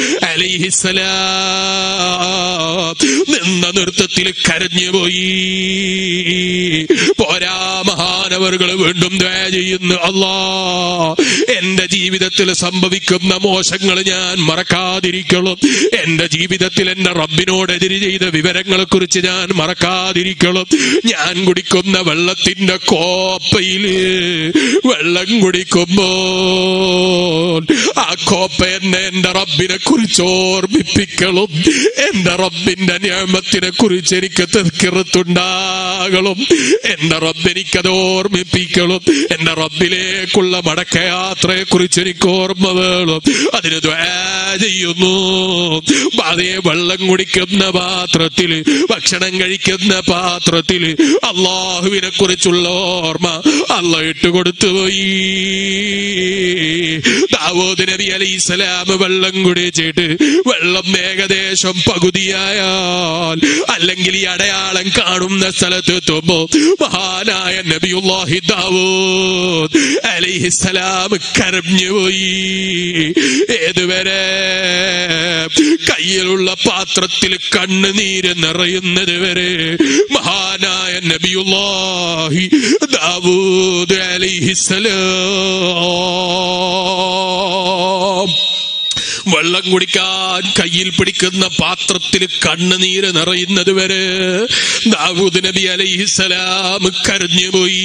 അലൈഹിസ്സലാം നിന്ന നൃത്തത്തിൽ കരഞ്ഞുപോയി പോരാ മഹാനവർ മഹാനവറുകൾ വീണ്ടും ദയ ചെയ്യുന്നു അല്ലാ എന്റെ ജീവിതത്തിൽ സംഭവിക്കുന്ന മോശങ്ങൾ ഞാൻ മറക്കാതിരിക്കണം എന്റെ ജീവിതത്തിൽ എന്റെ റബ്ബിനോടെതിര് ചെയ്ത വിവരങ്ങളെ കുറിച്ച് ഞാൻ മറക്കാതിരിക്കണം ഞാൻ കുടിക്കുന്ന വെള്ളത്തിന്റെ കോപ്പയില് വെള്ളം കുടിക്കുമ്പോൾ ആ കോപ്പ എന്നെ എന്റെ റബ്ബിനെ കുറിച്ച് ഓർമ്മിപ്പിക്കണം എന്റെ റബ്ബിന്റെ നിയമത്തിനെ കുറിച്ച് എനിക്ക് തെക്കിറത്തുണ്ടാകണം എന്റെ റബ്ബ് എനിക്കത് ഓർമ്മിപ്പിക്കണം എന്റെ റബ്ബിലേക്കുള്ള മടക്കയാത്രയെ കുറിച്ച് എനിക്ക് ഓർമ്മ വേണം അതിന് ദ്വാ ചെയ്യുന്നു അതേ വെള്ളം കുടിക്കുന്ന പാത്രത്തില് ഭക്ഷണം കഴിക്കുന്ന പാത്രത്തില് അള്ളാഹുവിനെ കുറിച്ചുള്ള ഓർമ്മ അല്ല ഇട്ടുകൊടുത്തു പോയി ദാവൂദ് നബി അലൈഹി ഇസ്ലാം വെള്ളം കുടിച്ചിട്ട് വെള്ളം ഏകദേശം പകുതിയായാൽ അല്ലെങ്കിൽ ഈ അടയാളം കാണുന്ന സ്ഥലത്ത് എത്തുമ്പോ മഹാനായ നബിയുല്ലാഹി ദാവൂദ് അലൈഹിസ്സലാം കരഞ്ഞുപോയി ഏതുവരെ കയ്യിലുള്ള പാത്രത്തിൽ കണ്ണുനീര് നിറയുന്നത് വരെ മഹാനായ നബിയുല്ലാഹി ദാവൂദ് അലൈഹിസ്സലാം വെള്ളം കുടിക്കാൻ കയ്യിൽ പിടിക്കുന്ന പാത്രത്തിൽ കണ്ണുനീര് നിറയുന്നത് വരെ ദാവൂദ് നബി അലൈഹിസലാം കരഞ്ഞുപോയി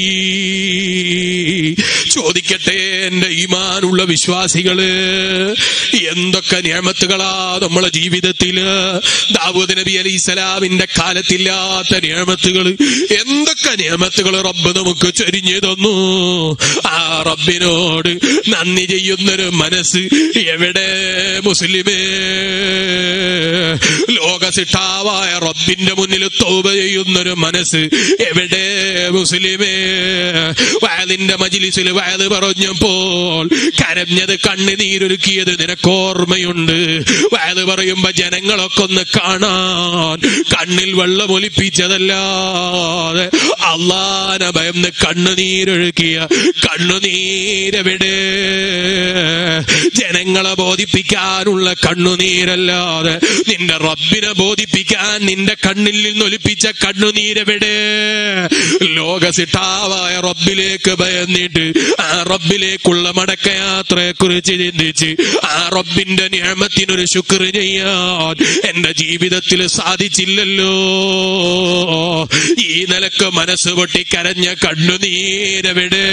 ചോദിക്കട്ടെ എന്റെ ഈമാനുള്ള വിശ്വാസികള് എന്തൊക്കെ നിയമത്തുകളാ നമ്മളെ ജീവിതത്തില് ദാവൂദ് നബി അലൈഹിസലാമിന്റെ കാലത്തില്ലാത്ത നിയമത്തുകൾ എന്തൊക്കെ നിയമത്തുകൾ റബ്ബ് നമുക്ക് ചൊരിഞ്ഞു തന്നു ആ റബ്ബിനോട് നന്ദി ചെയ്യുന്നൊരു മനസ്സ് എവിടെ മുസ്ലിമേ ലോകസിട്ടാവായ റബ്ബിന്റെ മുന്നിൽ തോപ ചെയ്യുന്നൊരു മനസ്സ് എവിടെ മുസ്ലിമേ വയലിന്റെ മജിലിസിൽ വയല് പറഞ്ഞപ്പോൾ കരഞ്ഞത് കണ്ണുനീരൊരുക്കിയത് നിനക്കോർമ്മയുണ്ട് വയല് പറയുമ്പോ ജനങ്ങളൊക്കെ ഒന്ന് കാണാൻ കണ്ണിൽ വെള്ളമൊലിപ്പിച്ചതല്ലാതെ അള്ളാന ഭയന്ന് കണ്ണുനീരൊഴുക്കിയ കണ്ണുനീരെവിടെ ജനങ്ങളെ ബോധിപ്പിക്കാനുള്ള കണ്ണുനീരല്ലാതെ നിന്റെ റബ്ബിനെ ബോധിപ്പിക്കാൻ നിന്റെ കണ്ണിൽ നിന്നൊലിപ്പിച്ച കണ്ണുനീരെവിടെ ലോകസിട്ടാവായ റബ്ബിലേക്ക് ഭയന്നിട്ട് ആ റബ്ബിലേക്കുള്ള മടക്കയാത്രയെ കുറിച്ച് ചിന്തിച്ച് ആ റബ്ബിന്റെ നിയമത്തിനൊരു ശുക്ർ ചെയ്യാൻ എന്റെ ജീവിതത്തിൽ സാധിച്ചില്ലല്ലോ ഈ നിലക്ക് മനസ്സ് പൊട്ടി കരഞ്ഞ കണ്ണുനീരെവിടെ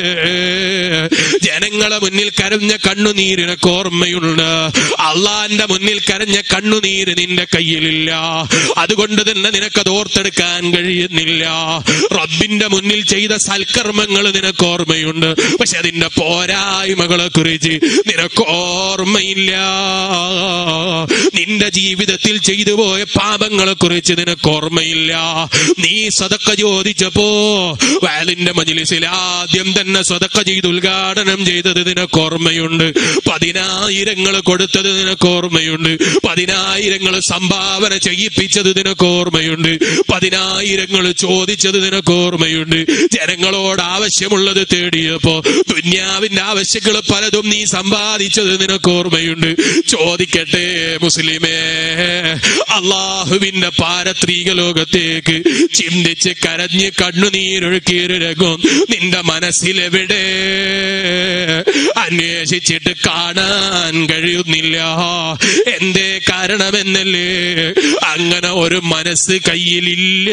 ജനങ്ങളെ മുന്നിൽ കരഞ്ഞ കണ്ണുനീരിനൊക്കെ ഓർമ്മയുണ്ട് അള്ളാന്റെ മുന്നിൽ കരഞ്ഞ കണ്ണുനീര് നിന്റെ കയ്യിലില്ല അതുകൊണ്ട് തന്നെ നിനക്കത് ഓർത്തെടുക്കാൻ കഴിയുന്നില്ല റബ്ബിന്റെ മുന്നിൽ ചെയ്ത സൽക്കർമ്മങ്ങൾ നിനക്ക് ഓർമ്മയുണ്ട് പക്ഷെ അതിന്റെ പോരായ്മകളെ കുറിച്ച് നിനക്ക് ഓർമ്മയില്ല നിന്റെ ജീവിതത്തിൽ ചെയ്തു പോയ പാപങ്ങളെ കുറിച്ച് നിനക്ക് ഓർമ്മയില്ല നീ സതക്ക ചോദിച്ചപ്പോ വയലിന്റെ മജിലിസിൽ ആദ്യം തന്നെ സ്വതക്ക ചെയ്ത് ഉദ്ഘാടനം ചെയ്തത് നിനക്ക് ഓർമ്മയുണ്ട് പതിനായിരങ്ങൾ കൊടുത്തത് നിനക്ക് ഓർമ്മയുണ്ട് പതിനായിരങ്ങൾ സംഭാവന ചെയ്യിപ്പിച്ചത് നിനക്ക് ഓർമ്മയുണ്ട് പതിനായിരങ്ങൾ ചോദിച്ചത് നിനക്ക് ഓർമ്മയുണ്ട് ജനങ്ങളോട് ആവശ്യമുള്ളത് തേടിയപ്പോ ദുന്യാവിന്റെ ആവശ്യങ്ങൾ പലതും നീ സമ്പാദിച്ചത് നിനക്ക് ഓർമ്മയുണ്ട് ചോദിക്കട്ടെ മുസ്ലിമേ അള്ളാഹുവിന്റെ പാരത്രീക ലോകത്തേക്ക് ചിന്തിച്ച് കരഞ്ഞ് കണ്ണുനീരൊഴുക്കിയൊരു രംഗം നിന്റെ മനസ്സിലെവിടെ അന്വേഷിച്ചിട്ട് കാണാൻ കഴിയുന്നില്ല എന്തേ കാരണമെന്നല്ലേ അങ്ങനെ ഒരു മനസ്സ് കയ്യിലില്ല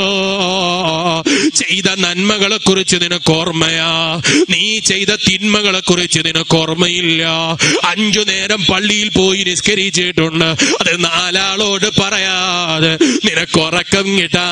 ചെയ്ത നന്മകളെ കുറിച്ച് നിനക്ക് ഓർമ്മയാ നീ ചെയ്ത തിന്മകളെ കുറിച്ച് നിനക്ക് ഓർമ്മയില്ല അഞ്ചു നേരം പള്ളിയിൽ പോയി നിസ്കരിച്ചിട്ടുണ്ട് അത് നാലാളോട് പറയാതെ നിനക്ക് ഉറക്കം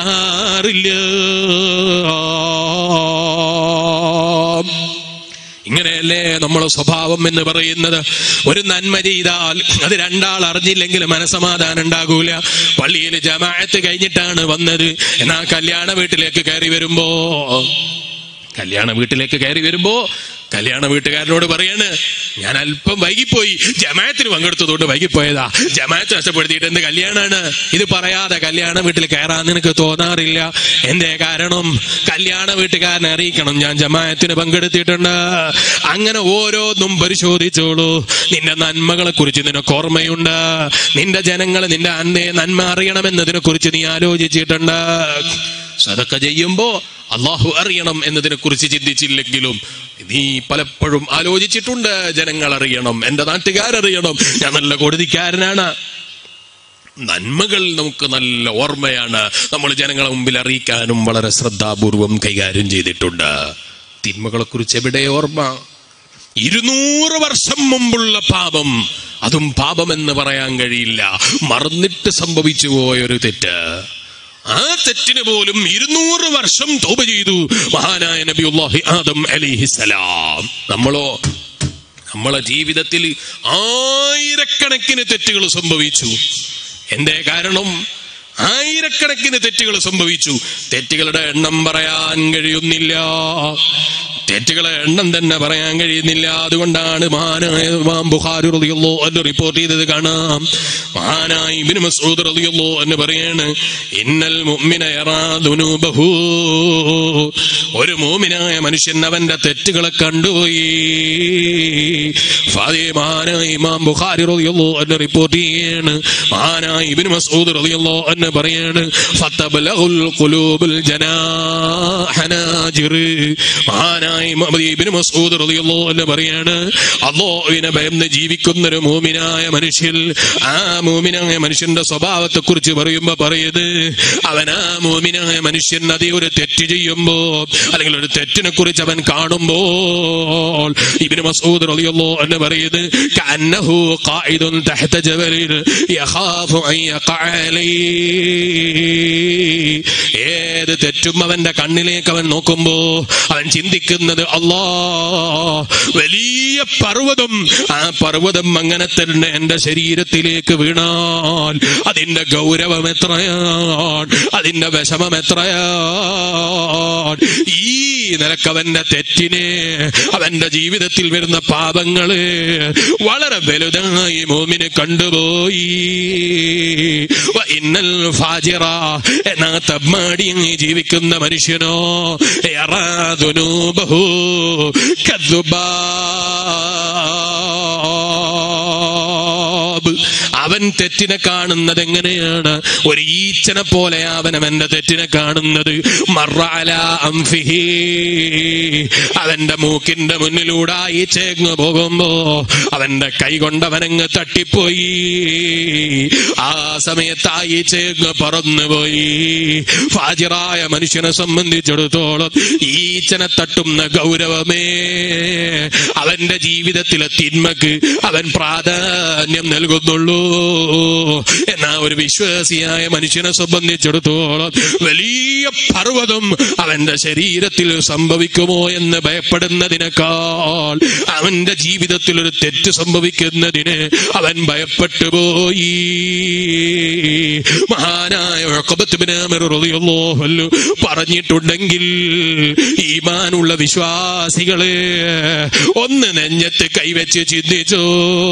കിട്ടാറില്ല ഇങ്ങനെയല്ലേ നമ്മളെ സ്വഭാവം എന്ന് പറയുന്നത് ഒരു നന്മ ചെയ്താൽ അത് രണ്ടാൾ അറിഞ്ഞില്ലെങ്കിൽ മനസമാധാനം ഉണ്ടാകൂല പള്ളിയിൽ ജമാഅത്ത് കഴിഞ്ഞിട്ടാണ് വന്നത് എന്നാ കല്യാണ വീട്ടിലേക്ക് കയറി വരുമ്പോ കല്യാണ വീട്ടിലേക്ക് കയറി വരുമ്പോ കല്യാണ വീട്ടുകാരനോട് പറയാണ് ഞാൻ അല്പം വൈകിപ്പോയി ജമാഅത്തിന് പങ്കെടുത്തതുകൊണ്ട് വൈകിപ്പോയതാ ജമാഅത്ത് നഷ്ടപ്പെടുത്തിയിട്ട് എന്ത് കല്യാണാണ് ഇത് പറയാതെ കല്യാണ വീട്ടിൽ കയറാൻ നിനക്ക് തോന്നാറില്ല എന്തേ കാരണം കല്യാണ വീട്ടുകാരനെ അറിയിക്കണം ഞാൻ ജമാഅത്തിന് പങ്കെടുത്തിട്ടുണ്ട് അങ്ങനെ ഓരോന്നും പരിശോധിച്ചോളൂ നിന്റെ നന്മകളെ കുറിച്ച് നിനക്ക് ഓർമ്മയുണ്ട് നിന്റെ ജനങ്ങൾ നിന്റെ അന്നേ നന്മ അറിയണമെന്നതിനെ കുറിച്ച് നീ ആലോചിച്ചിട്ടുണ്ട് സദക്ക ചെയ്യുമ്പോ അള്ളാഹു അറിയണം എന്നതിനെ കുറിച്ച് ചിന്തിച്ചില്ലെങ്കിലും നീ പലപ്പോഴും ആലോചിച്ചിട്ടുണ്ട് ജനങ്ങൾ അറിയണം എന്റെ നാട്ടുകാരറിയണം ഞാൻ നല്ല കൊടുതിക്കാരനാണ് നന്മകൾ നമുക്ക് നല്ല ഓർമ്മയാണ് നമ്മൾ ജനങ്ങളെ മുമ്പിൽ അറിയിക്കാനും വളരെ ശ്രദ്ധാപൂർവം കൈകാര്യം ചെയ്തിട്ടുണ്ട് തിന്മകളെ കുറിച്ച് എവിടെ ഓർമ്മ ഇരുന്നൂറ് വർഷം മുമ്പുള്ള പാപം അതും പാപമെന്ന് പറയാൻ കഴിയില്ല മറന്നിട്ട് സംഭവിച്ചു പോയൊരു തെറ്റ് ആ തെറ്റിന് പോലും ഇരുന്നൂറ് വർഷം തോപ ചെയ്തു മഹാനായ നബിയുല്ലാഹി ആദം അലിഹിസലാം നമ്മളോ നമ്മളെ ജീവിതത്തിൽ ആയിരക്കണക്കിന് തെറ്റുകൾ സംഭവിച്ചു എന്തേ കാരണം ആയിരക്കണക്കിന് തെറ്റുകൾ സംഭവിച്ചു തെറ്റുകളുടെ എണ്ണം പറയാൻ കഴിയുന്നില്ല തെറ്റുകളെ എണ്ണം തന്നെ പറയാൻ കഴിയുന്നില്ല അതുകൊണ്ടാണ് മഹാനായ ഇമാം ബുഖാരി റളിയല്ലാഹു അൻഹു റിപ്പോർട്ട് ചെയ്തത് കാണാം മഹാനായ ഇബ്നു മസ്ഊദ് റളിയല്ലാഹു അൻഹു പറയാണ് ഇന്നൽ മുഅ്മിന യറാ ദുനൂബഹു ഒരു മുഅ്മിനായ മനുഷ്യൻ അവന്റെ തെറ്റുകളെ കണ്ടുപോയി ഫാദി മഹാനായ ഇമാം ബുഖാരി റളിയല്ലാഹു അൻഹു റിപ്പോർട്ട് ചെയ്യാണ് മഹാനായ ഇബ്നു മസ്ഊദ് റളിയല്ലാഹു അൻഹു പറയാണ് ഫതബ്ലഗുൽ ഖുലൂബുൽ ജനാഹനാജിർ മഹാനായ ഇമാം ഇബ്നു മസ്ഊദ് റളിയല്ലാഹു അൻഹു പറയാണ് അല്ലാഹുവിനെ ഭയന്ന് ജീവിക്കുന്ന ഒരു മൂമിനായ മനുഷ്യൻ ആ മൂമിനായ മനുഷ്യന്റെ സ്വഭാവത്തെ കുറിച്ച് പറയുമ്പോ പറയത് അവൻ ആ മൂമിനായ മനുഷ്യൻ അതേ ഒരു തെറ്റ് ചെയ്യുമ്പോ അല്ലെങ്കിൽ ഒരു തെറ്റിനെ കുറിച്ച് അവൻ കാണുമ്പോൾ ഇബ്നു മസ്ഊദ് റളിയല്ലാഹു അൻഹു പറയുന്നത് കഅന്നഹു ഖായിദുൻ തഹത ജബലിൻ യഖാഫു അൻ യഖഅ അലൈഹി ഏത് തെറ്റും അവന്റെ കണ്ണിലേക്ക് അവൻ നോക്കുമ്പോ അവൻ ചിന്തിക്കുന്നത് അല്ലാ വലിയ പർവ്വതം ആ പർവ്വതം അങ്ങനെ തന്നെ എന്റെ ശരീരത്തിലേക്ക് വീണാൽ അതിന്റെ ഗൗരവം എത്രയാണ് അതിന്റെ വിഷമം എത്രയാണ് ഈ നിലക്കവന്റെ തെറ്റിനെ അവന്റെ ജീവിതത്തിൽ വരുന്ന പാപങ്ങള് വളരെ വലുതായി മോമിനെ കണ്ടുപോയി വ ഇന്നൽ ഫാജിറ എന്നാ തമ്മാടി ജീവിക്കുന്ന മനുഷ്യനോ യറാ ദുനൂബഹു കദ്ദുബാബ്. അവൻ തെറ്റിനെ കാണുന്നത് എങ്ങനെയാണ് ഒരു ഈച്ചനെ പോലെ അവൻ അവന്റെ തെറ്റിനെ കാണുന്നത് മറഅല അംഫിഹി. അവന്റെ മൂക്കിന്റെ മുന്നിലൂടെ ആ ഈച്ചയങ്ങ് പോകുമ്പോ അവന്റെ കൈ കൊണ്ടവനങ്ങ് തട്ടിപ്പോയി ആ സമയത്ത് ആ ഈച്ചയങ്ങ് പറന്നുപോയി ഫാജിറായ മനുഷ്യനെ സംബന്ധിച്ചിടത്തോളം ഈച്ചനെ തട്ടുന്ന ഗൗരവമേ അവന്റെ ജീവിതത്തിലെ തിന്മക്ക് അവൻ പ്രാധാന്യം നൽകുന്നുള്ളൂ എന്നാ ഒരു വിശ്വാസിയായ മനുഷ്യനെ സംബന്ധിച്ചിടത്തോളം വലിയ പർവ്വതം അവന്റെ ശരീരത്തിൽ സംഭവിക്കുമോ എന്ന് ഭയപ്പെടുന്നതിനേക്കാൾ അവന്റെ ജീവിതത്തിൽ ഒരു തെറ്റ് സംഭവിക്കുന്നതിന് അവൻ ഭയപ്പെട്ടു പോയി മഹാനായ ഉഖബത്ത് ബിൻ ആമിർ റളിയല്ലാഹു അൻഹു പറഞ്ഞിട്ടുണ്ടെങ്കിൽ ഈമാനുള്ള വിശ്വാസികളെ ഒന്ന് നെഞ്ഞത്ത് കൈവച്ച് ചിന്തിച്ചോ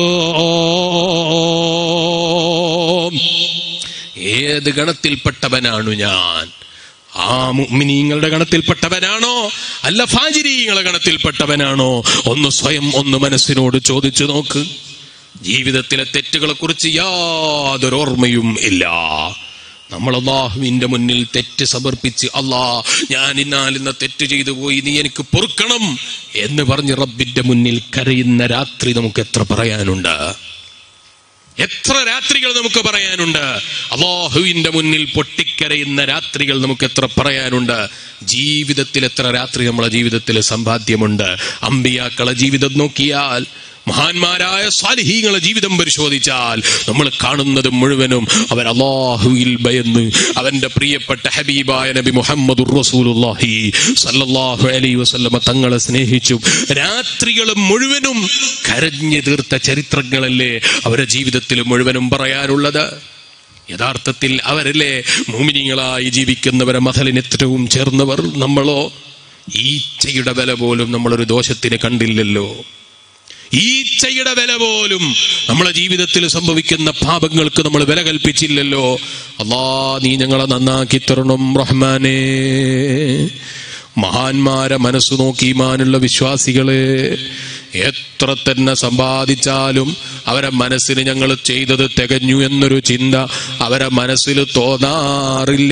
ഏത് ഗണത്തിൽപ്പെട്ടവനാണു ഞാൻ ആ മുഅ്മിനീങ്ങളുടെ ഗണത്തിൽപ്പെട്ടവനാണോ അല്ല ഫാജിരീങ്ങളുടെ ഗണത്തിൽപ്പെട്ടവനാണോ ഒന്ന് സ്വയം ഒന്ന് മനസ്സിനോട് ചോദിച്ചു നോക്ക് ജീവിതത്തിലെ തെറ്റുകളെ കുറിച്ച് യാതൊരു ഓർമ്മയും ഇല്ല നമ്മൾ അള്ളാഹുവിന്റെ മുന്നിൽ തെറ്റ് സമർപ്പിച്ച് അല്ലാ ഞാൻ ഇന്നാൽ ഇന്ന തെറ്റ് ചെയ്തു പോയി നീ എനിക്ക് പൊറുക്കണം എന്ന് പറഞ്ഞ് റബ്ബിന്റെ മുന്നിൽ കരയുന്ന രാത്രി നമുക്ക് എത്ര പറയാനുണ്ട് എത്ര രാത്രികൾ നമുക്ക് പറയാനുണ്ട് അള്ളാഹുവിന്റെ മുന്നിൽ പൊട്ടിക്കരയുന്ന രാത്രികൾ നമുക്ക് എത്ര പറയാനുണ്ട് ജീവിതത്തിൽ എത്ര രാത്രി നമ്മളെ ജീവിതത്തിൽ സമ്പാദ്യമുണ്ട് അമ്പിയാക്കളെ ജീവിതം നോക്കിയാൽ മഹാന്മാരായ സ്വാലിഹീങ്ങളെ ജീവിതം പരിശോധിച്ചാൽ നമ്മൾ കാണുന്നത് മുഴുവനും അവർ അള്ളാഹുവിൽ ഭയന്ന് അവന്റെ പ്രിയപ്പെട്ട ഹബീബായ നബി മുഹമ്മദ് റസൂലുള്ളാഹി സല്ലല്ലാഹു അലൈഹി വസല്ലമ തങ്ങളെ സ്നേഹിച്ചു രാത്രികൾ മുഴുവനും കരഞ്ഞു തീർത്ത ചരിത്രങ്ങളല്ലേ അവരുടെ ജീവിതത്തിൽ മുഴുവനും പറയാനുള്ളത് യഥാർത്ഥത്തിൽ അവരല്ലേ മൂമിനിങ്ങളായി ജീവിക്കുന്നവരെ മഹലിന് ഏറ്റവും ചേർന്നവർ നമ്മളോ ഈച്ചയുടെ വില പോലും നമ്മളൊരു ദോഷത്തിന് കണ്ടില്ലല്ലോ ഈച്ചയുടെ വില പോലും നമ്മളെ ജീവിതത്തിൽ സംഭവിക്കുന്ന പാപങ്ങൾക്ക് നമ്മൾ വില കൽപ്പിച്ചില്ലല്ലോ അല്ലാ നീ ഞങ്ങളെ നന്നാക്കി തരണം റഹ്മാനേ മഹാന്മാരെ മനസ്സു നോക്കി മാനുള്ള വിശ്വാസികളെ എത്ര തന്നെ സമ്പാദിച്ചാലും അവരെ മനസ്സിന് ഞങ്ങൾ ചെയ്തത് തികഞ്ഞു എന്നൊരു ചിന്ത അവരെ മനസ്സിൽ തോന്നാറില്ല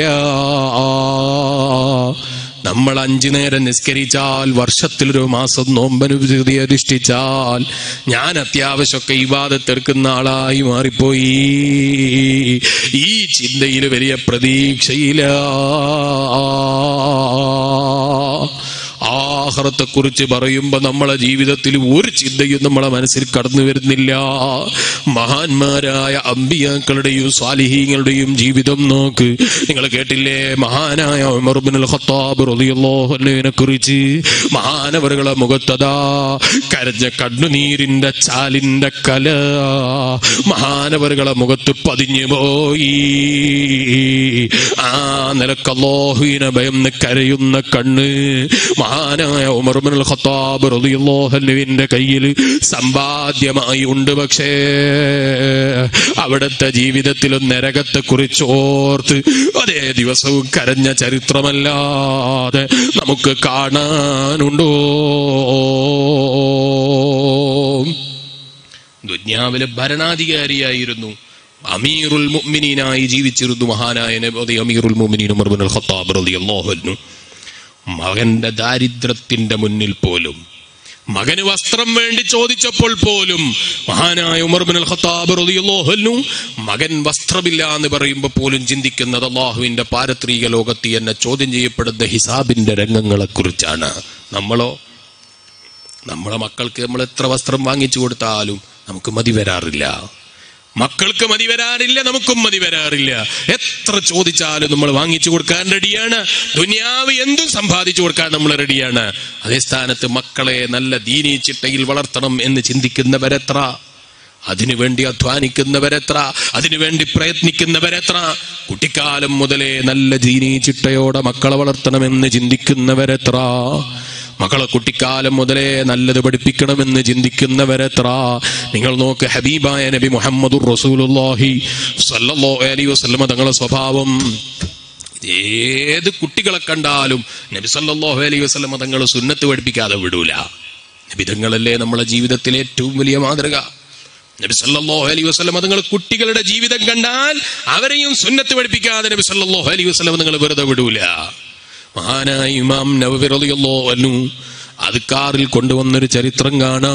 നമ്മൾ അഞ്ചു നേരം നിസ്കരിച്ചാൽ വർഷത്തിലൊരു മാസം നോമ്പനുഭൂതി അധിഷ്ഠിച്ചാൽ ഞാൻ അത്യാവശ്യമൊക്കെ ഇവാദത്തെടുക്കുന്ന ആളായി മാറിപ്പോയി ഈ ചിന്തയിൽ വലിയ പ്രതീക്ഷയില്ല ആഹ്റത്തെ കുറിച്ച് പറയുമ്പോ നമ്മളെ ജീവിതത്തിൽ ഒരു ചിന്തയും നമ്മളെ മനസ്സിൽ കടന്നു വരുന്നില്ല മഹാന്മാരായ അമ്പിയാക്കളുടെയും സ്വാലിഹീങ്ങളുടെയും ജീവിതം നോക്ക് നിങ്ങൾ കേട്ടില്ലേ മഹാനായ ഉമർബിൻ ഖത്താബ് റളിയല്ലാഹുവിനെ കുറിച്ച് മഹാനവറുകളെ മുഖത്തതാ കരഞ്ഞ കണ്ണുനീരിന്റെ ചാലിന്റെ കല മഹാനവറുകളെ മുഖത്ത് പതിഞ്ഞു പോയി ആ നിലക്ക് അല്ലാഹുവിനെ ഭയന്ന് കരയുന്ന കണ്ണ് മഹാനായ ഉമർബിൻ ഖത്താബ് റളിയല്ലാഹുവിന്റെ കയ്യിൽ സമ്പാദ്യമായി ഉണ്ട് പക്ഷേ അവിടുത്തെ ജീവിതത്തിലും നരകത്തെ കുറിച്ച് ഓർത്ത് അതേ ദിവസവും കരഞ്ഞ ചരിത്രമല്ലാതെ നമുക്ക് കാണാനുണ്ടോ ദുന്യാവിലെ ഭരണാധികാരിയായിരുന്നു അമീറുൽ മുഅ്മിനീനായി ജീവിച്ചിരുന്നു മഹാനായ നബി അമീറുൽ മുഅ്മിനീൻ ഉമർ ബിൻ ഖത്താബ് റളിയല്ലാഹു അൻഹു മകന്റെ ദാരിദ്ര്യത്തിന്റെ മുന്നിൽ പോലും മകന് വസ്ത്രം വേണ്ടി ചോദിച്ചപ്പോൾ പോലും മഹാനായ ഉമർ ബിൻ ഖത്താബ് റളിയല്ലാഹു അൻഹു മകൻ വസ്ത്രമില്ല എന്ന് പറയുമ്പോൾ പോലും ചിന്തിക്കുന്നത് അള്ളാഹുവിന്റെ പാരത്രിക ലോകത്ത് എന്നെ ചോദ്യം ചെയ്യപ്പെടുന്ന ഹിസാബിന്റെ രംഗങ്ങളെ കുറിച്ചാണ് നമ്മളോ നമ്മളെ മക്കൾക്ക് നമ്മൾ എത്ര വസ്ത്രം വാങ്ങിച്ചു കൊടുത്താലും നമുക്ക് മതി വരാറില്ല മക്കൾക്ക് മതി വരാറില്ല നമുക്കും മതി വരാറില്ല എത്ര ചോദിച്ചാലും നമ്മൾ വാങ്ങിച്ചു കൊടുക്കാൻ റെഡിയാണ് ദുനിയാവ് എന്തും സമ്പാദിച്ചു കൊടുക്കാൻ നമ്മൾ റെഡിയാണ് അതേ സ്ഥാനത്ത് മക്കളെ നല്ല ദീനീ ചിട്ടയിൽ വളർത്തണം എന്ന് ചിന്തിക്കുന്നവരെത്ര അതിനുവേണ്ടി അധ്വാനിക്കുന്നവരെത്ര അതിനുവേണ്ടി പ്രയത്നിക്കുന്നവരെത്ര കുട്ടിക്കാലം മുതലേ നല്ല ദീനീ ചിട്ടയോടെ മക്കളെ വളർത്തണമെന്ന് ചിന്തിക്കുന്നവരെത്ര മക്കളെ കുട്ടിക്കാലം മുതലേ നല്ലത് പഠിപ്പിക്കണമെന്ന് ചിന്തിക്കുന്നവരെത്ര നിങ്ങൾ നോക്ക് ഹബീബായ നബി മുഹമ്മദുർ റസൂലുള്ളാഹി സല്ലല്ലാഹു അലൈഹി വസല്ലമ തങ്ങളുടെ സ്വഭാവം ഏത് കുട്ടികളെ കണ്ടാലും നബി സല്ലല്ലാഹു അലൈഹി വസല്ലമ തങ്ങൾ സുന്നത്ത് പഠിപ്പിക്കാതെ വിടൂല നബി തങ്ങളല്ലേ നമ്മളെ ജീവിതത്തിലെ ഏറ്റവും വലിയ മാതൃക നബി സല്ലല്ലാഹു അലൈഹി വസല്ലമ തങ്ങൾ കുട്ടികളുടെ ജീവിതം കണ്ടാൽ അവരെയും സുന്നത്ത് പഠിപ്പിക്കാതെ നബി സല്ലല്ലാഹു അലൈഹി വസല്ലമ തങ്ങൾ വെറുതെ വിടൂല മഹാനായ ഇമാം നവവി റളിയല്ലാഹു അൻഹു അത് കാറിൽ കൊണ്ടുവന്നൊരു ചരിത്രം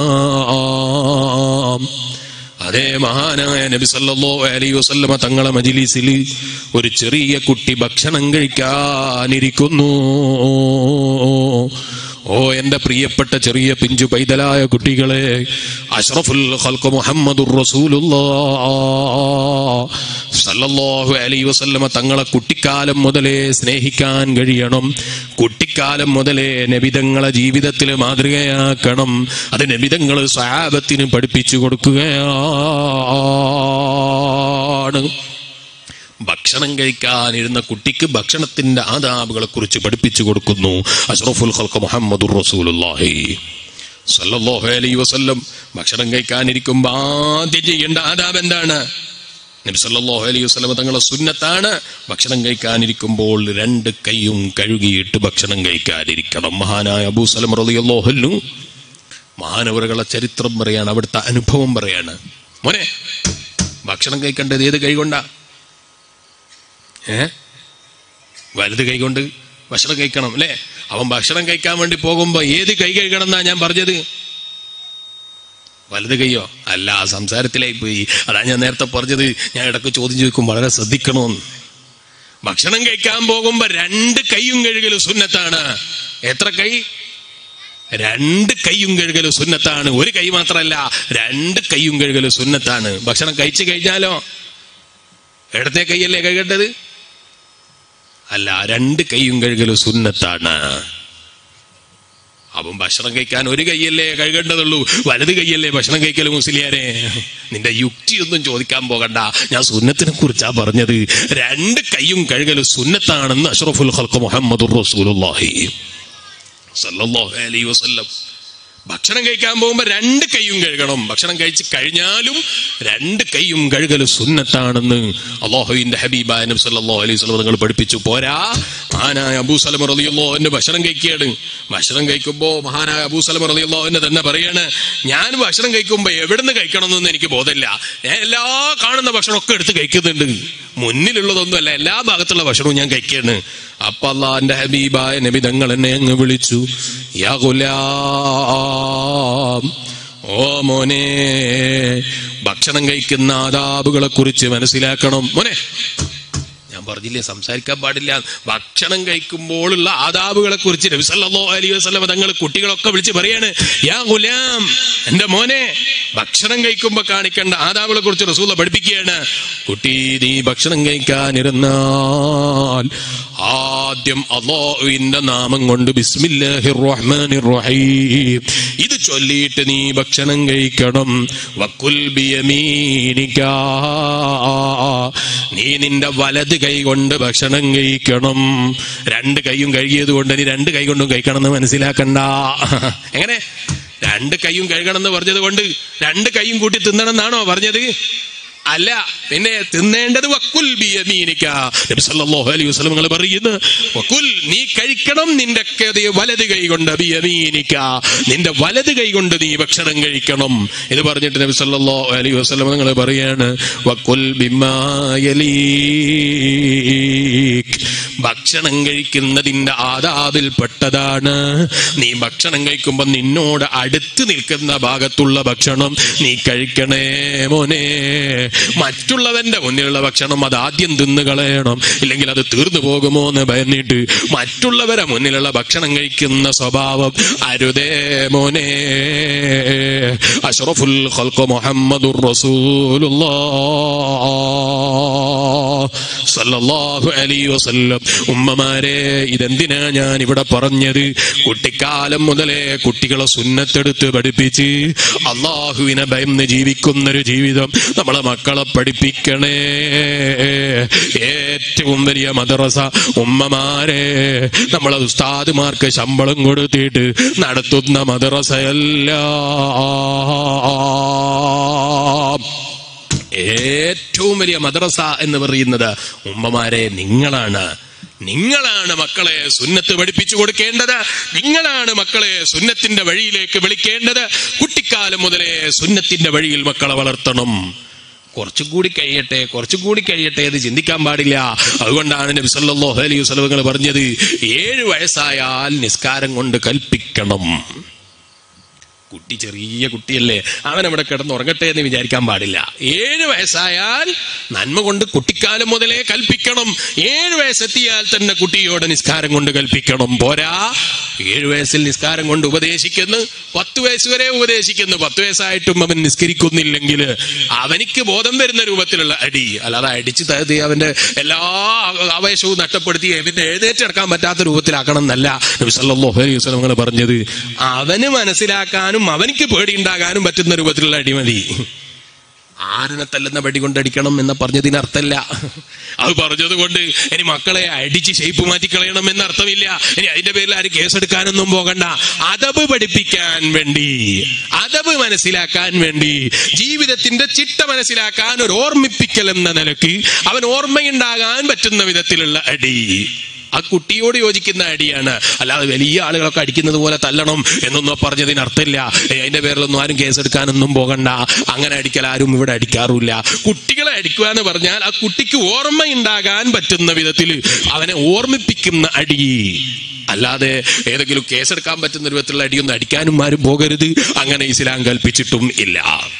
കാണാം അതേ മഹാനായ നബി സല്ലല്ലാഹു അലൈഹി വസല്ലമ തങ്ങളെ മജിലിസിൽ ഒരു ചെറിയ കുട്ടി ഭക്ഷണം കഴിക്കാനിരിക്കുന്നു ഓ എന്റെ പ്രിയപ്പെട്ട ചെറിയ പിഞ്ചു പൈതലായ കുട്ടികളെ അഷ്റഫുൽ ഖൽഖ് മുഹമ്മദുർ റസൂലുള്ളാഹ് സല്ലല്ലാഹു അലൈഹി വസല്ലമ തങ്ങളെ കുട്ടിക്കാലം മുതലേ സ്നേഹിക്കാൻ കഴിയണം കുട്ടിക്കാലം മുതലേ നബിതങ്ങളെ ജീവിതത്തിൽ മാതൃകയാക്കണം അത് നബിതങ്ങൾ സ്വഹാബത്തിന് പഠിപ്പിച്ചു കൊടുക്കുകയാണ് ഭക്ഷണം കഴിക്കാനിരുന്ന കുട്ടിക്ക് ഭക്ഷണത്തിന്റെ ആദാബുകളെ കുറിച്ച് പഠിപ്പിച്ചു കൊടുക്കുന്നു അഷ്റഫുൽ ഖൽഖ് മുഹമ്മദുർ റസൂലുള്ളാഹി സല്ലല്ലാഹു അലൈഹി വസല്ലം ഭക്ഷണം കഴിക്കാനിരിക്കുമ്പോൾ ആദ്യം ചെയ്യേണ്ട ആദാബ് എന്താണ് നബി സല്ലല്ലാഹു അലൈഹി വസല്ലം തങ്ങളെ സുന്നത്താണ് ഭക്ഷണം കഴിക്കാനിരിക്കുമ്പോൾ രണ്ട് കൈയും കഴുകിയിട്ട് ഭക്ഷണം കഴിക്കാനിരിക്കണം മഹാനായ അബൂ സലം റളിയല്ലാഹു അൻഹു മഹാനവറുകളെ ചരിത്രം പറയാണ് അവിടുത്തെ അനുഭവം പറയാണ് മോനെ ഭക്ഷണം കഴിക്കേണ്ടത് ഏത് കൈ കൊണ്ടാ ഏ വലത് കൈ കൊണ്ട് ഭക്ഷണം കഴിക്കണം അല്ലേ അവൻ ഭക്ഷണം കഴിക്കാൻ വേണ്ടി പോകുമ്പോ ഏത് കൈ കഴുകണം എന്നാ ഞാൻ പറഞ്ഞത് വലത് കൈയോ അല്ല ആ സംസാരത്തിലായി പോയി അതാ ഞാൻ നേരത്തെ പറഞ്ഞത് ഞാൻ ഇടയ്ക്ക് ചോദ്യം ചോദിക്കും വളരെ ശ്രദ്ധിക്കണമെന്ന് ഭക്ഷണം കഴിക്കാൻ പോകുമ്പോ രണ്ട് കൈയും കഴുകൽ സുന്നത്താണ് എത്ര കൈ രണ്ട് കൈയും കഴുകൽ സുന്നത്താണ് ഒരു കൈ മാത്രമല്ല രണ്ട് കൈയും കഴുകൽ സുന്നത്താണ് ഭക്ഷണം കഴിച്ചു കഴിഞ്ഞാലോ ഇടത്തെ കൈയല്ലേ കഴുകേണ്ടത് അല്ല രണ്ട് കൈയും കഴുകൽ സുന്നത്താണ് അവൻ ഭക്ഷണം കഴിക്കാൻ ഒരു കൈയല്ലേ കഴുകേണ്ടതുള്ളൂ വലത് കൈയല്ലേ ഭക്ഷണം കഴിക്കൽ മുസ്ലിയാരെ നിന്റെ യുക്തിയൊന്നും ചോദിക്കാൻ പോകണ്ട ഞാൻ സുന്നത്തിനെ കുറിച്ചാ പറഞ്ഞത് രണ്ട് കൈയും കഴുകൽ സുന്നത്താണെന്ന് അഷ്റഫുൽ ഖൽഖ് മുഹമ്മദുർ റസൂലുള്ളാഹി സല്ലല്ലാഹു അലൈഹി വസല്ലം ഭക്ഷണം കഴിക്കാൻ പോകുമ്പോ രണ്ട് കൈയും കഴുകണം ഭക്ഷണം കഴിച്ച് കഴിഞ്ഞാലും രണ്ട് കൈയും കഴുകൽ സുന്നത്താണെന്ന് അള്ളാഹുവിന്റെ ഹബീബായ നബി സല്ലല്ലാഹു അലൈഹി വസല്ലം നിങ്ങൾ പഠിപ്പിച്ചു പോരാ മഹാനായ അബൂ സലമ റളിയല്ലാഹു അൻഹു ഭക്ഷണം കഴിക്കുകയാണ് ഭക്ഷണം കഴിക്കുമ്പോ മഹാനായ അബൂ സലമ റളിയല്ലാഹു അൻഹു തന്നെ പറയാണ് ഞാൻ ഭക്ഷണം കഴിക്കുമ്പോ എവിടുന്ന് കഴിക്കണം എന്നൊന്നും എനിക്ക് ബോധമില്ല ഞാൻ എല്ലാ കാണുന്ന ഭക്ഷണമൊക്കെ എടുത്ത് കഴിക്കുന്നുണ്ട് മുന്നിലുള്ളതൊന്നുമല്ല എല്ലാ ഭാഗത്തുള്ള ഭക്ഷണവും ഞാൻ കഴിക്കുകയാണ് അപ്പൊ അള്ളാന്റെ ഹബീബായ നബി തങ്ങൾ എന്നെ അങ്ങ് വിളിച്ചു യാ ഗുലാം ഓ മോനെ ഭക്ഷണം കഴിക്കുന്ന ആദാബുകളെ കുറിച്ച് മനസ്സിലാക്കണം മോനെ ഞാൻ പറഞ്ഞില്ലേ സംസാരിക്കാൻ പാടില്ല ഭക്ഷണം കഴിക്കുമ്പോഴുള്ള ആദാബുകളെ കുറിച്ച് നബി സല്ലല്ലാഹു അലൈഹി വസല്ലം തങ്ങൾ കുട്ടികളൊക്കെ വിളിച്ച് പറയാണ് യാ ഗുലാം എന്റെ മോനെ ഭക്ഷണം കഴിക്കുമ്പോ കാണിക്കേണ്ട ആദാബുകളെ കുറിച്ച് റസൂല പഠിപ്പിക്കുകയാണ് കുട്ടി നീ ഭക്ഷണം കഴിക്കാനിരുന്നാൽ ആദ്യം അള്ളാഹുവിന്റെ നാമം കൊണ്ട് ബിസ്മില്ലാഹിർ റഹ്മാനിർ റഹീം ഇത് ചൊല്ലിയിട്ട് നീ ഭക്ഷണം കഴിക്കണം വക്കുൽ ബിയമീനിക നീ നിന്റെ വലത് കൈ കൊണ്ട് ഭക്ഷണം കഴിക്കണം രണ്ട് കൈയും കഴുകിയത് കൊണ്ട് നീ രണ്ട് കൈ കൊണ്ടും കഴിക്കണം എന്ന് മനസ്സിലാക്കണ്ട എങ്ങനെ രണ്ട് കൈയും കഴുകണം എന്ന് പറഞ്ഞത് കൊണ്ട് രണ്ട് കൈയും കൂട്ടി തിന്നണം എന്നാണോ പറഞ്ഞത് അല്ല പിന്നെ തിന്നേണ്ടത് വക്കുൽ ബിയമീനിക നബി സല്ലല്ലാഹു അലൈഹി വസല്ലം നിങ്ങൾ പറയുന്നു വക്കുൽ നീ കഴിക്കണം നിന്റെ കൈ വലത് കൈ കൊണ്ട് ബിയമീനിക നിന്റെ വലത് കൈ കൊണ്ട് നീ ഭക്ഷണം കഴിക്കണം ഇത് പറഞ്ഞിട്ട് നബി സല്ലല്ലാഹു അലൈഹി വസല്ലം നിങ്ങൾ പറയാണ് വക്കുൽ ബിമാ യലീക് ഭക്ഷണം കഴിക്കുന്നതിന്റെ ആദാബിൽപ്പെട്ടതാണ് നീ ഭക്ഷണം കഴിക്കുമ്പോൾ നിന്നോട് അടുത്ത് നിൽക്കുന്ന ഭാഗത്തുള്ള ഭക്ഷണം നീ കഴിക്കണേ മോനെ മറ്റുള്ളവന്റെ മുന്നിലുള്ള ഭക്ഷണം അത് ആദ്യം തിന്നു കളയണം ഇല്ലെങ്കിൽ അത് തീർന്നു പോകുമോ എന്ന് ഭയന്നിട്ട് മറ്റുള്ളവരെ മുന്നിലുള്ള ഭക്ഷണം കഴിക്കുന്ന സ്വഭാവം അരുതേ മോനെ അഷ്റഫുൽ ഖൽഖ് മുഹമ്മദുർ റസൂലുള്ളാഹ് സല്ലല്ലാഹു അലൈഹി വസല്ലം ഉമ്മമാരെ ഇതെന്തിനാ ഞാൻ ഇവിടെ പറഞ്ഞത് കുട്ടിക്കാലം മുതലേ കുട്ടികളെ സുന്നത്തെടുത്ത് പഠിപ്പിച്ച് അള്ളാഹുവിനെ ഭയന്ന് ജീവിക്കുന്നൊരു ജീവിതം നമ്മളെ മക്കളെ പഠിപ്പിക്കണേ ഏറ്റവും വലിയ മദ്രസ ഉമ്മമാരെ നമ്മളെ ഉസ്താദുമാർക്ക് ശമ്പളം കൊടുത്തിട്ട് നടത്തുന്ന മദ്രസയല്ല ഏറ്റവും വലിയ മദ്രസ എന്ന് പറയുന്നത് ഉമ്മമാരെ നിങ്ങളാണ് നിങ്ങളാണ് മക്കളെ സുന്നത്ത് പഠിപ്പിച്ചു കൊടുക്കേണ്ടത് നിങ്ങളാണ് മക്കളെ സുന്നത്തിന്റെ വഴിയിലേക്ക് വിളിക്കേണ്ടത് കുട്ടിക്കാലം മുതലേ സുന്നത്തിന്റെ വഴിയിൽ മക്കളെ വളർത്തണം കുറച്ചും കൂടി കഴിയട്ടെ കുറച്ചും കൂടി കഴിയട്ടെ എന്ന് ചിന്തിക്കാൻ പാടില്ല അതുകൊണ്ടാണ് നബി സല്ലല്ലാഹു അലൈഹി വസല്ലം പറഞ്ഞത് ഏഴ് വയസ്സായാൽ നിസ്കാരം കൊണ്ട് കൽപ്പിക്കണം കുട്ടി ചെറിയ കുട്ടിയല്ലേ അവൻ അവിടെ കിടന്ന് ഉറങ്ങട്ടെ എന്ന് വിചാരിക്കാൻ പാടില്ല ഏഴ് വയസ്സായാൽ നന്മ കൊണ്ട് കുട്ടിക്കാലം മുതലേ കൽപ്പിക്കണം ഏഴ് വയസ്സെത്തിയാൽ തന്നെ കുട്ടിയോട് നിസ്കാരം കൊണ്ട് കൽപ്പിക്കണം പോരാ ഏഴ് വയസ്സിൽ നിസ്കാരം കൊണ്ട് ഉപദേശിക്കുന്നു പത്ത് വയസ്സ് വരെ ഉപദേശിക്കുന്നു പത്ത് വയസ്സായിട്ടും അവൻ നിസ്കരിക്കുന്നില്ലെങ്കിൽ അവനിക്ക് ബോധം വരുന്ന രൂപത്തിലുള്ള അടി അല്ലാതെ അടിച്ച് തകർത്തി അവന്റെ എല്ലാ ആവേശവും നഷ്ടപ്പെടുത്തി അവന്റെ എഴുന്നേറ്റെടുക്കാൻ പറ്റാത്ത രൂപത്തിലാക്കണം എന്നല്ല നബി സല്ലല്ലാഹു അലൈഹി വസല്ലം നിങ്ങൾ പറഞ്ഞത് അവന് മനസ്സിലാക്കാനും അവനിക്ക് പേടിയുണ്ടാകാനും പറ്റുന്ന രൂപത്തിലുള്ള അടിമതി ആരനെ തല്ലുന്ന വടി കൊണ്ടടിക്കണം എന്ന് പറഞ്ഞതിന് അർത്ഥമില്ല അത് പറഞ്ഞത് കൊണ്ട് ഇനി മക്കളെ അടിച്ച് ഷേപ്പ് മാറ്റി കളയണം എന്ന അർത്ഥമില്ല ഇനി അതിന്റെ പേരിൽ ആരും കേസെടുക്കാനൊന്നും പോകണ്ട അതബ് പഠിപ്പിക്കാൻ വേണ്ടി അതബ് മനസ്സിലാക്കാൻ വേണ്ടി ജീവിതത്തിന്റെ ചിട്ട മനസ്സിലാക്കാൻ ഒരു ഓർമ്മിപ്പിക്കൽ എന്ന നിലക്ക് അവൻ ഓർമ്മയുണ്ടാകാൻ പറ്റുന്ന വിധത്തിലുള്ള അടി ആ കുട്ടിയോട് യോജിക്കുന്ന അടിയാണ് അല്ലാതെ വലിയ ആളുകളൊക്കെ അടിക്കുന്നത് പോലെ തല്ലണം എന്നൊന്നും പറഞ്ഞതിന് അർത്ഥമില്ല ഏയ് അതിന്റെ പേരിലൊന്നും ആരും കേസെടുക്കാനൊന്നും പോകണ്ട അങ്ങനെ അടിക്കൽ ആരും ഇവിടെ അടിക്കാറില്ല കുട്ടികളെ അടിക്കുക എന്ന് പറഞ്ഞാൽ ആ കുട്ടിക്ക് ഓർമ്മയുണ്ടാകാൻ പറ്റുന്ന വിധത്തിൽ അവനെ ഓർമ്മിപ്പിക്കുന്ന അടി അല്ലാതെ ഏതെങ്കിലും കേസെടുക്കാൻ പറ്റുന്ന രൂപത്തിലുള്ള അടിയൊന്നും അടിക്കാനും ആരും പോകരുത് അങ്ങനെ ഇസ്ലാം കൽപ്പിച്ചിട്ടും ഇല്ല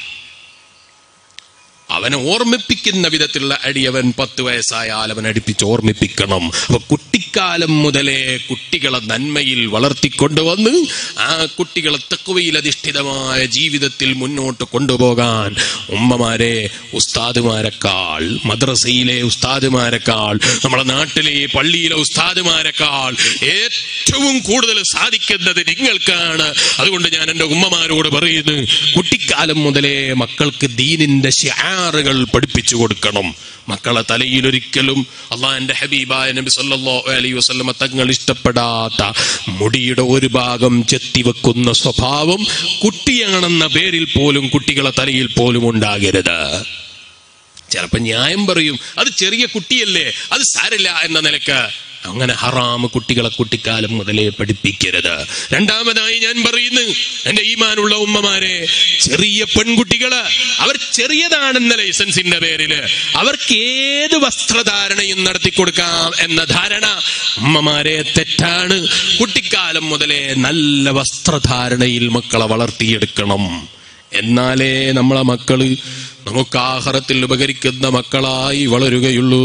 അവനെ ഓർമ്മിപ്പിക്കുന്ന വിധത്തിലുള്ള അടി അവൻ പത്ത് വയസ്സായാൽ അവൻ അടിപ്പിച്ച് ഓർമ്മിപ്പിക്കണം അപ്പൊ കുട്ടിക്കാലം മുതലേ കുട്ടികളെ നന്മയിൽ വളർത്തിക്കൊണ്ടുവന്ന് ആ കുട്ടികളെ തക്കുവയിൽ അധിഷ്ഠിതമായ ജീവിതത്തിൽ മുന്നോട്ട് കൊണ്ടുപോകാൻ ഉമ്മമാരെ ഉസ്താദുമാരെക്കാൾ മദ്രസയിലെ ഉസ്താദുമാരെക്കാൾ നമ്മുടെ നാട്ടിലെ പള്ളിയിലെ ഉസ്താദുമാരെക്കാൾ ഏറ്റവും കൂടുതൽ സാധിക്കുന്നത് നിങ്ങൾക്കാണ് അതുകൊണ്ട് ഞാൻ എൻ്റെ ഉമ്മമാരോട് പറയുന്നു കുട്ടിക്കാലം മുതലേ മക്കൾക്ക് ദീനിന്റെ ഷിആർ അസ്കാറുകൾ പഠിപ്പിച്ചു കൊടുക്കണം മക്കളെ തലയിൽ ഒരിക്കലും അള്ളാഹിന്റെ ഹബീബായ നബി സല്ലല്ലാഹു അലൈഹി വസല്ലമ തങ്ങൾ ഇഷ്ടപ്പെടാത്ത മുടിയുടെ ഒരു ഭാഗം ചെത്തിവെക്കുന്ന സ്വഭാവം കുട്ടിയാണെന്ന പേരിൽ പോലും കുട്ടികളെ തലയിൽ പോലും ഉണ്ടാകരുത് ചിലപ്പോ ന്യായം പറയും അത് ചെറിയ കുട്ടിയല്ലേ അത് സാരില്ല എന്ന നിലക്ക് അങ്ങനെ ഹറാമ് കുട്ടികളെ കുട്ടിക്കാലം മുതലേ പഠിപ്പിക്കരുത് രണ്ടാമതായി ഞാൻ പറയുന്നു എന്റെ ഈമാനുള്ള ഉമ്മമാരെ ചെറിയ പെൺകുട്ടികള് അവർ ചെറിയതാണെന്ന ലൈസൻസിന്റെ പേരില് അവർക്ക് ഏത് വസ്ത്രധാരണയും നടത്തി കൊടുക്കാം എന്ന ധാരണ ഉമ്മമാരെ തെറ്റാണ് കുട്ടിക്കാലം മുതലേ നല്ല വസ്ത്രധാരണയിൽ മക്കളെ വളർത്തിയെടുക്കണം എന്നാലേ നമ്മളെ മക്കള് നമുക്ക് ആഹാരത്തിൽ ഉപകരിക്കുന്ന മക്കളായി വളരുകയുള്ളൂ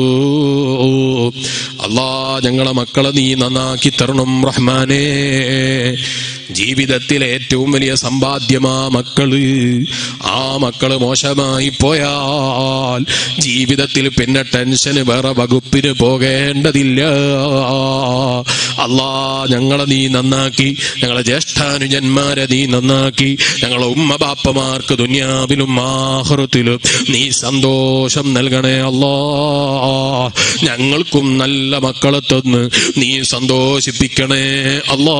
അല്ലാ ഞങ്ങളെ മക്കളെ നീ നന്നാക്കി തരണം റഹ്മാനേ ജീവിതത്തിലെ ഏറ്റവും വലിയ സമ്പാദ്യമാ മക്കള് ആ മക്കള് മോശമായി പോയാൽ ജീവിതത്തിൽ പിന്നെ ടെൻഷന് വേറെ വകുപ്പിന് പോകേണ്ടതില്ല അല്ലാ ഞങ്ങളെ നീ നന്നാക്കി ഞങ്ങളെ ജ്യേഷ്ഠാനുജന്മാരെ നീ നന്നാക്കി ഞങ്ങളെ ഉമ്മ ബാപ്പമാർക്ക് ദുനിയാവിലും ആഹൃത്തിലും നീ സന്തോഷം നൽകണേ അല്ലാ ഞങ്ങൾക്കും നല്ല മക്കളെ തന്ന് നീ സന്തോഷിപ്പിക്കണേ അല്ലാ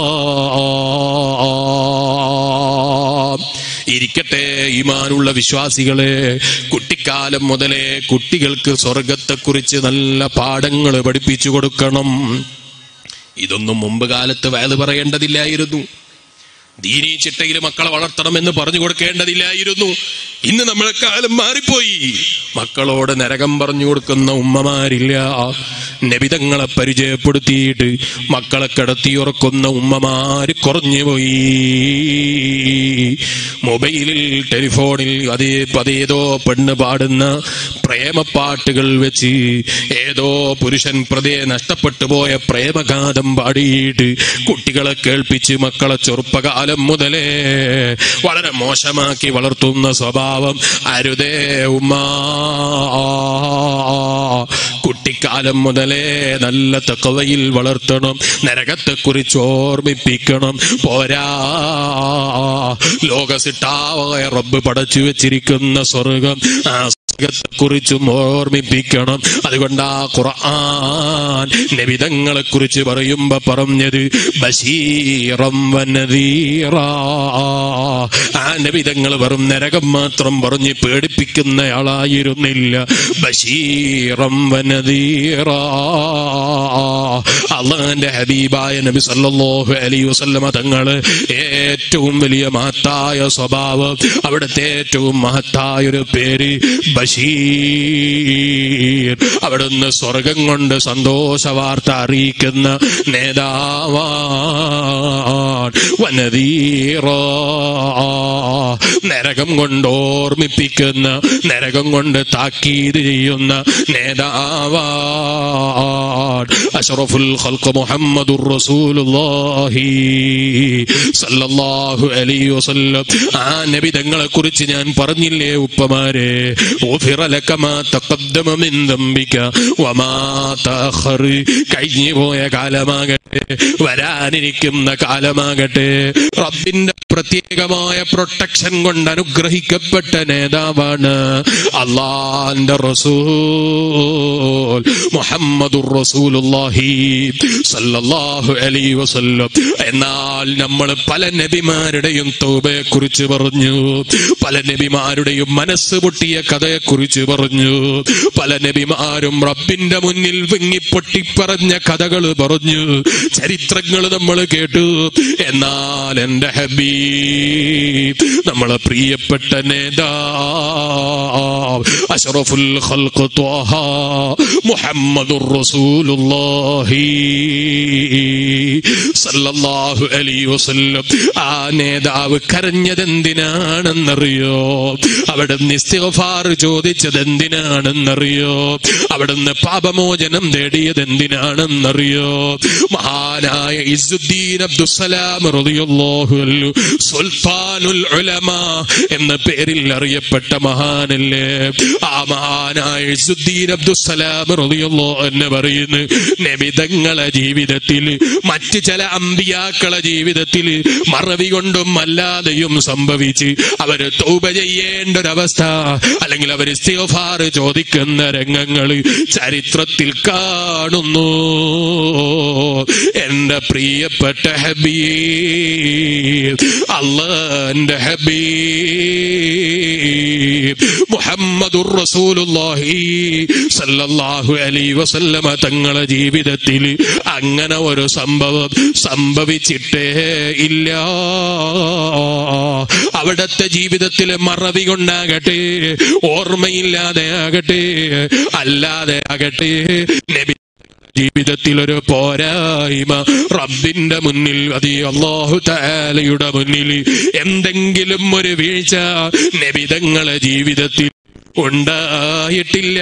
ഇരിക്കട്ടെ ഈമാനുള്ള വിശ്വാസികളെ കുട്ടിക്കാലം മുതലേ കുട്ടികൾക്ക് സ്വർഗത്തെക്കുറിച്ച് നല്ല പാഠങ്ങൾ പഠിപ്പിച്ചു കൊടുക്കണം ഇതൊന്നും മുമ്പ് കാലത്ത് വയത് പറയേണ്ടതില്ലായിരുന്നു ദീനീ ചിട്ടയിൽ മക്കളെ വളർത്തണമെന്ന് പറഞ്ഞു കൊടുക്കേണ്ടതില്ലായിരുന്നു ഇന്ന് നമ്മളെ കാലം മാറിപ്പോയി മക്കളോട് നരകം പറഞ്ഞു കൊടുക്കുന്ന ഉമ്മമാരില്ല നബിതങ്ങളെ പരിചയപ്പെടുത്തിയിട്ട് മക്കളെ കിടത്തിയുറക്കുന്ന ഉമ്മമാര് കുറഞ്ഞുപോയി മൊബൈലിൽ ടെലിഫോണിൽ അതേ അതേതോ പെണ്ണ് പാടുന്ന പ്രേമപ്പാട്ടുകൾ വെച്ച് ഏതോ പുരുഷൻ പ്രതേ നഷ്ടപ്പെട്ടു പോയ പ്രേമഗാഥം പാടിയിട്ട് കുട്ടികളെ കേൾപ്പിച്ച് മക്കളെ ചെറുപ്പകാലം മുതലേ വളരെ മോശമാക്കി വളർത്തുന്ന സ്വഭാവം അരുതേ ഉമ്മ കുട്ടിക്കാലം മുതലേ നല്ല തക്കവയിൽ വളർത്തണം നരകത്തെക്കുറിച്ച് ഓർമ്മിപ്പിക്കണം പോരാ ലോകസിട്ടാവായ റബ്ബ് പടച്ചു വെച്ചിരിക്കുന്ന സ്വർഗം ആ കുറിച്ചും ഓർമ്മിപ്പിക്കണം അതുകൊണ്ട് ആ ഖുർആൻ നബിതങ്ങളെ കുറിച്ച് പറയുമ്പോ പറഞ്ഞത് ബഷീറം വനദീറ ആ നബിതങ്ങൾ വെറും നരകം മാത്രം പറഞ്ഞ് പേടിപ്പിക്കുന്നയാളായിരുന്നില്ല ബഷീറം വനദീറ അള്ളാന്റെ ഹബീബായ നബി സല്ലല്ലാഹു അലൈഹി വസല്ലമ തങ്ങള് ഏറ്റവും വലിയ മഹത്തായ സ്വഭാവം അവിടുത്തെ ഏറ്റവും മഹത്തായ ഒരു പേര് ബഷീർ അവിടുന്ന് സ്വർഗം കൊണ്ട് സന്തോഷ വാർത്ത അറിയിക്കുന്ന നേതാവാൻ വനതീറ നരകം കൊണ്ട് ഓർമ്മിപ്പിക്കുന്ന നരകം കൊണ്ട് താക്കീത് ചെയ്യുന്ന നേതാവാൻ അഷറഫുൽ ഖൽഖ് മുഹമ്മദുർ റസൂലുള്ളാഹി സല്ലല്ലാഹു അലൈഹി വസല്ലം ആ നബി തങ്ങളെ കുറിച്ച് ഞാൻ പറഞ്ഞില്ലേ ഉപ്പമാരെ غفر لك ما تقدم من ذنبك وما تأخر കഴിഞ്ഞു പോയ കാലമാകട്ടെ വരാനിരിക്കുന്ന കാലമാകട്ടെ റബ്ബിന്റെ പ്രത്യേകമായ പ്രൊട്ടക്ഷൻ കൊണ്ട് അനുഗ്രഹിക്കപ്പെട്ട നേതാവാണ് അള്ളാന്റെ റസൂൽ മുഹമ്മദുർ റസൂലുള്ളാഹി സല്ലല്ലാഹു അലൈഹി വസല്ലം എന്നാൽ നമ്മൾ പല നബിമാരുടെയും തൗബയെ കുറിച്ച് പറഞ്ഞു പല നബിമാരുടെയും മനസ്സ് പൊട്ടിയ കഥയെക്കുറിച്ച് പറഞ്ഞു പല നബിമാരും റബ്ബിന്റെ മുന്നിൽ വിങ്ങിപ്പൊട്ടി പറഞ്ഞ കഥകൾ പറഞ്ഞു ചരിത്രങ്ങൾ നമ്മൾ കേട്ടു എന്നാൽ എന്റെ ഹബീബ് നമ്മളെ പ്രിയപ്പെട്ട നേതാവ് അഷറഫുൽ ഖൽഖ് ത്വാഹ മുഹമ്മദുർ റസൂലുള്ളാഹി സല്ലല്ലാഹു അലൈഹി വസല്ലം ആ നേതാവ് കരഞ്ഞത് എന്തിനാണെന്നറിയോ അവിടുന്ന് ഇസ്തിഗ്ഫാർ ചോദിച്ചത് എന്തിനാണെന്നറിയോ അവിടുന്ന് പാപമോചനം തേടിയത് എന്തിനാണെന്നറിയോ മഹാനായ ഇസുദ്ദീൻ അബ്ദുസലാം റളിയല്ലാഹു അൻഹു സുൽത്താനുൽ ഉലമ എന്ന പേരിൽ അറിയപ്പെട്ട മഹാനല്ലേ ആ മഹാനായ ഇസുദ്ദീൻ അബ്ദുസലാം റളിയല്ലാഹു എന്ന് പറയുന്നു നബിതങ്ങളെ ജീവിതത്തിൽ മറ്റ് ചില അമ്പിയാക്കളെ ജീവിതത്തിൽ മറവി കൊണ്ടും അല്ലാതെയും സംഭവിച്ച് അവര് തൗബ ചെയ്യേണ്ട ഒരവസ്ഥ അല്ലെങ്കിൽ അവർ ഇസ്തിഗ്ഫാർ ചോദിക്കുന്ന രംഗങ്ങൾ ചരിത്രത്തിൽ കാണുന്നു എന്റെ പ്രിയപ്പെട്ട ഹബീബ് അള്ളാന്റെ ഹബീബ് മുഹമ്മദുർ റസൂലുള്ളാഹി സല്ലല്ലാഹു അലൈഹി വസല്ലമ തങ്ങളെ ജീവിതത്തിൽ അങ്ങനെ ഒരു സംഭവം സംഭവിച്ചിട്ടേ ഇല്ല അവിടത്തെ ജീവിതത്തിൽ മറവി കൊണ്ടാകട്ടെ ഓർമ്മയില്ലാതെ ആകട്ടെ അല്ലാതെ ആകട്ടെ നബി ജീവിതത്തിൽ ഒരു പോരായ്മ റബ്ബിന്റെ മുന്നിൽ അതി അള്ളാഹു താലയുടെ മുന്നിൽ എന്തെങ്കിലും ഒരു വീഴ്ച നബിതങ്ങളെ ജീവിതത്തിൽ ഉണ്ടായിട്ടില്ല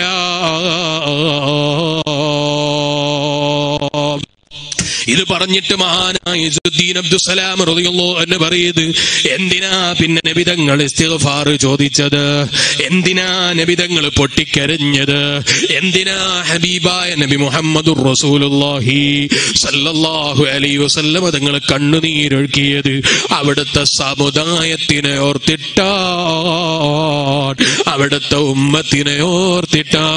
ഇത് പറഞ്ഞിട്ട് മഹാനായ ഇസുദ്ദീൻ അബ്ദുസലാം റളിയല്ലാഹു എന്ന് പറയുന്നത് എന്തിനാ പിന്നെ നബിതങ്ങൾ ഇസ്തിഗ്ഫാർ ചോദിച്ചത് എന്തിനാ നബിതങ്ങൾ പൊട്ടിക്കരഞ്ഞത് എന്തിനാ ഹബീബായ നബി മുഹമ്മദുർ റസൂലുള്ളാഹി സല്ലല്ലാഹു അലൈഹി വസല്ലം തങ്ങൾ കണ്ണുനീരൊഴുക്കിയത് അവിടുത്തെ സമുദായത്തിനെ ഓർത്തിട്ടാ അവിടുത്തെ ഉമ്മത്തിനെ ഓർത്തിട്ടാ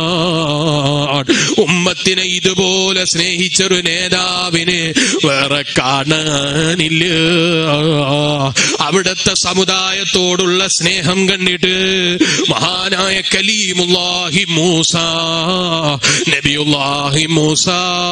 ഉമ്മത്തിനെ ഇതുപോലെ സ്നേഹിച്ചൊരു നേതാവിനെ വേറെ കാണാനില്ല അവിടുത്തെ സമുദായത്തോടുള്ള സ്നേഹം കണ്ടിട്ട് മഹാനായ കലീമുല്ലാഹി മൂസ നബിയുല്ലാഹി മൂസ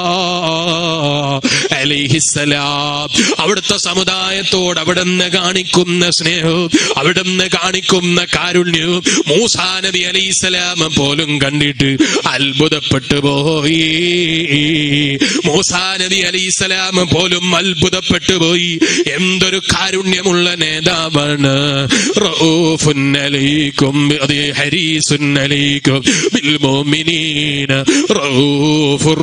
അലിഹിസലാം അവിടുത്തെ സമുദായത്തോട് അവിടുന്ന് കാണിക്കുന്ന സ്നേഹവും അവിടുന്ന് കാണിക്കുന്ന കാരുണ്യവും മൂസാ നബി അലൈഹിസലാം പോലും കണ്ടിട്ട് അത്ഭുതപ്പെട്ടു പോയി മൂസാ നബി അലൈഹിസലാം പോലും അത്ഭുതപ്പെട്ടു പോയി എന്തൊരു കാരുണ്യമുള്ള നേതാവാണ് റഊഫുൻ അലൈക്കും അതേ ഹരീസുൻ അലൈക്കും ബിൽ മുഅ്മിനീന റഊഫുർ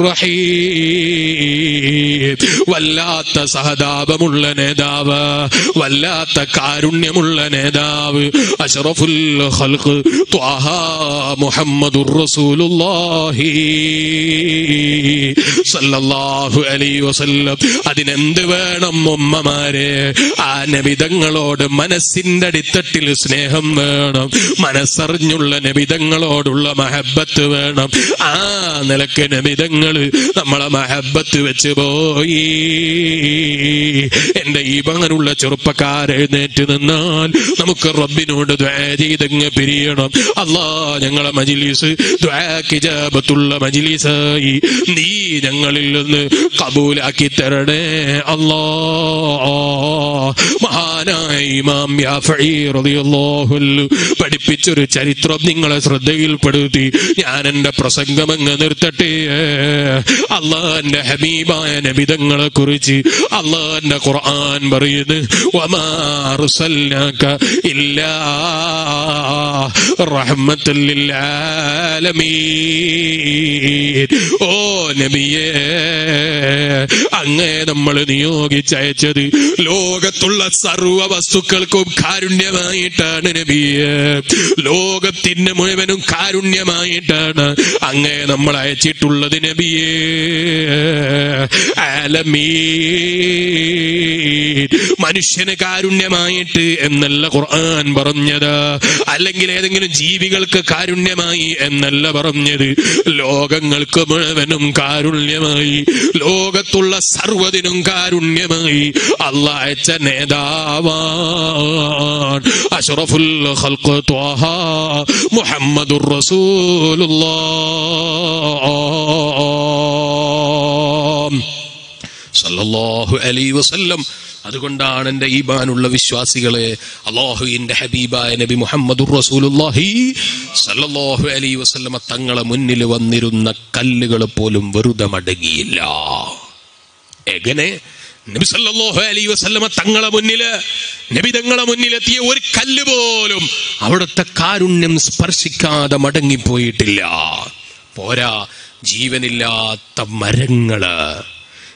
റഹീം വല്ലാത്ത സഹതാപമുള്ള നേതാവ് വല്ലാത്ത കാരുണ്യമുള്ള നേതാവ് അഷ്റഫുൽ ഖൽഖ് ത്വാഹ മുഹമ്മദുർ റസൂലുള്ളാഹി സല്ലല്ലാഹു അലൈഹി വസല്ലം അതിനെന്ത് വേണം ഉമ്മമാരെ ആ നബിതങ്ങളോട് മനസ്സിന്റെ അടിത്തട്ടിൽ സ്നേഹം വേണം മനസ്സറിഞ്ഞുള്ള നബിതങ്ങളോടുള്ള മഹബത്ത് വേണം ആ നിലക്ക് നബിതങ്ങൾ നമ്മളെ മഹബത്ത് വെച്ച് പോയി എന്റെ ഈ മകനുള്ള ചെറുപ്പക്കാരെഴുന്നേറ്റ് നിന്നാൽ നമുക്ക് റബ്ബിനോട് ദ്വാ ചെയ്തങ്ങ് പിരിയണം അല്ലാ ഞങ്ങളെ മജിലീസ് ദ്വാക്കിജാബത്തുള്ള മജിലീസായി നീ ഞങ്ങളിൽ നിന്ന് കബൂലാക്കി തരണേ അല്ലാ മഹാനായ ഇമാം യാഫഈ റളിയല്ലാഹു അൻഹു പഠിപ്പിച്ചൊരു ചരിത്രം നിങ്ങളെ ശ്രദ്ധയിൽപ്പെടുത്തി ഞാൻ എന്റെ പ്രസംഗം അങ്ങ് നിർത്തട്ടെ അള്ളാന്റെ ഹബീബായ നബിതങ്ങളെ കുറിച്ച് അള്ളാന്റെ ഖുർആൻ പറയുന്നു വമാ അർസൽനാക ഇല്ലാ റഹ്മത്തൽ ലിൽ ആലമീൻ ഓ നബിയേ അങ്ങേ നമ്മൾ നിയോഗിച്ചയച്ചത് ലോകത്തുള്ള സർവ വസ്തുക്കൾക്കും കാരുണ്യമായിട്ടാണ് നബിയെ ലോകത്തിന് മുഴുവനും കാരുണ്യമായിട്ടാണ് അങ്ങേ നമ്മൾ അയച്ചിട്ടുള്ളത് നബിയേ ആലമീ മനുഷ്യന് കാരുണ്യമായിട്ട് എന്നല്ല ഖുർആൻ പറഞ്ഞത് അല്ലെങ്കിൽ ഏതെങ്കിലും ജീവികൾക്ക് കാരുണ്യമായി എന്നല്ല പറഞ്ഞത് ലോകങ്ങൾക്ക് മുഴുവനും കാരുണ്യമായി ലോകത്തുള്ള സർവ്വതിനും കാരുണ്യമായി അല്ല അയച്ച നേതാവാൻ അഷ്റഫുൽ ഖൽഖ് ത്വാഹ മുഹമ്മദുർ റസൂലുള്ളാഹ് സല്ലല്ലാഹു അലൈഹി വസല്ലം അതുകൊണ്ടാണ് എൻ്റെ ഈമാനുള്ള വിശ്വാസികളെ അള്ളാഹുവിന്റെ ഹബീബായ നബി മുഹമ്മദുർ റസൂലുള്ളാഹി സല്ലല്ലാഹു അലൈഹി വസല്ലമ തങ്ങളെ മുന്നിൽ വന്നിരുന്ന കല്ലുകൾ പോലും വെറുതെ മടങ്ങിയില്ല എങ്ങനെ നബി സല്ലല്ലാഹു അലൈഹി വസല്ലമ തങ്ങളെ മുന്നില് നബി തങ്ങളെ മുന്നിലെത്തിയ ഒരു കല്ല് പോലും അവിടുത്തെ കാരുണ്യം സ്പർശിക്കാതെ മടങ്ങിപ്പോയിട്ടില്ല പോരാ ജീവനില്ലാത്ത മരങ്ങള്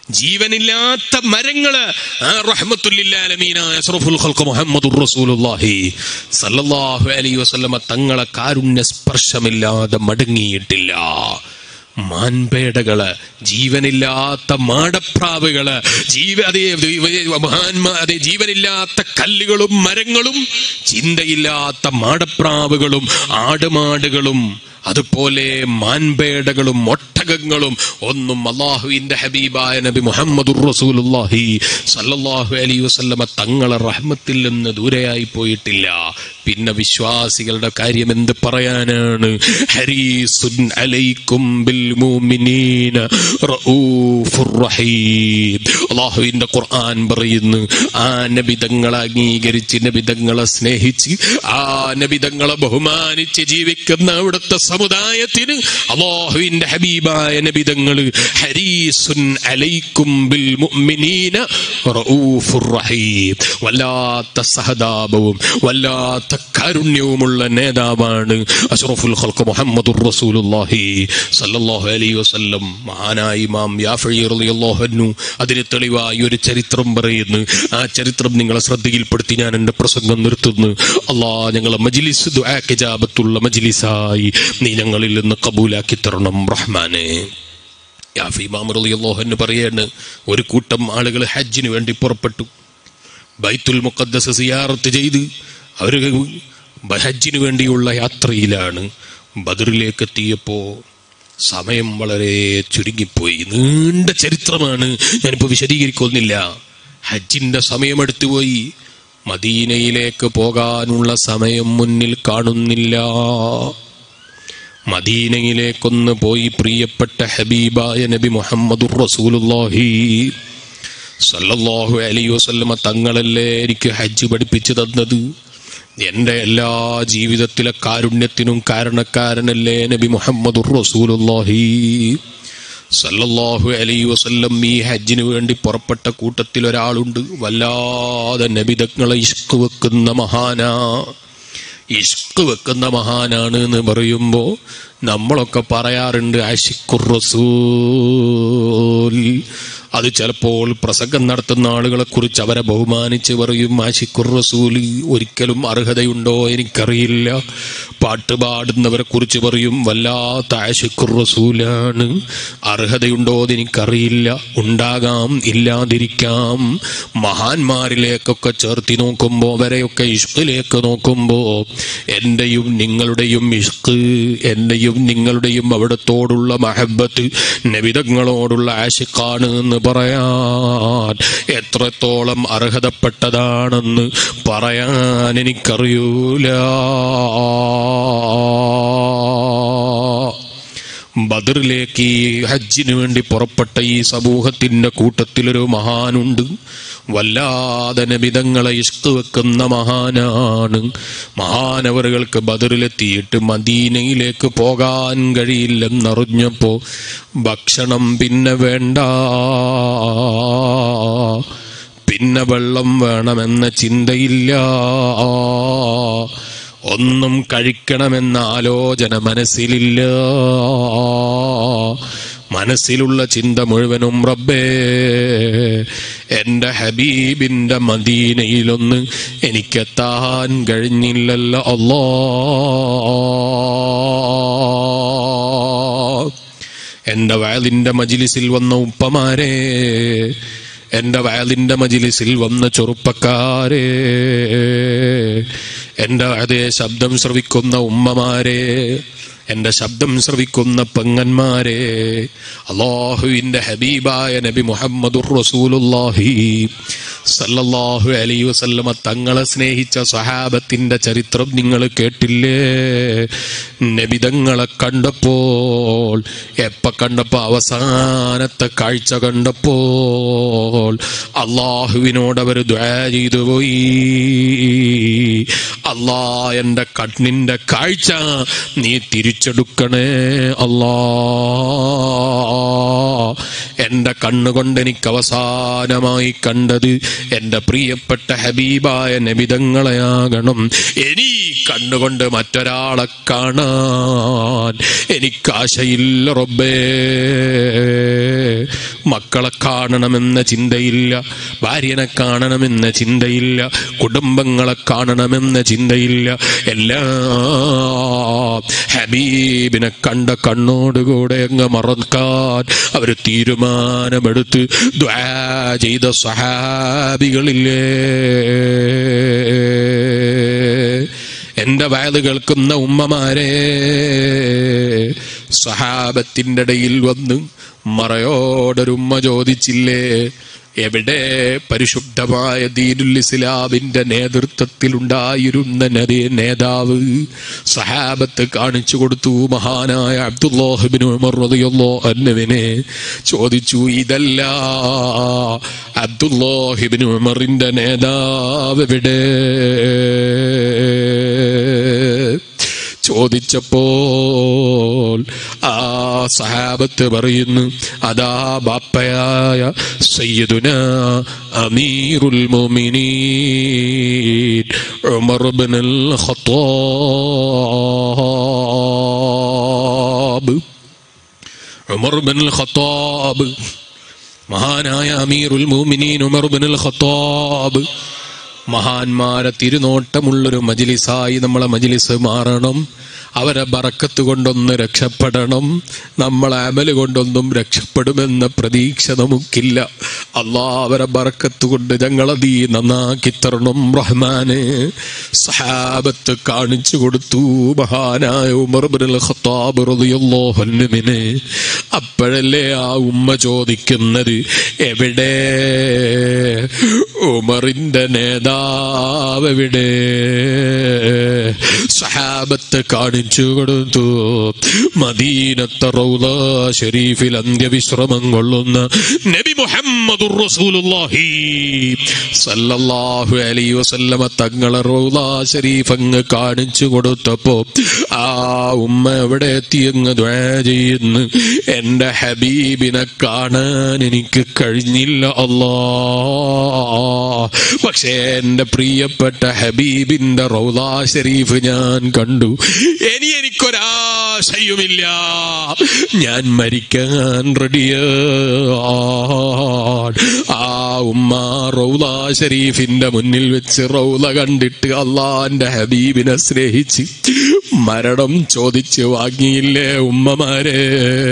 ജീവനില്ലാത്ത മരങ്ങള് ആ റഹ്മത്തുല്ലില്ലാലമീനായ അഷ്റഫുൽ ഖൽഖ് മുഹമ്മദുർ റസൂലുള്ളാഹി സല്ലല്ലാഹു അലൈഹി വസല്ലമ തങ്ങളെ കാരുണ്യ സ്പർശമില്ലാതെ മടങ്ങിയിട്ടില്ല മാൻപേടകള് ജീവനില്ലാത്ത മാടപ്രാവുകള് ജീവ അതേ മഹാന്മാ അതെ ജീവനില്ലാത്ത കല്ലുകളും മരങ്ങളും ചിന്തയില്ലാത്ത മാടപ്രാവുകളും ആടുമാടുകളും അതുപോലെ മാൻപേടകളും ഒട്ടകങ്ങളും ഒന്നും അള്ളാഹുവിന്റെ ഹബീബായ നബി മുഹമ്മദുർ റസൂലുള്ളാഹി സല്ലല്ലാഹു അലൈഹി വസല്ലമ തങ്ങളെ റഹ്മത്തിൽ നിന്ന് ദൂരെയായി പോയിട്ടില്ല പിന്നെ വിശ്വാസികളുടെ കാര്യം എന്ത് പറയാനാണ് ഹരീസുൻ അലൈക്കും ബിൽ മുഅ്മിനീന റഊഫുർ റഹീം അള്ളാഹുവിന്റെ ഖുർആൻ പറയുന്നു ആ നബിതങ്ങളെ അംഗീകരിച്ച് നബിതങ്ങളെ സ്നേഹിച്ച് ആ നബിതങ്ങളെ ബഹുമാനിച്ച് ജീവിക്കുന്ന അവിടുത്തെ സമുദായത്തിന് അള്ളാഹുവിന്റെ ഹബീബായ നബിതങ്ങള് ഹരീസുൻ അലൈക്കും ബിൽ മുഅ്മിനീന റഊഫുർ റഹീം വല്ലാത്ത സഹതാപവും വല്ലാത്ത കാരുണ്യവുമുള്ള നേതാവാണ് അഷ്റഫുൽ ഖൽഖ് മുഹമ്മദുർ റസൂലുള്ളാഹി സല്ലല്ലാഹു അലൈഹി വസല്ലം മഹാനായ ഇമാം യാഫഈ റളിയല്ലാഹു അൻഹു അതിന് തെളിവായി ഒരു ചരിത്രം പറയുന്നു ആ ചരിത്രം നിങ്ങളെ ശ്രദ്ധയിൽപ്പെടുത്തി ഞാൻ എൻ്റെ പ്രസംഗം നിർത്തുന്നു അല്ലാ ഞങ്ങളെ മജ്ലിസ് ദുആക്ക് ഇജാബത്തുള്ള മജ്ലിസായി നീ ഞങ്ങളിൽ നിന്ന് കബൂലാക്കി തരണം റഹ്മാനെ യാഫി ഇമാം റളിയല്ലാഹു അൻഹു പറയാണ് ഒരു കൂട്ടം ആളുകൾ ഹജ്ജിന് വേണ്ടി പുറപ്പെട്ടു ബൈത്തുൽ മുഖദ്ദസ് സിയാറത്ത് ചെയ്ത് അവർ ഹജ്ജിന് വേണ്ടിയുള്ള യാത്രയിലാണ് ബദറിലേക്ക് എത്തിയപ്പോൾ സമയം വളരെ ചുരുങ്ങിപ്പോയി നീണ്ട ചരിത്രമാണ് ഞാനിപ്പോൾ വിശദീകരിക്കുന്നില്ല ഹജ്ജിന്റെ സമയമെടുത്തു പോയി മദീനയിലേക്ക് പോകാനുള്ള സമയം മുന്നിൽ കാണുന്നില്ല മദീനയിലേക്കൊന്ന് പോയി പ്രിയപ്പെട്ട ഹബീബായ നബി മുഹമ്മദുർ റസൂലുള്ളാഹി സല്ലല്ലാഹു അലൈഹി വസല്ലമ തങ്ങളല്ലേ എനിക്ക് ഹജ്ജ് പഠിപ്പിച്ചു തന്നത് എൻ്റെ എല്ലാ ജീവിതത്തിലെ കാരുണ്യത്തിനും കാരണക്കാരനല്ലേ നബി മുഹമ്മദുർ റസൂലുള്ളാഹി സല്ലല്ലാഹു അലൈഹി വസല്ലം ഈ ഹജ്ജിന് വേണ്ടി പുറപ്പെട്ട കൂട്ടത്തിൽ ഒരാളുണ്ട് വല്ലാതെ നബിതങ്ങളെ ഇഷ്ക് വെക്കുന്ന മഹാനാ ഇഷ്ക് വെക്കുന്ന മഹാനാണ് എന്ന് പറയുമ്പോ നമ്മളൊക്കെ പറയാറുണ്ട് ആഷിഖുർ റസൂൽ അത് ചിലപ്പോൾ പ്രസംഗം നടത്തുന്ന ആളുകളെ കുറിച്ച് അവരെ ബഹുമാനിച്ച് പറയും ആഷിഖുർ റസൂൽ ഒരിക്കലും അർഹതയുണ്ടോ എനിക്കറിയില്ല പാട്ട് പാടുന്നവരെ കുറിച്ച് പറയും വല്ലാത്ത ആഷിഖുർ റസൂലാണ് അർഹതയുണ്ടോ എന്ന് എനിക്കറിയില്ല ഉണ്ടാകാം ഇല്ലാതിരിക്കാം മഹാന്മാരിലേക്കൊക്കെ ചേർത്തി നോക്കുമ്പോൾ അവരെയൊക്കെ ഇഷ്കിലേക്ക് നോക്കുമ്പോൾ എന്റെയും നിങ്ങളുടെയും ഇഷ്ക് എന്റെയും നിങ്ങളുടെയും അവിടത്തോടുള്ള മഹബത്ത് നബിതങ്ങളോടുള്ള ആശിക്കാണ് എന്ന് പറയാൻ എത്രത്തോളം അർഹതപ്പെട്ടതാണെന്ന് പറയാൻ എനിക്കറിയൂല ബദറിലേക്ക് ഈ ഹജ്ജിന് വേണ്ടി പുറപ്പെട്ട ഈ സമൂഹത്തിന്റെ കൂട്ടത്തിലൊരു മഹാനുണ്ട് വല്ലാതെ നബിതങ്ങളെ ഇഷ്ക് വെക്കുന്ന മഹാനാണ് മഹാനവറുകൾക്ക് ബദറിലെത്തിയിട്ട് മദീനയിലേക്ക് പോകാൻ കഴിയില്ലെന്നറിഞ്ഞപ്പോ ഭക്ഷണം പിന്നെ വേണ്ട പിന്നെ വെള്ളം വേണമെന്ന ചിന്തയില്ല ഒന്നും കഴിക്കണമെന്ന ആലോചന മനസ്സിലില്ല മനസ്സിലുള്ള ചിന്ത മുഴുവനും റബ്ബേ എന്റെ ഹബീബിന്റെ മദീനയിലൊന്ന് എനിക്കെത്താൻ കഴിഞ്ഞില്ലല്ലോ അല്ലോ എന്റെ വയലിന്റെ മജിലിസിൽ വന്ന ഉപ്പമാരെ എന്റെ വയലിന്റെ മജിലിസിൽ വന്ന ചെറുപ്പക്കാരെ എന്റെ അതേ ശബ്ദം ശ്രവിക്കുന്ന ഉമ്മമാരെ എന്റെ ശബ്ദം ശ്രവിക്കുന്ന പെങ്ങന്മാരെ അള്ളാഹുവിന്റെ ഹബീബായ നബി മുഹമ്മദുർ റസൂലുള്ളാഹി സല്ലല്ലാഹു അലൈഹി വസല്ലമ തങ്ങളെ സ്നേഹിച്ച സഹാബത്തിന്റെ ചരിത്രം നിങ്ങൾ കേട്ടില്ലേ നബിതങ്ങളെ കണ്ടപ്പോൾ എപ്പ കണ്ടപ്പോ അവസാനത്തെ കാഴ്ച കണ്ടപ്പോൾ അള്ളാഹുവിനോട് അവർ ദ്വാ ചെയ്തു പോയി അല്ലാ എന്റെ കണ്ണിന്റെ കാഴ്ച നീ തിരിച്ചെടുക്കണേ അല്ലാ എന്റെ കണ്ണുകൊണ്ട് എനിക്ക് അവസാനമായി കണ്ടത് എന്റെ പ്രിയപ്പെട്ട ഹബീബായ നബിതങ്ങളെയാകണം ഇനി കണ്ണുകൊണ്ട് മറ്റൊരാളെ കാണാൻ എനിക്കാശയില്ല റബ്ബേ മക്കളെ കാണണമെന്ന ചിന്തയില്ല ഭാര്യനെ കാണണമെന്ന ചിന്തയില്ല കുടുംബങ്ങളെ കാണണമെന്ന ചിന്തയില്ല എല്ലാം ഹബീബിനെ കണ്ട കണ്ണോടുകൂടെ അങ്ങ് മറക്കാൻ അവർ തീരുമാനമെടുത്ത് ദ്വാ ചെയ്ത സഹാബികളില്ലേ എന്റെ വയല് കേൾക്കുന്ന ഉമ്മമാരെ സഹാബത്തിന്റെ ഇടയിൽ വന്ന് മറയോടൊരുമ്മ ചോദിച്ചില്ലേ എവിടെ പരിശുദ്ധമായ ദീനുൽ ഇസ്ലാമിന്റെ നേതൃത്വത്തിലുണ്ടായിരുന്ന നരേ നേതാവ് സഹാബത്ത് കാണിച്ചു കൊടുത്തു മഹാനായ അബ്ദുല്ലാഹിബിൻ ഉമർ റളിയല്ലാഹു അൻഹുവിനെ ചോദിച്ചു ഇതല്ല അബ്ദുല്ലാഹിബിൻ ഉമറിന്റെ നേതാവ് എവിടെ ചോദിച്ചപ്പോൾ ആ സഹാബത്ത് പറയുന്നു അതാ ബാപ്പയായ സയ്യിദുന അമീറുൽ മുഅ്മിനീൻ ഉമർ ഇബ്നുൽ ഖത്താബ് ഉമർ ഇബ്നുൽ ഖത്താബ് മഹാനായ അമീറുൽ മുഅ്മിനീൻ ഉമർ ഇബ്നുൽ ഖത്താബ് മഹാന്മാരെ തിരുനോട്ടമുള്ളൊരു മജിലിസായി നമ്മളെ മജിലിസ് മാറണം അവരെ ബറക്കത്ത് കൊണ്ടൊന്ന് രക്ഷപ്പെടണം നമ്മളെ അമല് കൊണ്ടൊന്നും രക്ഷപ്പെടുമെന്ന പ്രതീക്ഷ നമുക്കില്ല അള്ളാ അവരെ ബറക്കത്ത് കൊണ്ട് ഞങ്ങളതീ നന്നാക്കി തരണം റഹ്മാന് സഹാബത്ത് കാണിച്ചു കൊടുത്തു മഹാനായ ഉമർ ബിൻ ഖത്താബ് റളിയല്ലാഹു അൻഹുവിനെ അപ്പോഴല്ലേ ആ ഉമ്മ ചോദിക്കുന്നത് എവിടെ ഉമറിന്റെ നേതാവ് എവിടെ സഹാബത്ത് കാണിച്ചു കൊടുത്തു മദീനത്തെ റൗല ഷരീഫിൽ അന്ത്യവിശ്രമം കൊള്ളുന്ന നബി മുഹമ്മദുർ റസൂലുള്ളാഹി സല്ലല്ലാഹു അലൈഹി വസല്ലമ തങ്ങളെ റൗല ഷരീഫ് അങ്ങ് കാണിച്ചു കൊടുത്തപ്പോ ആ ഉമ്മ എവിടെ എത്തി അങ്ങ് ദ്വാ ചെയ്യുന്നു എന്റെ ഹബീബിനെ കാണാൻ എനിക്ക് കഴിഞ്ഞില്ല അല്ലാ പക്ഷേ എന്റെ പ്രിയപ്പെട്ട ഹബീബിന്റെ റൗലാ ഷരീഫ് ഞാൻ കണ്ടു ഇനി എനിക്കൊരാശയുമില്ല ഞാൻ മരിക്കാൻ റെഡിയാണ് ആ ഉമ്മ റൗലാ ഷരീഫിന്റെ മുന്നിൽ വെച്ച് റൗല കണ്ടിട്ട് അള്ളാന്റെ ഹബീബിനെ സ്നേഹിച്ച് മരണം ചോദിച്ച് വാങ്ങിയില്ലേ ഉമ്മമാരെ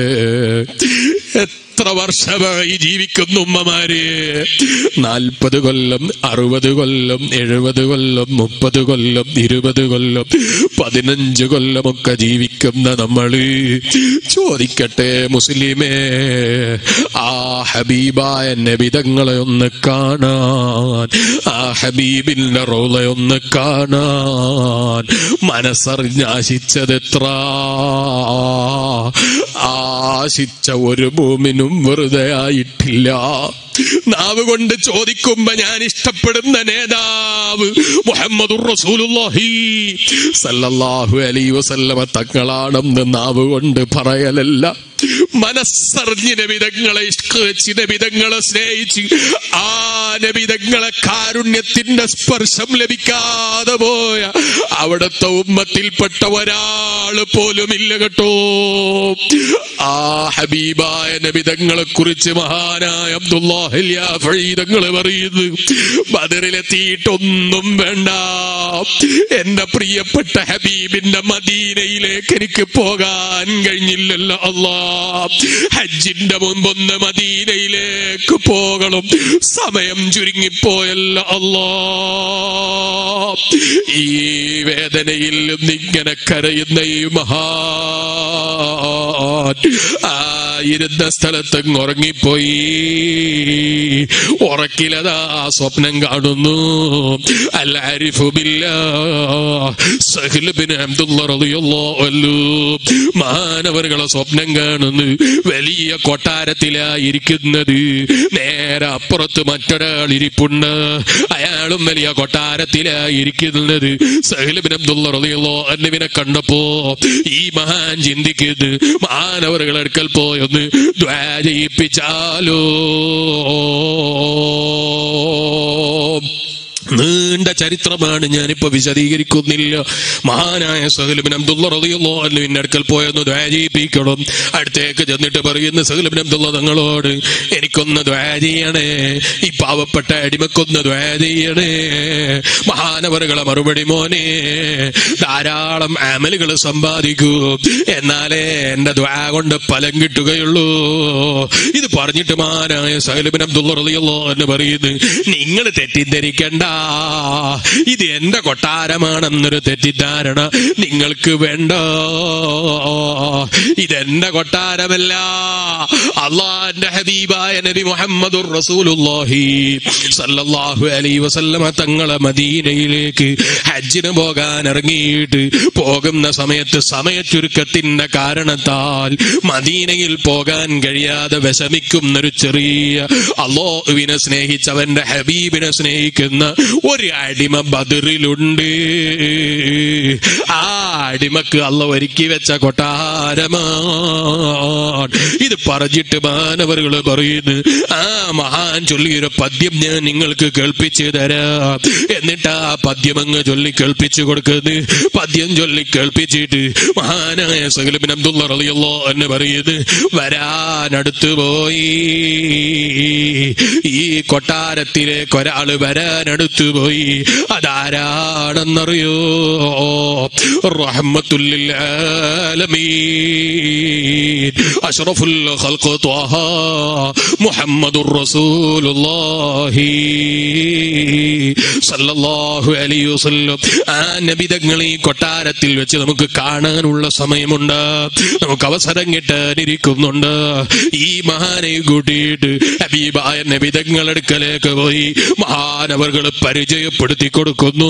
എത്ര വർഷമായി ജീവിക്കുന്ന ഉമ്മമാര് നാൽപ്പത് കൊല്ലം അറുപത് കൊല്ലം എഴുപത് കൊല്ലം മുപ്പത് കൊല്ലം ഇരുപത് കൊല്ലം പതിനഞ്ച് കൊല്ലമൊക്കെ ജീവിക്കുന്ന നമ്മള് ചോദിക്കട്ടെ മുസ്ലിമേ ആ ഹബീബായ നബിതങ്ങളെ ഒന്ന് കാണാൻ ആ ഹബീബിന്റെ റോളെ ഒന്ന് കാണാൻ മനസ്സറിഞ്ഞാശിച്ചതെത്ര ആശിച്ച ഒരു ഭൂമിനും വെറുതെ ആയിട്ടില്ല നാവ് കൊണ്ട് ചോദിക്കുമ്പോ ഞാൻ ഇഷ്ടപ്പെടുന്ന നേതാവ് മുഹമ്മദുർ റസൂലുള്ളാഹി സല്ലല്ലാഹു അലൈഹി വസല്ലമ തങ്ങളാണെന്ന് നാവ് കൊണ്ട് പറയലല്ല മനസ്സറിഞ്ഞ് നബിതങ്ങളെ ഇഷ്കിച്ച് നബിതങ്ങളെ സ്നേഹിച്ച് ആ നബിതങ്ങളെ കാരുണ്യത്തിന്റെ സ്പർശം ലഭിക്കാതെ പോയ അവിടുത്തെ ഉമ്മത്തിൽപ്പെട്ട ഒരാള് പോലും ഇല്ല കേട്ടോ ആ ഹബീബായ നബിതങ്ങളെ കുറിച്ച് മഹാനായ അബ്ദുല്ലാഹില്യാഫീതങ്ങള് പറയുന്നു ബദറിലെത്തിയിട്ടൊന്നും വേണ്ട എന്റെ പ്രിയപ്പെട്ട ഹബീബിന്റെ മദീനയിലേക്ക് എനിക്ക് പോകാൻ കഴിഞ്ഞില്ലല്ലോ അല്ലാ ഹജ്ജിന്റെ മുൻപൊന്ന് മദീനയിലേക്ക് പോകണം സമയം ചുരുങ്ങിപ്പോയല്ല അല്ലാ ഈ വേദനയിൽ നിന്നിങ്ങനെ കരയുന്ന ഈ മഹാൻ ആ ഇരുന്ന സ്ഥലത്ത് ഉറങ്ങിപ്പോയി ഉറക്കിലതാ സ്വപ്നം കാണുന്നു അൽ ആരിഫു ബില്ലാഹ് സഹ്ൽ ബിൻ അബ്ദുള്ള റളിയല്ലാഹു അൻഹു മഹാനവറുകളെ സ്വപ്നം കാണുന്നു വലിയ കൊട്ടാരത്തിലായിരിക്കുന്നത് നേരെ അപ്പുറത്ത് മറ്റൊരാൾ ഇരിപ്പുണ്ട് അയാളും വലിയ കൊട്ടാരത്തിലായിരിക്കുന്നത് സഹ്ൽ ബിൻ അബ്ദുള്ള റളിയല്ലാഹു അൻഹുവിനെ കണ്ടപ്പോ ഈ മഹാൻ ചിന്തിക്കുന്നു മഹാനവറുകൾ അടുക്കൽ പോയൊന്ന് ദ്വാ ചെയ്യിപ്പിച്ചാലോ നീണ്ട ചരിത്രമാണ് ഞാനിപ്പോ വിശദീകരിക്കുന്നില്ല മഹാനായ സഹലുബിൻ അബ്ദുള്ള റളിയല്ലോ അല്ലുവിന്റെ അടുക്കൽ പോയെന്ന് ദ്വാജയിപ്പിക്കണം അടുത്തേക്ക് ചെന്നിട്ട് പറയുന്ന സഹലുബിൻ അബ്ദുള്ള തങ്ങളോട് എനിക്കൊന്ന് ദ്വാ ചെയ്യണേ ഈ പാവപ്പെട്ട അടിമക്കൊന്ന് ദ്വാ ചെയ്യണേ മഹാനവറുകളെ മറുപടി മോനെ ധാരാളം അമലുകൾ സമ്പാദിക്കൂ എന്നാലേ എന്റെ ദ്വാ കൊണ്ട് ഫലം കിട്ടുകയുള്ളൂ ഇത് പറഞ്ഞിട്ട് മഹാനായ സഹലുബിൻ അബ്ദുള്ള റളിയല്ലോ എന്ന് പറയുന്നു നിങ്ങൾ തെറ്റിദ്ധരിക്കണ്ട ഇത് എന്റെ കൊട്ടാരമാണെന്നൊരു തെറ്റിദ്ധാരണ നിങ്ങൾക്ക് വേണ്ട ഇതെന്റെ കൊട്ടാരമല്ല അള്ളാന്റെ ഹബീബായ നബി മുഹമ്മദുർ റസൂലുള്ളാഹി സല്ലല്ലാഹു അലൈഹി വസല്ലമ തങ്ങളെ മദീനയിലേക്ക് ഹജ്ജിന് പോകാൻ ഇറങ്ങിയിട്ട് പോകുന്ന സമയത്ത് സമയച്ചുരുക്കത്തിന്റെ കാരണത്താൽ മദീനയിൽ പോകാൻ കഴിയാതെ വിഷമിക്കുന്നൊരു ചെറിയ അള്ളാഹുവിനെ സ്നേഹിച്ചവന്റെ ഹബീബിനെ സ്നേഹിക്കുന്ന ഒരു അടിമ ബദറിലുണ്ട് ആ അടിമക്ക് അല്ല ഒരുക്കി വെച്ച കൊട്ടാരമാണ് ഇത് പറഞ്ഞിട്ട് മാനവറുകൾ പറയുന്നു ആ മഹാൻ ചൊല്ലിയൊരു പദ്യം ഞാൻ നിങ്ങൾക്ക് കേൾപ്പിച്ചു തരാം എന്നിട്ട് ആ പദ്യം അങ്ങ് ചൊല്ലി കേൾപ്പിച്ചു കൊടുക്കുന്നു പദ്യം ചൊല്ലി കേൾപ്പിച്ചിട്ട് മഹാനായ സകലബിൻ അബ്ദുള്ള റളിയല്ലോ എന്ന് പറയുന്നു വരാനടുത്തു പോയി ഈ കൊട്ടാരത്തിലേക്ക് ഒരാള് വരാനടുത്തു പോയി അതാരാണെന്നറിയോ റഹ്മത്തുല്ലിൽ ആലമീൻ അഷ്റഫുൽ ഖൽഖ് ത്വാഹ മുഹമ്മദുർ റസൂലുള്ളാഹി സല്ലല്ലാഹു അലൈഹി വസല്ലം ആ നബിതങ്ങൾ ഈ കൊട്ടാരത്തിൽ വെച്ച് നമുക്ക് കാണാനുള്ള സമയമുണ്ട് നമുക്ക് അവസരം കിട്ടാനിരിക്കുന്നുണ്ട് ഈ മഹാനെ കൂട്ടിയിട്ട് ഹബീബായ നബിതങ്ങളെടുക്കലേക്ക് പോയി മഹാനവർകൾ പരിചയപ്പെടുത്തി കൊടുക്കുന്നു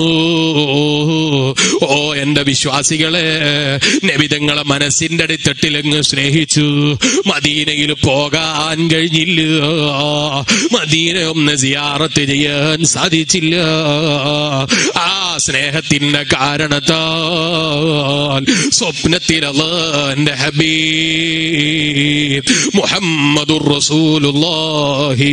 ഓ എന്റെ വിശ്വാസികളെ നബിതങ്ങളെ മനസ്സിന്റെ അടിത്തട്ടിലങ്ങ് സ്നേഹിച്ചു മദീനയിൽ പോകാൻ കഴിഞ്ഞില്ല മദീന ഒന്ന് സിയാറത്ത് ചെയ്യാൻ സാധിച്ചില്ല ആ സ്നേഹത്തിന്റെ കാരണത്താൽ സ്വപ്നത്തിലല്ല എന്റെ ഹബീബ് മുഹമ്മദുർ റസൂലുള്ളാഹി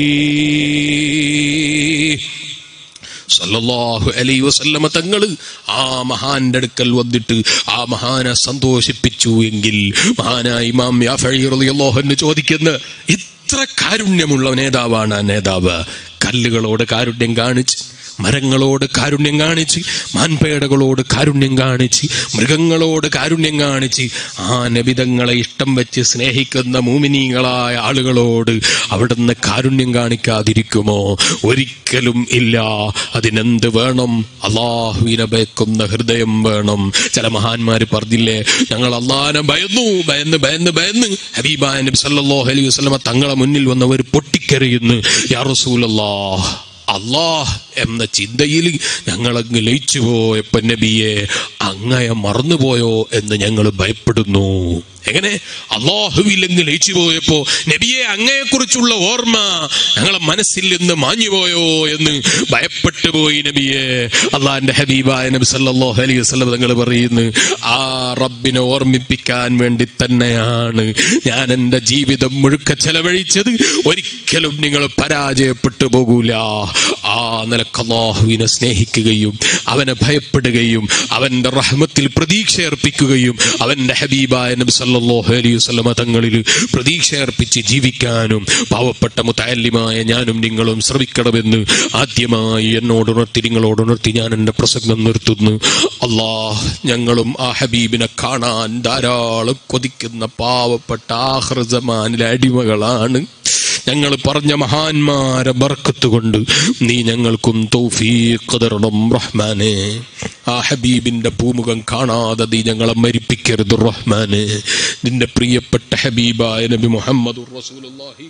സല്ലല്ലാഹു അലൈഹി വസല്ലമ തങ്ങള് ആ മഹാന്റെ അടുക്കൽ വന്നിട്ട് ആ മഹാനെ സന്തോഷിപ്പിച്ചു എങ്കിൽ മഹാനായ ഇമാം യാഫഈ റളിയല്ലാഹു അൻഹു ചോദിക്കുന്ന ഇത്ര കാരുണ്യമുള്ള നേതാവാണ് ആ നേതാവ് കല്ലുകളോട് കാരുണ്യം കാണിച്ച് മരങ്ങളോട് കാരുണ്യം കാണിച്ച് മാൻപേടകളോട് കാരുണ്യം കാണിച്ച് മൃഗങ്ങളോട് കാരുണ്യം കാണിച്ച് ആ നബിതങ്ങളെ ഇഷ്ടം വെച്ച് സ്നേഹിക്കുന്ന മൂമിനീങ്ങളായ ആളുകളോട് അവിടുന്ന് കാരുണ്യം കാണിക്കാതിരിക്കുമോ ഒരിക്കലും ഇല്ല അതിനെന്ത് വേണം അള്ളാഹുവിനെ ഭയക്കുന്ന ഹൃദയം വേണം ചില മഹാന്മാര് പറഞ്ഞില്ലേ ഞങ്ങൾ അള്ളാഹിനെ ഭയന്നു ഭയന്ന് ഭയന്ന് ഭയന്ന് ഹബീബായ നബി സല്ലല്ലാഹു അലൈഹി വസല്ലമ തങ്ങളെ മുന്നിൽ വന്നവർ പൊട്ടിക്കരയുന്നു യാ റസൂലല്ലാഹ് അള്ളാഹ് എന്ന ചിന്തയിൽ ഞങ്ങളങ്ങ് ലയിച്ചു പോയപ്പോ നബിയെ അങ്ങയെ മറന്നുപോയോ എന്ന് ഞങ്ങൾ ഭയപ്പെടുന്നു എങ്ങനെ അള്ളാഹുവിലങ്ങ് ലയിച്ചു പോയപ്പോ നബിയെ അങ്ങയെക്കുറിച്ചുള്ള ഓർമ്മ ഞങ്ങളെ മനസ്സിൽ നിന്ന് മാഞ്ഞുപോയോ എന്ന് ഭയപ്പെട്ടു പോയി നബിയെ അള്ളാഹിന്റെ ഹബീബായ നബി സല്ലല്ലാഹു അലൈഹി വസല്ലം തങ്ങൾ പറയുന്നു ആ റബ്ബിനെ ഓർമ്മിപ്പിക്കാൻ വേണ്ടി തന്നെയാണ് ഞാൻ എൻ്റെ ജീവിതം മുഴുക്ക ചെലവഴിച്ചത് ഒരിക്കലും നിങ്ങൾ പരാജയപ്പെട്ടു പോകൂല ആ നിലക്ക് അള്ളാഹുവിനെ സ്നേഹിക്കുകയും അവനെ ഭയപ്പെടുകയും അവന്റെ റഹ്മത്തിൽ പ്രതീക്ഷ അർപ്പിക്കുകയും അവന്റെ ഹബീബായ നബി സല്ലല്ലാഹു അലൈഹി വസല്ലമ തങ്ങളിൽ പ്രതീക്ഷ അർപ്പിച്ച് ജീവിക്കാനും പാവപ്പെട്ട മുത്തല്ലിമായ ഞാനും നിങ്ങളും ശ്രമിക്കണമെന്ന് ആദ്യമായി എന്നോട് ഉണർത്തി നിങ്ങളോട് ഉണർത്തി ഞാൻ എൻ്റെ പ്രസംഗം നിർത്തുന്നു അള്ളാഹ് ഞങ്ങളും ആ ഹബീബിനെ കാണാൻ ധാരാളം കൊതിക്കുന്ന പാവപ്പെട്ട ആഹ്റസമാനിലെ അടിമകളാണ് ഞങ്ങൾ പറഞ്ഞ മഹാന്മാരെ ബർക്കത്ത് കൊണ്ട് നീ ഞങ്ങൾക്കും തൗഫീഖ് തരണം റഹ്മാനെ ആ ഹബീബിന്റെ പൂമുഖം കാണാതെ നീ ഞങ്ങളെ മരിപ്പിക്കരുത് റഹ്മാനെ നിന്റെ പ്രിയപ്പെട്ട ഹബീബായ നബി മുഹമ്മദ് റസൂലുള്ളാഹി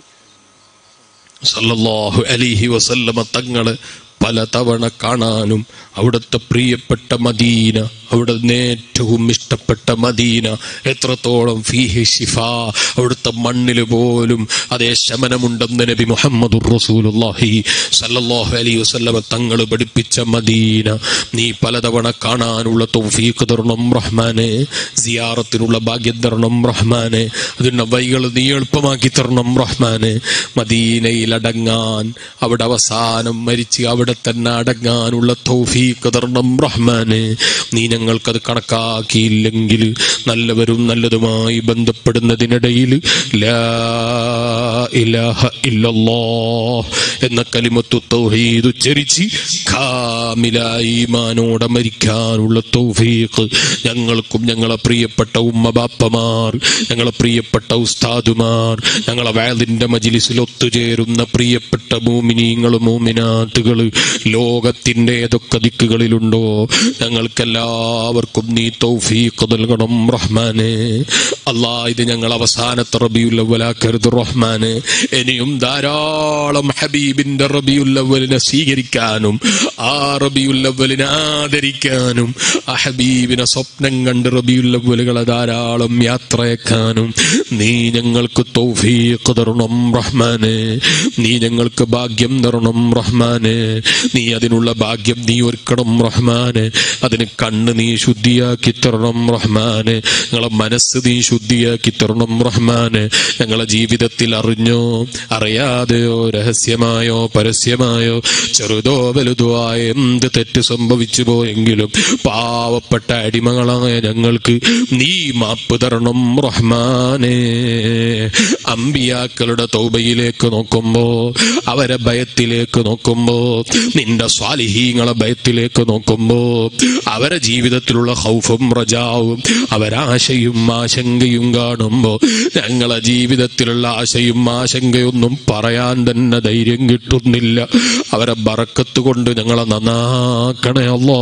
സല്ലല്ലാഹു അലൈഹി വസല്ലമ തങ്ങളെ പല തവണ കാണാനും അവിടുത്തെ പ്രിയപ്പെട്ട മദീന അവിടുന്ന് ഏറ്റവും ഇഷ്ടപ്പെട്ട മദീന എത്രത്തോളം ഫീഹി ഷിഫ അവിടുത്തെ മണ്ണിൽ പോലും അതേ ശമനമുണ്ടെന്ന് നബി മുഹമ്മദ് റസൂലുള്ളാഹി സല്ലല്ലാഹു അലൈഹി വസല്ലമ തങ്ങൾ പഠിപ്പിച്ച മദീന നീ പലതവണ കാണാനുള്ള തൗഫീഖ് തരണം റഹ്മാനെ സിയാറത്തിനുള്ള ഭാഗ്യം തരണം റഹ്മാനെ അതിന്റെ വൈകൾ നീ എളുപ്പമാക്കി തരണം റഹ്മാനെ മദീനയിൽ അടങ്ങാൻ അവിടെ അവസാനം മരിച്ച് അവിടെ തന്നെ അടങ്ങാനുള്ള തൗഫീഖ് തരണം റഹ്മാനെ നീ ഞങ്ങൾക്കത് കണക്കാക്കിയില്ലെങ്കിൽ നല്ലവരും നല്ലതുമായി ബന്ധപ്പെടുന്നതിനിടയിൽ ലാ ഇലാഹ ഇല്ലല്ലാ എന്ന കലിമത്തു തൗഹീദ് ഉച്ചരിച്ച് കാമിലായി ഈമാനോടെ മരിക്കാനുള്ള തൗഫീഖ് ഞങ്ങൾക്കും ഞങ്ങളെ പ്രിയപ്പെട്ട ഉമ്മ ബാപ്പമാർ ഞങ്ങളെ പ്രിയപ്പെട്ട ഉസ്താദുമാർ ഞങ്ങളെ വേദിന്റെ മജിലിസിൽ ഒത്തുചേരുന്ന പ്രിയപ്പെട്ട മൂമിനീങ്ങൾ മൂമിനാത്തുകൾ ലോകത്തിന്റെ ഏതൊക്കെ ദിക്കുകളിലുണ്ടോ ഞങ്ങൾക്കെല്ലാവർക്കും നീ തൗഫീഖ് നൽകണം റഹ്മാനെ അല്ലാ ഇത് ഞങ്ങൾ അവസാനത്തെ റബിയുല്ലവലാക്കരുത് റഹ്മാനെ ഇനിയും ധാരാളം ഹബീബിന്റെ റബിയുല്ലവലിനെ സ്വീകരിക്കാനും ആ റബിയുല്ലവലിനെ ആദരിക്കാനും ആ ഹബീബിനെ സ്വപ്നം കണ്ട് റബിയുല്ലവലുകളെ ധാരാളം യാത്രയക്കാനും നീ ഞങ്ങൾക്ക് തൗഫീഖ് തരണം റഹ്മാനെ നീ ഞങ്ങൾക്ക് ഭാഗ്യം തരണം റഹ്മാനെ നീ അതിനുള്ള ഭാഗ്യം നീ ഒരുക്കണം റഹ്മാനെ അതിന് കണ്ണ് നീ ശുദ്ധിയാക്കി തരണം റഹ്മാനെ ഞങ്ങളെ മനസ്സ് നീ ശുദ്ധിയാക്കി തരണം റഹ്മാനെ ഞങ്ങളെ ജീവിതത്തിൽ അറിഞ്ഞോ അറിയാതെയോ രഹസ്യമായോ പരസ്യമായോ ചെറുതോ വലുതോ ആയ എന്ത് തെറ്റ് സംഭവിച്ചു പോയെങ്കിലും പാവപ്പെട്ട അടിമകളായ ഞങ്ങൾക്ക് നീ മാപ്പ് തരണം റഹ്മാനെ അമ്പിയാക്കളുടെ തൗബയിലേക്ക് നോക്കുമ്പോ അവരെ ഭയത്തിലേക്ക് നോക്കുമ്പോ നിന്റെ സ്വാലിഹീങ്ങളെ ഭയത്തിലേക്ക് നോക്കുമ്പോ അവരെ ജീവിതത്തിലുള്ള ഹൗഫും റജാവും അവരാശയും ആശങ്കയും കാണുമ്പോ ഞങ്ങളെ ജീവിതത്തിലുള്ള ആശയും ആശങ്കയൊന്നും പറയാൻ തന്നെ ധൈര്യം കിട്ടുന്നില്ല അവരെ ബറക്കത്ത് കൊണ്ട് ഞങ്ങളെ നന്നാക്കണേ അല്ലോ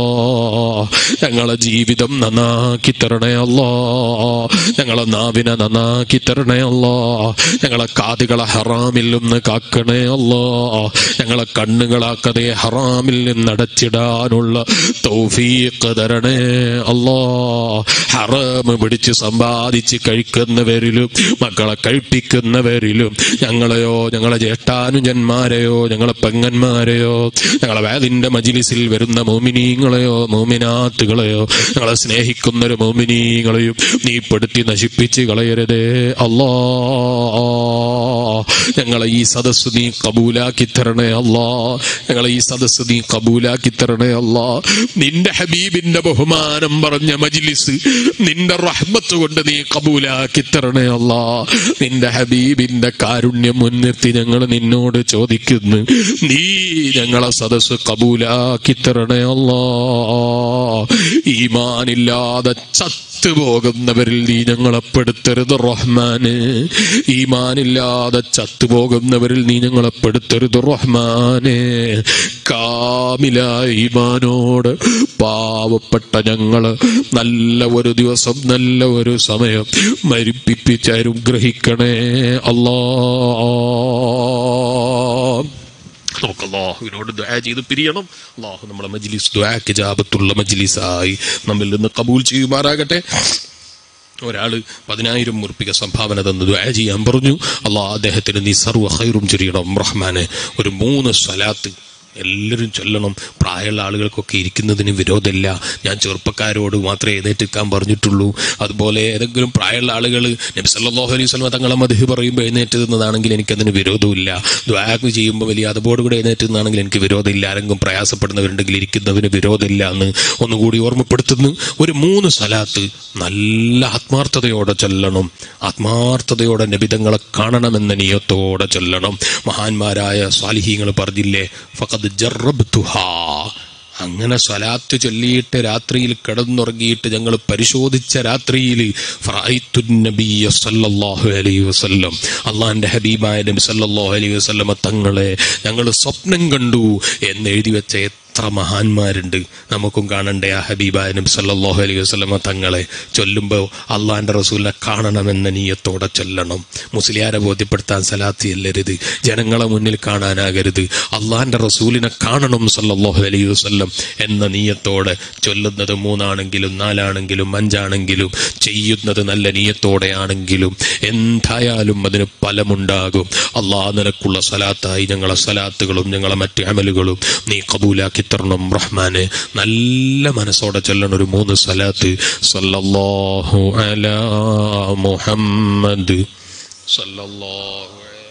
ഞങ്ങളെ ജീവിതം നന്നാക്കി തരണേ അല്ലോ ഞങ്ങളെ നാവിനെ നന്നാക്കി തരണേ അല്ലോ ഞങ്ങളെ കാതുകളെ ഹറാമിൽ നിന്ന് കാക്കണേ അല്ലോ ഞങ്ങളെ കണ്ണുകളാക്കതേ ഹറാമിൽ നിന്ന് അടച്ചിടാനുള്ള തൗഫീഖ് തരണേ അല്ലോ ഹറാമ് പിടിച്ച് സമ്പാദിച്ച് കഴിക്കുന്നവരിലും മക്കളെ കഴിപ്പിക്കുന്നവരിലും ഞങ്ങളെയോ ഞങ്ങളെ ജേഷ്ഠാനുജന്മാരെയോ ഞങ്ങളെ പെങ്ങന്മാരെയോ ഞങ്ങളെ വേദിന്റെ മജിലിസിൽ വരുന്ന മോമിനീങ്ങളെയോ മോമിനാത്തുകളെയോ ഞങ്ങളെ സ്നേഹിക്കുന്ന ഒരു മോമിനീങ്ങളെയും നീ പെടുത്തി നശിപ്പിച്ച് കളയരുതേ അല്ലാ ഞങ്ങളെ ഈ സദസ്സ് നീ കബൂലാക്കി തരണേ അല്ലാ ഞങ്ങളെ ഈ സദസ്സ് നീ കബൂലാക്കി തരണേ അല്ലാ നിന്റെ ഹബീബിന്റെ ബഹുമാനം പറഞ്ഞ മജിലിസ് നിന്റെ റഹ്മത്ത് കൊണ്ട് നീ കബൂലാക്കി തരണേ അല്ലാ നിന്റെ ഹബീബിന്റെ കാരുണ്യം മുൻനിർത്തി ഞങ്ങൾ നിന്നോട് ചോദിക്കുന്നു നീ ഞങ്ങളെ സദസ്സ് കബൂലാക്കി തരണേ അല്ലാ ഈമാനില്ലാതെ ചത്തു പോകുന്നവരിൽ നീ ഞങ്ങളെ പെടുത്തരുത് റഹ്മാന് ഈമാനില്ലാതെ ചത്തുപോകുന്നവരിൽ നീ ഞങ്ങളെ പെടുത്തരുത് റഹ്മാനെ കാമില ഈമാനോട് പാവപ്പെട്ട ഞങ്ങള് നല്ല ഒരു ദിവസം നല്ല ഒരു സമയം മരിപ്പിപ്പിച്ച് അനുഗ്രഹിക്കണേ അല്ലാ നമുക്ക് അള്ളാഹുവിനോട് ദ്വാ ചെയ്ത് പിരിയണം അള്ളാഹു നമ്മളെ മജ്ലിസ് ദ്വാക്ക് ജാപത്തുള്ള മജ്ലിസായി നമ്മിൽ നിന്ന് കബൂൽ ചെയ്യുമാറാകട്ടെ ഒരാള് പതിനായിരം മുറുപ്പിക സംഭാവന തന്ന് ദ്വാ ചെയ്യാൻ പറഞ്ഞു അള്ളാഹ് അദ്ദേഹത്തിന് നീ സർവ്വ ഹൈറും ചൊരിയണം റഹ്മാനെ ഒരു മൂന്ന് സ്വലാത്ത് എല്ലാവരും ചൊല്ലണം പ്രായമുള്ള ആളുകൾക്കൊക്കെ ഇരിക്കുന്നതിന് വിരോധമില്ല ഞാൻ ചെറുപ്പക്കാരോട് മാത്രമേ എഴുന്നേറ്റിക്കാൻ പറഞ്ഞിട്ടുള്ളൂ അതുപോലെ ഏതെങ്കിലും പ്രായമുള്ള ആളുകൾ നബി സല്ലല്ലാഹു അലൈഹി വസല്ലം തങ്ങളെ മധു പറയുമ്പോൾ എഴുന്നേറ്റ് നിന്നതാണെങ്കിൽ എനിക്കതിന് വിരോധമില്ല ദ്വാഗ് ചെയ്യുമ്പോൾ വലിയ അതോട് കൂടെ എഴുന്നേറ്റ് നിന്നാണെങ്കിൽ എനിക്ക് വിരോധമില്ല ആരെങ്കിലും പ്രയാസപ്പെടുന്നവരുണ്ടെങ്കിൽ ഇരിക്കുന്നതിന് വിരോധമില്ല എന്ന് ഒന്നുകൂടി ഓർമ്മപ്പെടുത്തുന്നു ഒരു മൂന്ന് സ്ഥലത്ത് നല്ല ആത്മാർത്ഥതയോടെ ചൊല്ലണം ആത്മാർത്ഥതയോടെ നബിതങ്ങളെ കാണണമെന്ന നിയത്തോടെ ചൊല്ലണം മഹാന്മാരായ സ്വാലിഹീങ്ങൾ പറഞ്ഞില്ലേ ഫഖദ് ജറബ്തുഹാ അങ്ങനെ സ്വലാത്ത് ചൊല്ലിയിട്ട് രാത്രിയിൽ കിടന്നുറങ്ങിയിട്ട് ഞങ്ങൾ പരിശോധിച്ച രാത്രിയിൽ നബിയ സല്ലല്ലാഹു അലൈഹി വസല്ലം അള്ളാഹിന്റെ ഹബീബായ നബി സല്ലല്ലാഹു അലൈഹി വസല്ലമ തങ്ങളെ ഞങ്ങൾ സ്വപ്നം കണ്ടു എന്ന് എഴുതി വെച്ച എത്ര മഹാന്മാരുണ്ട് നമുക്കും കാണണ്ടേ ആ ഹബീബായ നബി സല്ലല്ലാഹു അലൈഹി വസല്ലമ തങ്ങളെ ചൊല്ലുമ്പോൾ അള്ളാഹിന്റെ റസൂലിനെ കാണണമെന്ന നീയത്തോടെ ചൊല്ലണം മുസ്ലിയാരെ ബോധ്യപ്പെടുത്താൻ സലാത്ത് ചെല്ലരുത് ജനങ്ങളെ മുന്നിൽ കാണാനാകരുത് അള്ളാഹിന്റെ റസൂലിനെ കാണണം സല്ലല്ലാഹു അലൈഹി വസല്ലം എന്ന നീയത്തോടെ ചൊല്ലുന്നത് മൂന്നാണെങ്കിലും നാലാണെങ്കിലും അഞ്ചാണെങ്കിലും ചെയ്യുന്നത് നല്ല നീയത്തോടെയാണെങ്കിലും എന്തായാലും അതിന് ഫലമുണ്ടാകും അള്ളാഹ് നിനക്കുള്ള സലാത്തായി ഞങ്ങളെ സലാത്തുകളും ഞങ്ങളെ മറ്റ് അമലുകളും നീ കബൂലാക്കി തരണം റഹ്മാനെ നല്ല മനസ്സോടെ ചൊല്ലണം ഒരു മൂന്ന് സലാത്ത് സല്ലല്ലാഹു അലാ മുഹമ്മദ് സല്ലല്ലാഹു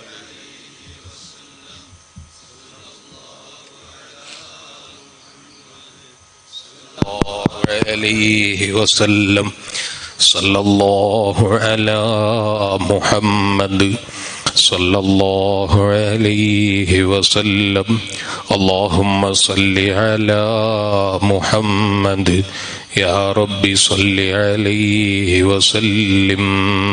عليه وسلم صلى الله على محمد صلى الله عليه وسلم اللهم صل على محمد يا رب صل عليه وسلم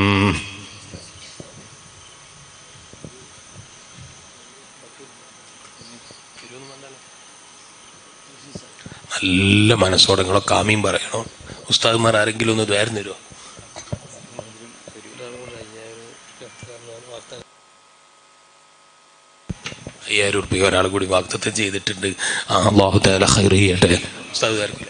നല്ല മനസ്സോടെ നിങ്ങളൊക്കെ ആമീൻ പറയണം ഉസ്താദ്മാർ ആരെങ്കിലും ഒന്ന് ദ്വാരം തരുമോ അയ്യായിരം ഉറുപ്പിക ഒരാൾ കൂടി വാഗ്ദത്തം ചെയ്തിട്ടുണ്ട് ആ അള്ളാഹു താല ഹൈർ ചെയ്യട്ടെ ഉസ്താദ് ദ്വാരക്കില്ലേ?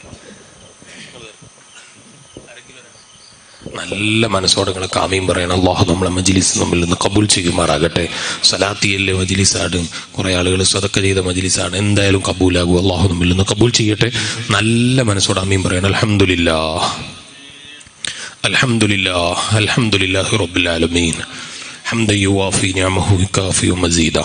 നല്ല മനസ്സോടെ നിങ്ങൾ കാമ്യം പറയണം അള്ളാഹു നമ്മളെ മജിലിസ് നമ്മിൽ നിന്ന് കബൂൽ ചെയ്യുമാറാകട്ടെ സലാത്തിയല്ലേ മജിലിസാണ് കുറെ ആളുകൾ സതക്ക ചെയ്ത മജിലിസാണ് എന്തായാലും കബൂലാകും അള്ളാഹു നമ്മിൽ നിന്ന് കബൂൽ ചെയ്യട്ടെ നല്ല മനസ്സോടെ ആമീൻ പറയണം അലഹമുല്ലാ അലഹമുല്ലാ അലഹമുല്ലാ റബ്ബുലാലമീൻ حمدا يوافي نعمه يكافئ مزيدا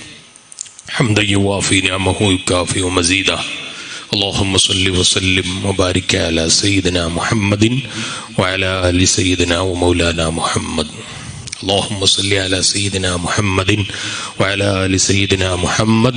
حمدا يوافي نعمه يكافئ مزيدا اللهم صل وسلم وبارك على سيدنا محمد وعلى ال سيدنا ومولانا محمد اللهم صل على سيدنا محمد وعلى ال سيدنا محمد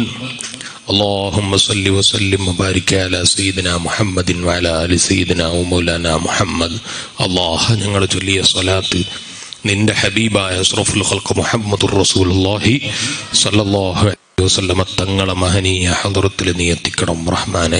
اللهم صل وسلم وبارك على سيدنا محمد وعلى ال سيدنا ومولانا محمد الله ഞങ്ങൾ ചൊല്ലിയ സ്വലാത്ത് നിന്റെ ഹബീബായ അഷ്റഫുൽ ഖൽഖ് മുഹമ്മദുർ റസൂലുള്ളാഹി സ്വല്ലല്ലാഹു അലൈഹി വസല്ലമ തങ്ങളെ മഹനീയ ഹദറത്തിൽ നീ എത്തിക്കണം റഹ്മാനെ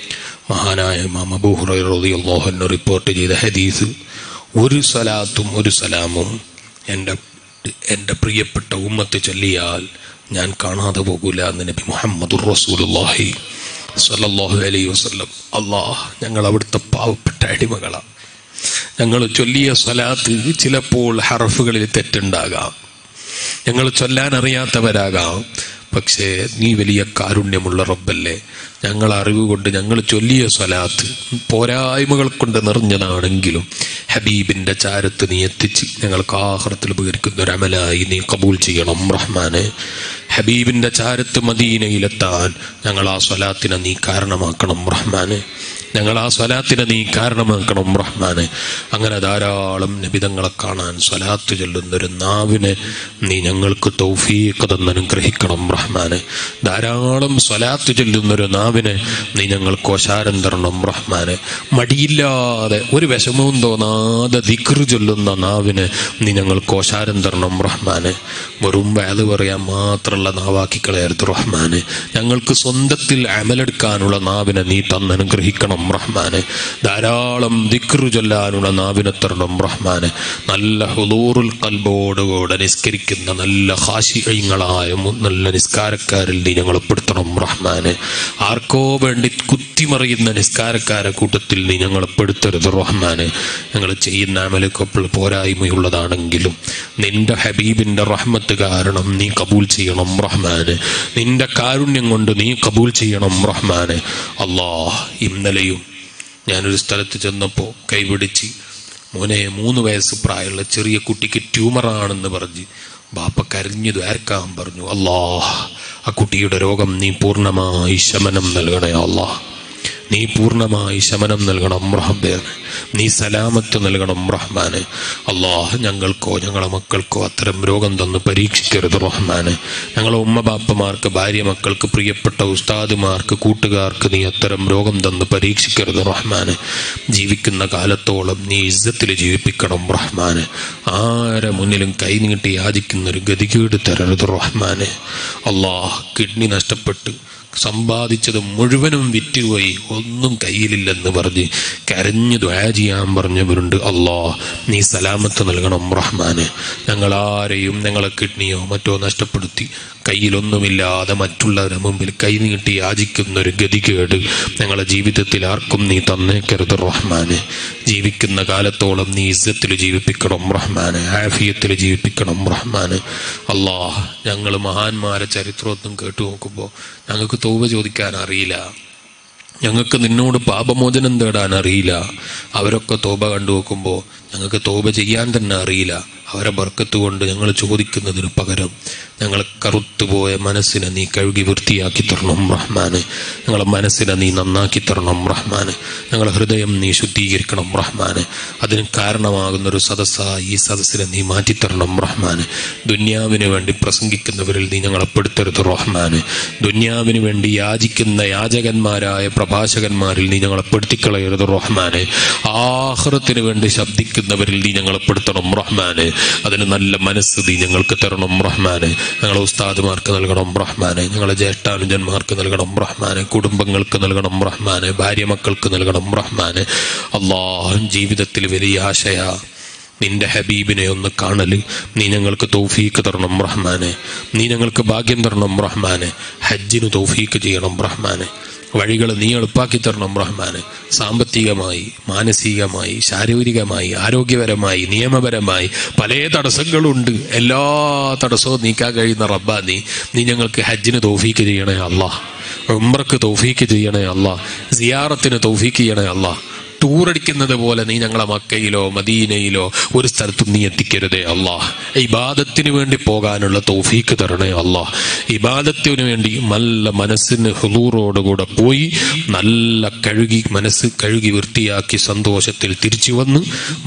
മഹാനായ ഇമാം അബൂ ഹുറൈറ റളിയല്ലാഹു അൻഹു റിപ്പോർട്ട് ചെയ്ത ഹദീസ് ഒരു സലാത്തും ഒരു സലാമും എൻ്റെ എൻ്റെ പ്രിയപ്പെട്ട ഉമ്മത്ത് ചൊല്ലിയാൽ ഞാൻ കാണാതെ പോകൂല എന്ന് നബി മുഹമ്മദുർ റസൂലുള്ളാഹി സ്വല്ലല്ലാഹു അലൈഹി വസല്ലം അല്ലാഹ് ഞങ്ങൾ അവിടുത്തെ പാവപ്പെട്ട അടിമകളാണ് ഞങ്ങൾ ചൊല്ലിയ സ്വലാത്ത് ചിലപ്പോൾ ഹറഫുകളിൽ തെറ്റുണ്ടാകാം ഞങ്ങൾ ചൊല്ലാൻ അറിയാത്തവരാകാം പക്ഷേ നീ വലിയ കാരുണ്യമുള്ള റബ്ബല്ലേ ഞങ്ങൾ അറിവ് കൊണ്ട് ഞങ്ങൾ ചൊല്ലിയ സ്വലാത്ത് പോരായ്മകൾ കൊണ്ട് നിറഞ്ഞതാണെങ്കിലും ഹബീബിന്റെ ചാരത്ത് നീ എത്തിച്ച് ഞങ്ങൾക്ക് ആഹ്റത്തിൽ ഉപകരിക്കുന്ന ഒരു അമലായി നീ കബൂൽ ചെയ്യണം റഹ്മാനെ ഹബീബിന്റെ ചാരത്ത് മദീനയിലെത്താൻ ഞങ്ങൾ ആ സ്വലാത്തിനെ നീ കാരണമാക്കണം റഹ്മാനെ ഞങ്ങൾ ആ സ്വലാത്തിനെ നീ കാരണമാക്കണം റഹ്മാനെ അങ്ങനെ ധാരാളം നിബിതങ്ങളെ കാണാൻ സ്വലാത്ത് ചൊല്ലുന്ന ഒരു നാവിനെ നീ ഞങ്ങൾക്ക് തൗഫീഖ് തന്ന് അനുഗ്രഹിക്കണം റഹ്മാനെ ധാരാളം സ്വലാത്ത് ചൊല്ലുന്ന ഒരു നാവിനെ നീ ഞങ്ങൾക്ക് ഓശാരം തരണം റഹ്മാനെ മടിയില്ലാതെ ഒരു വിഷമവും തോന്നാതെ ദിക്റ് ചൊല്ലുന്ന നാവിനെ നീ ഞങ്ങൾക്ക് ഓശാരം തരണം റഹ്മാനെ വെറും വേല പറയാൻ മാത്രമുള്ള നാവാക്കി കളയരുത് റഹ്മാനെ ഞങ്ങൾക്ക് സ്വന്തത്തിൽ അമലെടുക്കാനുള്ള നാവിനെ നീ തന്ന് അനുഗ്രഹിക്കണം റഹ്മാനെ ധാരാളം ദിക്റ് ചൊല്ലാനുള്ള നാവിനെ തരണം റഹ്മാനെ നല്ല ഹുദൂറുൽ കൽബോടുകൂടെ നിസ്കരിക്കുന്ന നല്ല ഹാശികളായ നല്ല നിസ്കാരക്കാരിൽ നീ ഞങ്ങൾ പെടുത്തണം റഹ്മാനെ ആർക്കോ വേണ്ടി കുത്തിമറിയുന്ന നിസ്കാരക്കാരെ കൂട്ടത്തിൽ നീ ഞങ്ങളെ പെടുത്തരുത് റഹ്മാനെ ഞങ്ങൾ ചെയ്യുന്ന അമലക്കൊപ്പോൾ പോരായ്മയുള്ളതാണെങ്കിലും നിന്റെ ഹബീബിന്റെ റഹ്മത്ത് കാരണം നീ കബൂൽ ചെയ്യണം റഹ്മാനെ നിന്റെ കാരുണ്യം കൊണ്ട് നീ കബൂൽ ചെയ്യണം റഹ്മാനെ അള്ളാഹ് ഇന്നലെയും ഞാനൊരു സ്ഥലത്ത് ചെന്നപ്പോൾ കൈപിടിച്ച് മോനെ മൂന്ന് വയസ്സ് പ്രായമുള്ള ചെറിയ കുട്ടിക്ക് ട്യൂമറാണെന്ന് പറഞ്ഞ് ബാപ്പ കരഞ്ഞു ദ്വാരക്കാൻ പറഞ്ഞു അല്ലാഹ് ആ കുട്ടിയുടെ രോഗം നീ പൂർണ്ണമായി ശമനം നൽകണേ അല്ലാഹ് നീ പൂർണ്ണമായി ശമനം നൽകണം റഹബേ നീ സലാമത്ത് നൽകണം റഹ്മാന് അള്ളാഹ് ഞങ്ങൾക്കോ ഞങ്ങളെ മക്കൾക്കോ അത്തരം രോഗം തന്ന് പരീക്ഷിക്കരുത് റഹ്മാന് ഞങ്ങളെ ഉമ്മ ബാപ്പമാർക്ക് ഭാര്യ മക്കൾക്ക് പ്രിയപ്പെട്ട ഉസ്താദുമാർക്ക് കൂട്ടുകാർക്ക് നീ അത്തരം രോഗം തന്ന് പരീക്ഷിക്കരുത് റഹ്മാന് ജീവിക്കുന്ന കാലത്തോളം നീ ഇസ്സത്തിൽ ജീവിപ്പിക്കണം റഹ്മാന് ആരെ മുന്നിലും കൈനീട്ടി യാചിക്കുന്ന ഒരു ഗതികേട് തരരുത് റഹ്മാന് അള്ളാഹ് കിഡ്നി നഷ്ടപ്പെട്ട് സമ്പാദിച്ചത് മുഴുവനും വിറ്റുപോയി ഒന്നും കയ്യിലില്ലെന്ന് പറഞ്ഞ് കരഞ്ഞു ദ്വാ ചെയ്യാൻ പറഞ്ഞവരുണ്ട് അല്ലാ നീ സലാമത്ത് നൽകണം റഹ്മാന് ഞങ്ങൾ ആരെയും ഞങ്ങളെ കിഡ്നിയോ മറ്റോ നഷ്ടപ്പെടുത്തി കയ്യിലൊന്നുമില്ലാതെ മറ്റുള്ളവരുടെ മുമ്പിൽ കൈനീട്ടി യാചിക്കുന്ന ഒരു ഗതികേട് ഞങ്ങളെ ജീവിതത്തിൽ ആർക്കും നീ തന്നേക്കരുത് റഹ്മാന് ജീവിക്കുന്ന കാലത്തോളം നീ ഇസ്സത്തിൽ ജീവിപ്പിക്കണം റഹ്മാന് ആഫിയത്തിൽ ജീവിപ്പിക്കണം റഹ്മാന് അള്ളാഹ് ഞങ്ങൾ മഹാന്മാരെ ചരിത്രമൊന്നും കേട്ടു നോക്കുമ്പോൾ ഞങ്ങൾക്ക് തോപ ചോദിക്കാൻ അറിയില്ല ഞങ്ങൾക്ക് നിന്നോട് പാപമോചനം തേടാൻ അറിയില്ല അവരൊക്കെ തോപ കണ്ടു നോക്കുമ്പോൾ ഞങ്ങൾക്ക് തോപ ചെയ്യാൻ തന്നെ അറിയില്ല അവരെ ബർക്കത്ത് കൊണ്ട് ഞങ്ങൾ ചോദിക്കുന്നതിന് പകരം ഞങ്ങളെ കറുത്തുപോയ മനസ്സിനെ നീ കഴുകി വൃത്തിയാക്കി തരണം റഹ്മാന് ഞങ്ങളെ മനസ്സിനെ നീ നന്നാക്കി തരണം റഹ്മാന് ഞങ്ങളെ ഹൃദയം നീ ശുദ്ധീകരിക്കണം റഹ്മാന് അതിന് കാരണമാകുന്ന ഒരു സദസ്സായി ഈ സദസ്സിനെ നീ മാറ്റിത്തരണം റഹ്മാന് ദുന്യാവിന് വേണ്ടി പ്രസംഗിക്കുന്നവരിൽ നീ ഞങ്ങളെ പെടുത്തരുത് റഹ്മാന് ദുന്യാവിന് വേണ്ടി യാചിക്കുന്ന യാചകന്മാരായ പ്രഭാഷകന്മാരിൽ നീ ഞങ്ങളെ പെടുത്തിക്കളയരുത് റഹ്മാന് ആഹ്റത്തിന് വേണ്ടി ശബ്ദിക്കുന്നവരിൽ നീ ഞങ്ങളെ പെടുത്തണം റഹ്മാന് അതിന് നല്ല മനസ്സ് നീ ഞങ്ങൾക്ക് തരണം റഹ്മാന് ഞങ്ങളെ ഉസ്താദുമാർക്ക് നൽകണം റഹ്മാന് ഞങ്ങളെ ജ്യേഷ്ഠാനുജന്മാർക്ക് നൽകണം റഹ്മാന് കുടുംബങ്ങൾക്ക് നൽകണം റഹ്മാന് ഭാര്യ മക്കൾക്ക് നൽകണം റഹ്മാന് അള്ളാഹ് ജീവിതത്തിൽ വലിയ ആശയ നിന്റെ ഹബീബിനെ ഒന്ന് കാണല് നീ ഞങ്ങൾക്ക് തൗഫീക്ക് തരണം റഹ്മാനെ നീ ഞങ്ങൾക്ക് ഭാഗ്യം തരണം റഹ്മാനെ ഹജ്ജിന് തൗഫീക്ക് ചെയ്യണം റഹ്മാനെ വഴികൾ നീ എളുപ്പാക്കി തരണം റഹ്മാന് സാമ്പത്തികമായി മാനസികമായി ശാരീരികമായി ആരോഗ്യപരമായി നിയമപരമായി പല തടസ്സങ്ങളുണ്ട് എല്ലാ തടസ്സവും നീക്കാൻ കഴിയുന്ന റബ്ബാ നീ നീ ഞങ്ങൾക്ക് ഹജ്ജിന് തൗഫീക്ക് ചെയ്യണേ അള്ളാഹ് ഉംറക്ക് തൗഫീക്ക് ചെയ്യണേ അള്ളാഹ് സിയാറത്തിന് തൗഫീക്ക് ചെയ്യണേ അള്ളാഹ് ടൂറടിക്കുന്നത് പോലെ നീ ഞങ്ങളെ മക്കയിലോ മദീനയിലോ ഒരു സ്ഥലത്തും നീ എത്തിക്കരുതേ അള്ളാഹ് ഇബാദത്തിന് വേണ്ടി പോകാനുള്ള തൗഫീക്ക് തരണേ അള്ളാഹ് ഇബാദത്തിന് വേണ്ടി നല്ല മനസ്സിന് ഹുദൂറോടുകൂടെ പോയി നല്ല കഴുകി മനസ്സ് കഴുകി വൃത്തിയാക്കി സന്തോഷത്തിൽ തിരിച്ചു വന്ന്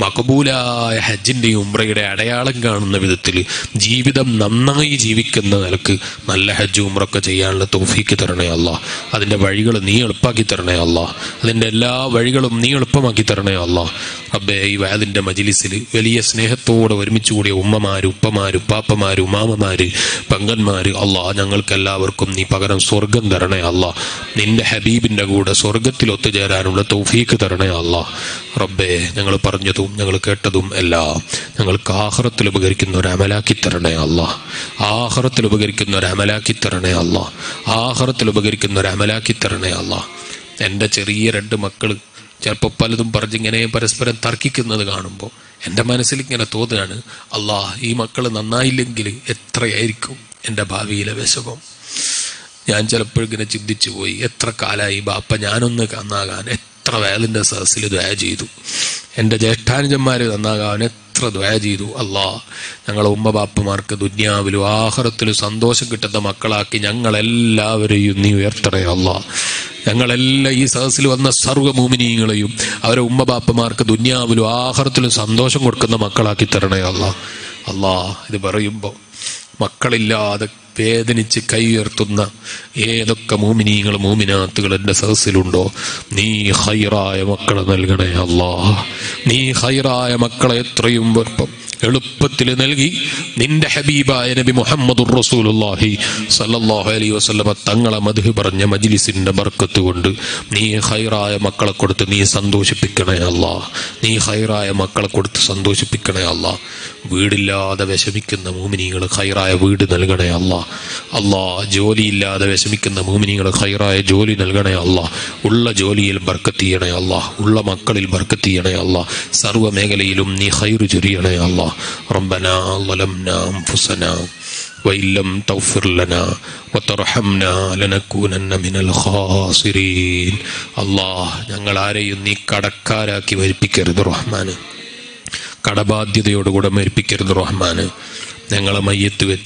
മകബൂലായ ഹജ്ജിന്റെയും ഉംറയുടെ അടയാളം കാണുന്ന വിധത്തിൽ ജീവിതം നന്നായി ജീവിക്കുന്ന നിലക്ക് നല്ല ഹജ്ജ് ഉംറൊക്കെ ചെയ്യാനുള്ള തൗഫീക്ക് തരണേ അള്ളാഹ് അതിന്റെ വഴികൾ നീ എളുപ്പാക്കി തരണേ അള്ളാഹ് അതിന്റെ എല്ലാ വഴികളും നീ എളുപ്പമാക്കി തരണേ അള്ളാഹ് അബ്ബേ ഈ വാദിന്റെ മജിലിസിൽ വലിയ സ്നേഹത്തോടെ ഒരുമിച്ച് കൂടിയ ഉമ്മമാര് ഉപ്പമാര് ഉപ്പാപ്പമാര് ഉമാമമാര് പങ്കന്മാര് അള്ളാഹ് ഞങ്ങൾക്ക് എല്ലാവർക്കും നീ പകരം സ്വർഗം തരണേ അള്ളാഹ് നിന്റെ ഹബീബിന്റെ കൂടെ സ്വർഗത്തിൽ ഒത്തുചേരാനുള്ള തൗഫീക്ക് തരണേ അള്ളാഹ് റബ്ബേ ഞങ്ങൾ പറഞ്ഞതും ഞങ്ങൾ കേട്ടതും എല്ലാം ഞങ്ങൾക്ക് ആഹ്റത്തിൽ ഉപകരിക്കുന്ന ഒരു അമലാക്കി തരണേ അള്ളാഹ് ആഹ്റത്തിൽ ഉപകരിക്കുന്ന ഒരു അമലാക്കി തരണേ അള്ളാഹ് ആഹ്റത്തിൽ ഉപകരിക്കുന്ന ഒരു അമലാക്കി തരണേ അള്ളാഹ് എൻ്റെ ചെറിയ രണ്ട് മക്കള് ചിലപ്പോൾ പലതും പറഞ്ഞിങ്ങനെ പരസ്പരം തർക്കിക്കുന്നത് കാണുമ്പോൾ എൻ്റെ മനസ്സിൽ ഇങ്ങനെ തോന്നുകയാണ് അള്ളാഹ് ഈ മക്കൾ നന്നായില്ലെങ്കിൽ എത്രയായിരിക്കും എൻ്റെ ഭാവിയിലെ വിശകം ഞാൻ ചിലപ്പോൾ ഇങ്ങനെ ചിന്തിച്ചു പോയി എത്ര കാലമായി ബാപ്പ ഞാനൊന്ന് നന്നാകാൻ എത്ര വേലിൻ്റെ സദസ്സിൽ ദ്വയ ചെയ്തു എൻ്റെ ജ്യേഷ്ഠാനുജന്മാർ നന്നാകാൻ എത്ര ദ്വയ ചെയ്തു അല്ലാ ഞങ്ങളെ ഉമ്മ ബാപ്പമാർക്ക് ദുന്യാവിലും ആഹാരത്തിലും സന്തോഷം കിട്ടുന്ന മക്കളാക്കി ഞങ്ങളെല്ലാവരെയും നീ ഉയർത്തണേ അല്ലാ ഞങ്ങളെല്ലാം ഈ സദസ്സിൽ വന്ന സർവ്വ മൂമിനീങ്ങളെയും അവരെ ഉമ്മ ബാപ്പമാർക്ക് ദുന്യാവിലും ആഹാരത്തിലും സന്തോഷം കൊടുക്കുന്ന മക്കളാക്കി തരണേ അല്ലാ അല്ലാ ഇത് പറയുമ്പോൾ മക്കളില്ലാതെ വേദനിച്ച് കൈ ഉയർത്തുന്ന ഏതൊക്കെ മൂമിനീങ്ങൾ മൂമിനാത്തുകൾ എൻ്റെ സദസ്സിലുണ്ടോ നീ ഹൈറായ മക്കളെ നൽകണേ അല്ലാ നീ ഹൈറായ മക്കളെ എത്രയും വെപ്പം എളുപ്പത്തിൽ നൽകി നിന്റെ ഹബീബായ നബി മുഹമ്മദ് റസൂലുള്ളാഹി സല്ലല്ലാഹു അലൈഹി വസല്ലമ തങ്ങളെ മധു പറഞ്ഞ മജ്ലിസിന്റെ ബർക്കത്ത് കൊണ്ട് നീ ഹൈറായ മക്കളെ കൊടുത്ത് നീ സന്തോഷിപ്പിക്കണേ അല്ലാ നീ ഹൈറായ മക്കളെ കൊടുത്ത് സന്തോഷിപ്പിക്കണേ അല്ലാ വീടില്ലാതെ വിഷമിക്കുന്ന മൂമിനികൾ ഹൈറായ വീട് നൽകണേ അല്ലാ അല്ലാ ജോലിയില്ലാതെ വിഷമിക്കുന്ന മൂമിനികൾ ഹൈറായ ജോലി നൽകണേ അല്ലാ ഉള്ള ജോലിയിൽ ബർക്കത്ത് ചെയ്യണേ അല്ലാ ഉള്ള മക്കളിൽ ബർക്കത്ത് ചെയ്യണേ അല്ലാ സർവ്വ മേഖലയിലും നീ ഹൈറ് ചൊരിയണേ അല്ലാ ربنا ظلمنا أنفسنا وإن لم تغفر لنا وترحمنا لنكونن من الخاسرين അല്ലാഹ് ഞങ്ങൾ ആരെയും നീ കടക്കാരാക്കി മരിപ്പിക്കരുത് റഹ്മാന് കടബാധ്യതയോടുകൂടെ മരിപ്പിക്കരുത് റഹ്മാന് ഞങ്ങളെ മയ്യത്ത് വെച്ച്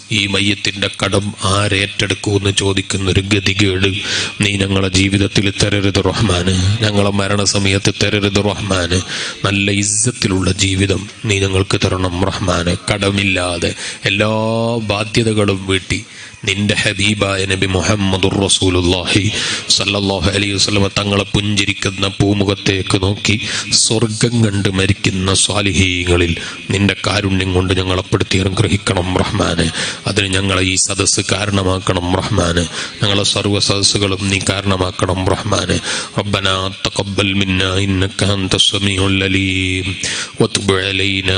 ഈ മയ്യത്തിന്റെ കടം ആരേറ്റെടുക്കുമെന്ന് ചോദിക്കുന്ന ഒരു ഗതികേട് നീ ഞങ്ങളെ ജീവിതത്തിൽ തരരുത് റഹ്മാന് ഞങ്ങളെ മരണസമയത്ത് തരരുത് റഹ്മാന് നല്ല ഇസ്സത്തിലുള്ള ജീവിതം നീ ഞങ്ങൾക്ക് തരണം റഹ്മാന് കടമില്ലാതെ എല്ലാ ബാധ്യതകളും വീട്ടി നിന്റെ ഹബീബായ നബി മുഹമ്മദുർ റസൂലുള്ളാഹി സല്ലല്ലാഹു അലൈഹി വസല്ലം തങ്ങളെ പുഞ്ചിരിക്കുന്ന പൂമുഖത്തേക്ക് നോക്കി സ്വർഗം കണ്ട് മരിക്കുന്ന സ്വാലിഹീങ്ങളിൽ നിന്റെ കാരുണ്യം കൊണ്ട് ഞങ്ങളെ പെടുത്തി അനുഗ്രഹിക്കണം റഹ്മാന് അതിന് ഞങ്ങളെ ഈ സദസ്സ് കാരണമാക്കണം റഹ്മാന് ഞങ്ങളെ സർവ്വ സദസ്സുകളും നീ കാരണമാക്കണം റഹ്മാന് ربنا تقبل منا إنك أنت السميع العليم وتب علينا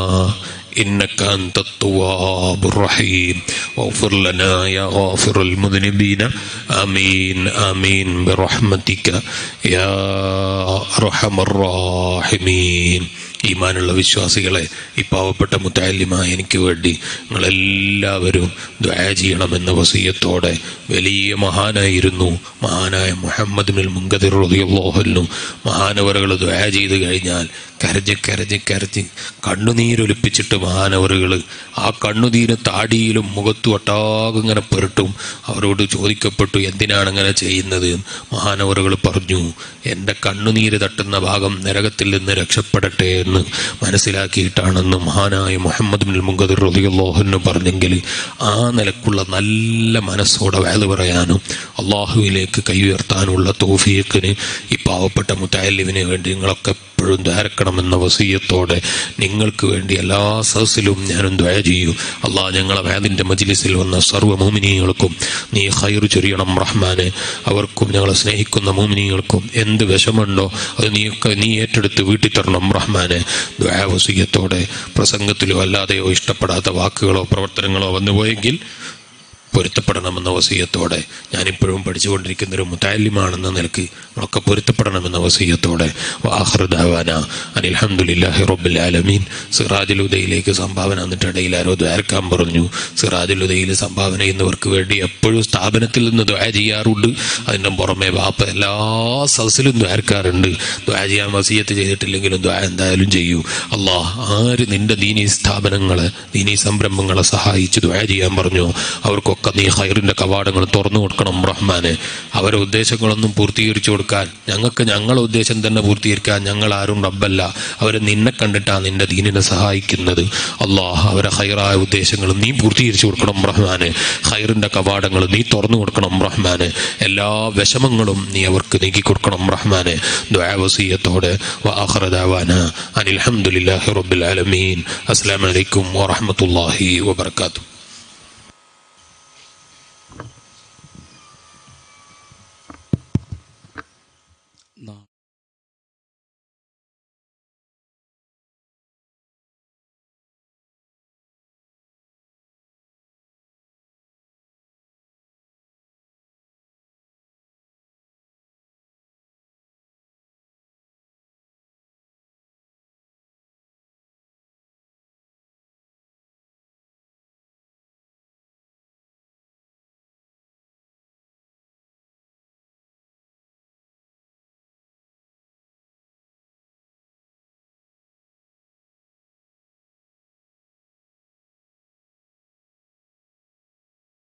إنك أنت التواب الرحيم واغفر لنا يا غافر المذنبين آمين آمين برحمتك يا أرحم الراحمين ഈമാനുള്ള വിശ്വാസികളെ ഈ പാവപ്പെട്ട മുത്താലിമായ എനിക്ക് വേണ്ടി നിങ്ങളെല്ലാവരും ദ്വായ ചെയ്യണമെന്ന വസീയത്തോടെ വലിയ മഹാനായിരുന്നു മഹാനായ മുഹമ്മദ് ബിൻ മുങ്കദിർ റളിയല്ലാഹു മഹാനവറുകൾ ദ്വായ ചെയ്ത് കഴിഞ്ഞാൽ കരഞ്ഞ് കരഞ്ഞ് കരഞ്ഞ് കണ്ണുനീരൊലിപ്പിച്ചിട്ട് മഹാനവറുകൾ ആ കണ്ണുനീര് താടിയിലും മുഖത്തും ഒട്ടാകെ ഇങ്ങനെ പുരട്ടും അവരോട് ചോദിക്കപ്പെട്ടു എന്തിനാണ് അങ്ങനെ ചെയ്യുന്നത് മഹാനവറുകൾ പറഞ്ഞു എൻ്റെ കണ്ണുനീര് തട്ടുന്ന ഭാഗം നരകത്തിൽ നിന്ന് രക്ഷപ്പെടട്ടെ എന്ന് മനസ്സിലാക്കിയിട്ടാണെന്ന് മഹാനായ മുഹമ്മദ് ബിൻ മുങ്കദിർ റളിയല്ലാഹു പറഞ്ഞെങ്കിൽ ആ നിലക്കുള്ള നല്ല മനസ്സോടെ വേല പറയാനും അള്ളാഹുവിലേക്ക് കൈ ഉയർത്താനുള്ള തോഫിയക്കിന് ഈ പാവപ്പെട്ട മുത്താലിവിന് വേണ്ടി നിങ്ങളൊക്കെ എപ്പോഴും ദ്വാരക്കണമെന്ന വസീയത്തോടെ നിങ്ങൾക്ക് വേണ്ടി എല്ലാ സഹസിലും ഞാനും ദ്വയ ചെയ്യും അള്ളാഹ് ഞങ്ങളെ വേദിന്റെ മജിലിസിൽ വന്ന സർവ്വ മോമിനികൾക്കും നീ ഹൈർ ചൊരിയണം റഹ്മാനെ അവർക്കും ഞങ്ങളെ സ്നേഹിക്കുന്ന മോമിനികൾക്കും എന്ത് വിഷമുണ്ടോ അത് നീയൊക്കെ നീ ഏറ്റെടുത്ത് വീട്ടിൽ തരണം റഹ്മാനെ ദ്വയ വസീയത്തോടെ പ്രസംഗത്തിലോ അല്ലാതെയോ ഇഷ്ടപ്പെടാത്ത വാക്കുകളോ പ്രവർത്തനങ്ങളോ വന്നുപോയെങ്കിൽ പൊരുത്തപ്പെടണമെന്ന വസീയത്തോടെ ഞാനിപ്പോഴും പഠിച്ചുകൊണ്ടിരിക്കുന്ന ഒരു മുത്താലിമാണെന്ന നിലക്ക് നമ്മളൊക്കെ പൊരുത്തപ്പെടണമെന്ന വസീയത്തോടെ വാഹൃദാവാന അനിൽഹമുല്ലാഹി റബ്ബുൽ ആലമീൻ സിറാജുൽ ഉദയിലേക്ക് സംഭാവന എന്നിട്ട് ഇടയിൽ ആരോ ദ്വാരക്കാൻ പറഞ്ഞു സിറാജുൽ ഉദയിൽ സംഭാവന ചെയ്യുന്നവർക്ക് വേണ്ടി എപ്പോഴും സ്ഥാപനത്തിൽ നിന്ന് ദ്വാര ചെയ്യാറുണ്ട് അതിൻ്റെ പുറമെ വാപ്പ എല്ലാ സദസ്സിലും ദ്വാരക്കാറുണ്ട് ദ്വാര ചെയ്യാൻ വസീയത്ത് ചെയ്തിട്ടില്ലെങ്കിലും ദ്വാര എന്തായാലും ചെയ്യൂ അള്ളാഹ് ആര് നിന്റെ ദീനീ സ്ഥാപനങ്ങളെ ദീനീ സംരംഭങ്ങളെ സഹായിച്ച് ദ്വാര ചെയ്യാൻ പറഞ്ഞു അവർക്കൊക്കെ നീ ഹൈറിന്റെ കവാടങ്ങൾ തുറന്നു കൊടുക്കണം റഹ്മാനെ അവരെ ഉദ്ദേശങ്ങളൊന്നും പൂർത്തീകരിച്ചു കൊടുക്കാൻ ഞങ്ങൾക്ക് ഞങ്ങളെ ഉദ്ദേശം തന്നെ പൂർത്തീകരിക്കാൻ ഞങ്ങൾ ആരും റബ്ബല്ല അവരെ നിന്നെ കണ്ടിട്ടാണ് നിന്റെ ദീനിനെ സഹായിക്കുന്നത് അള്ളാഹ് അവരെ ഹൈറായ ഉദ്ദേശങ്ങൾ നീ പൂർത്തീകരിച്ചു കൊടുക്കണം റഹ്മാനെ ഹൈറിന്റെ കവാടങ്ങൾ നീ തുറന്നു കൊടുക്കണം റഹ്മാനെ എല്ലാ വിഷമങ്ങളും നീ അവർക്ക് നീക്കി കൊടുക്കണം റഹ്മാനെ ദ്വാവസീയത്തോടെ വാഹറദാവാന അനിൽഹമുല്ലാഹി റബ്ബുൽ ആലമീൻ അസ്സലാമു അലൈക്കും വറഹ്മത്തുള്ളാഹി വബർക്കാത്തു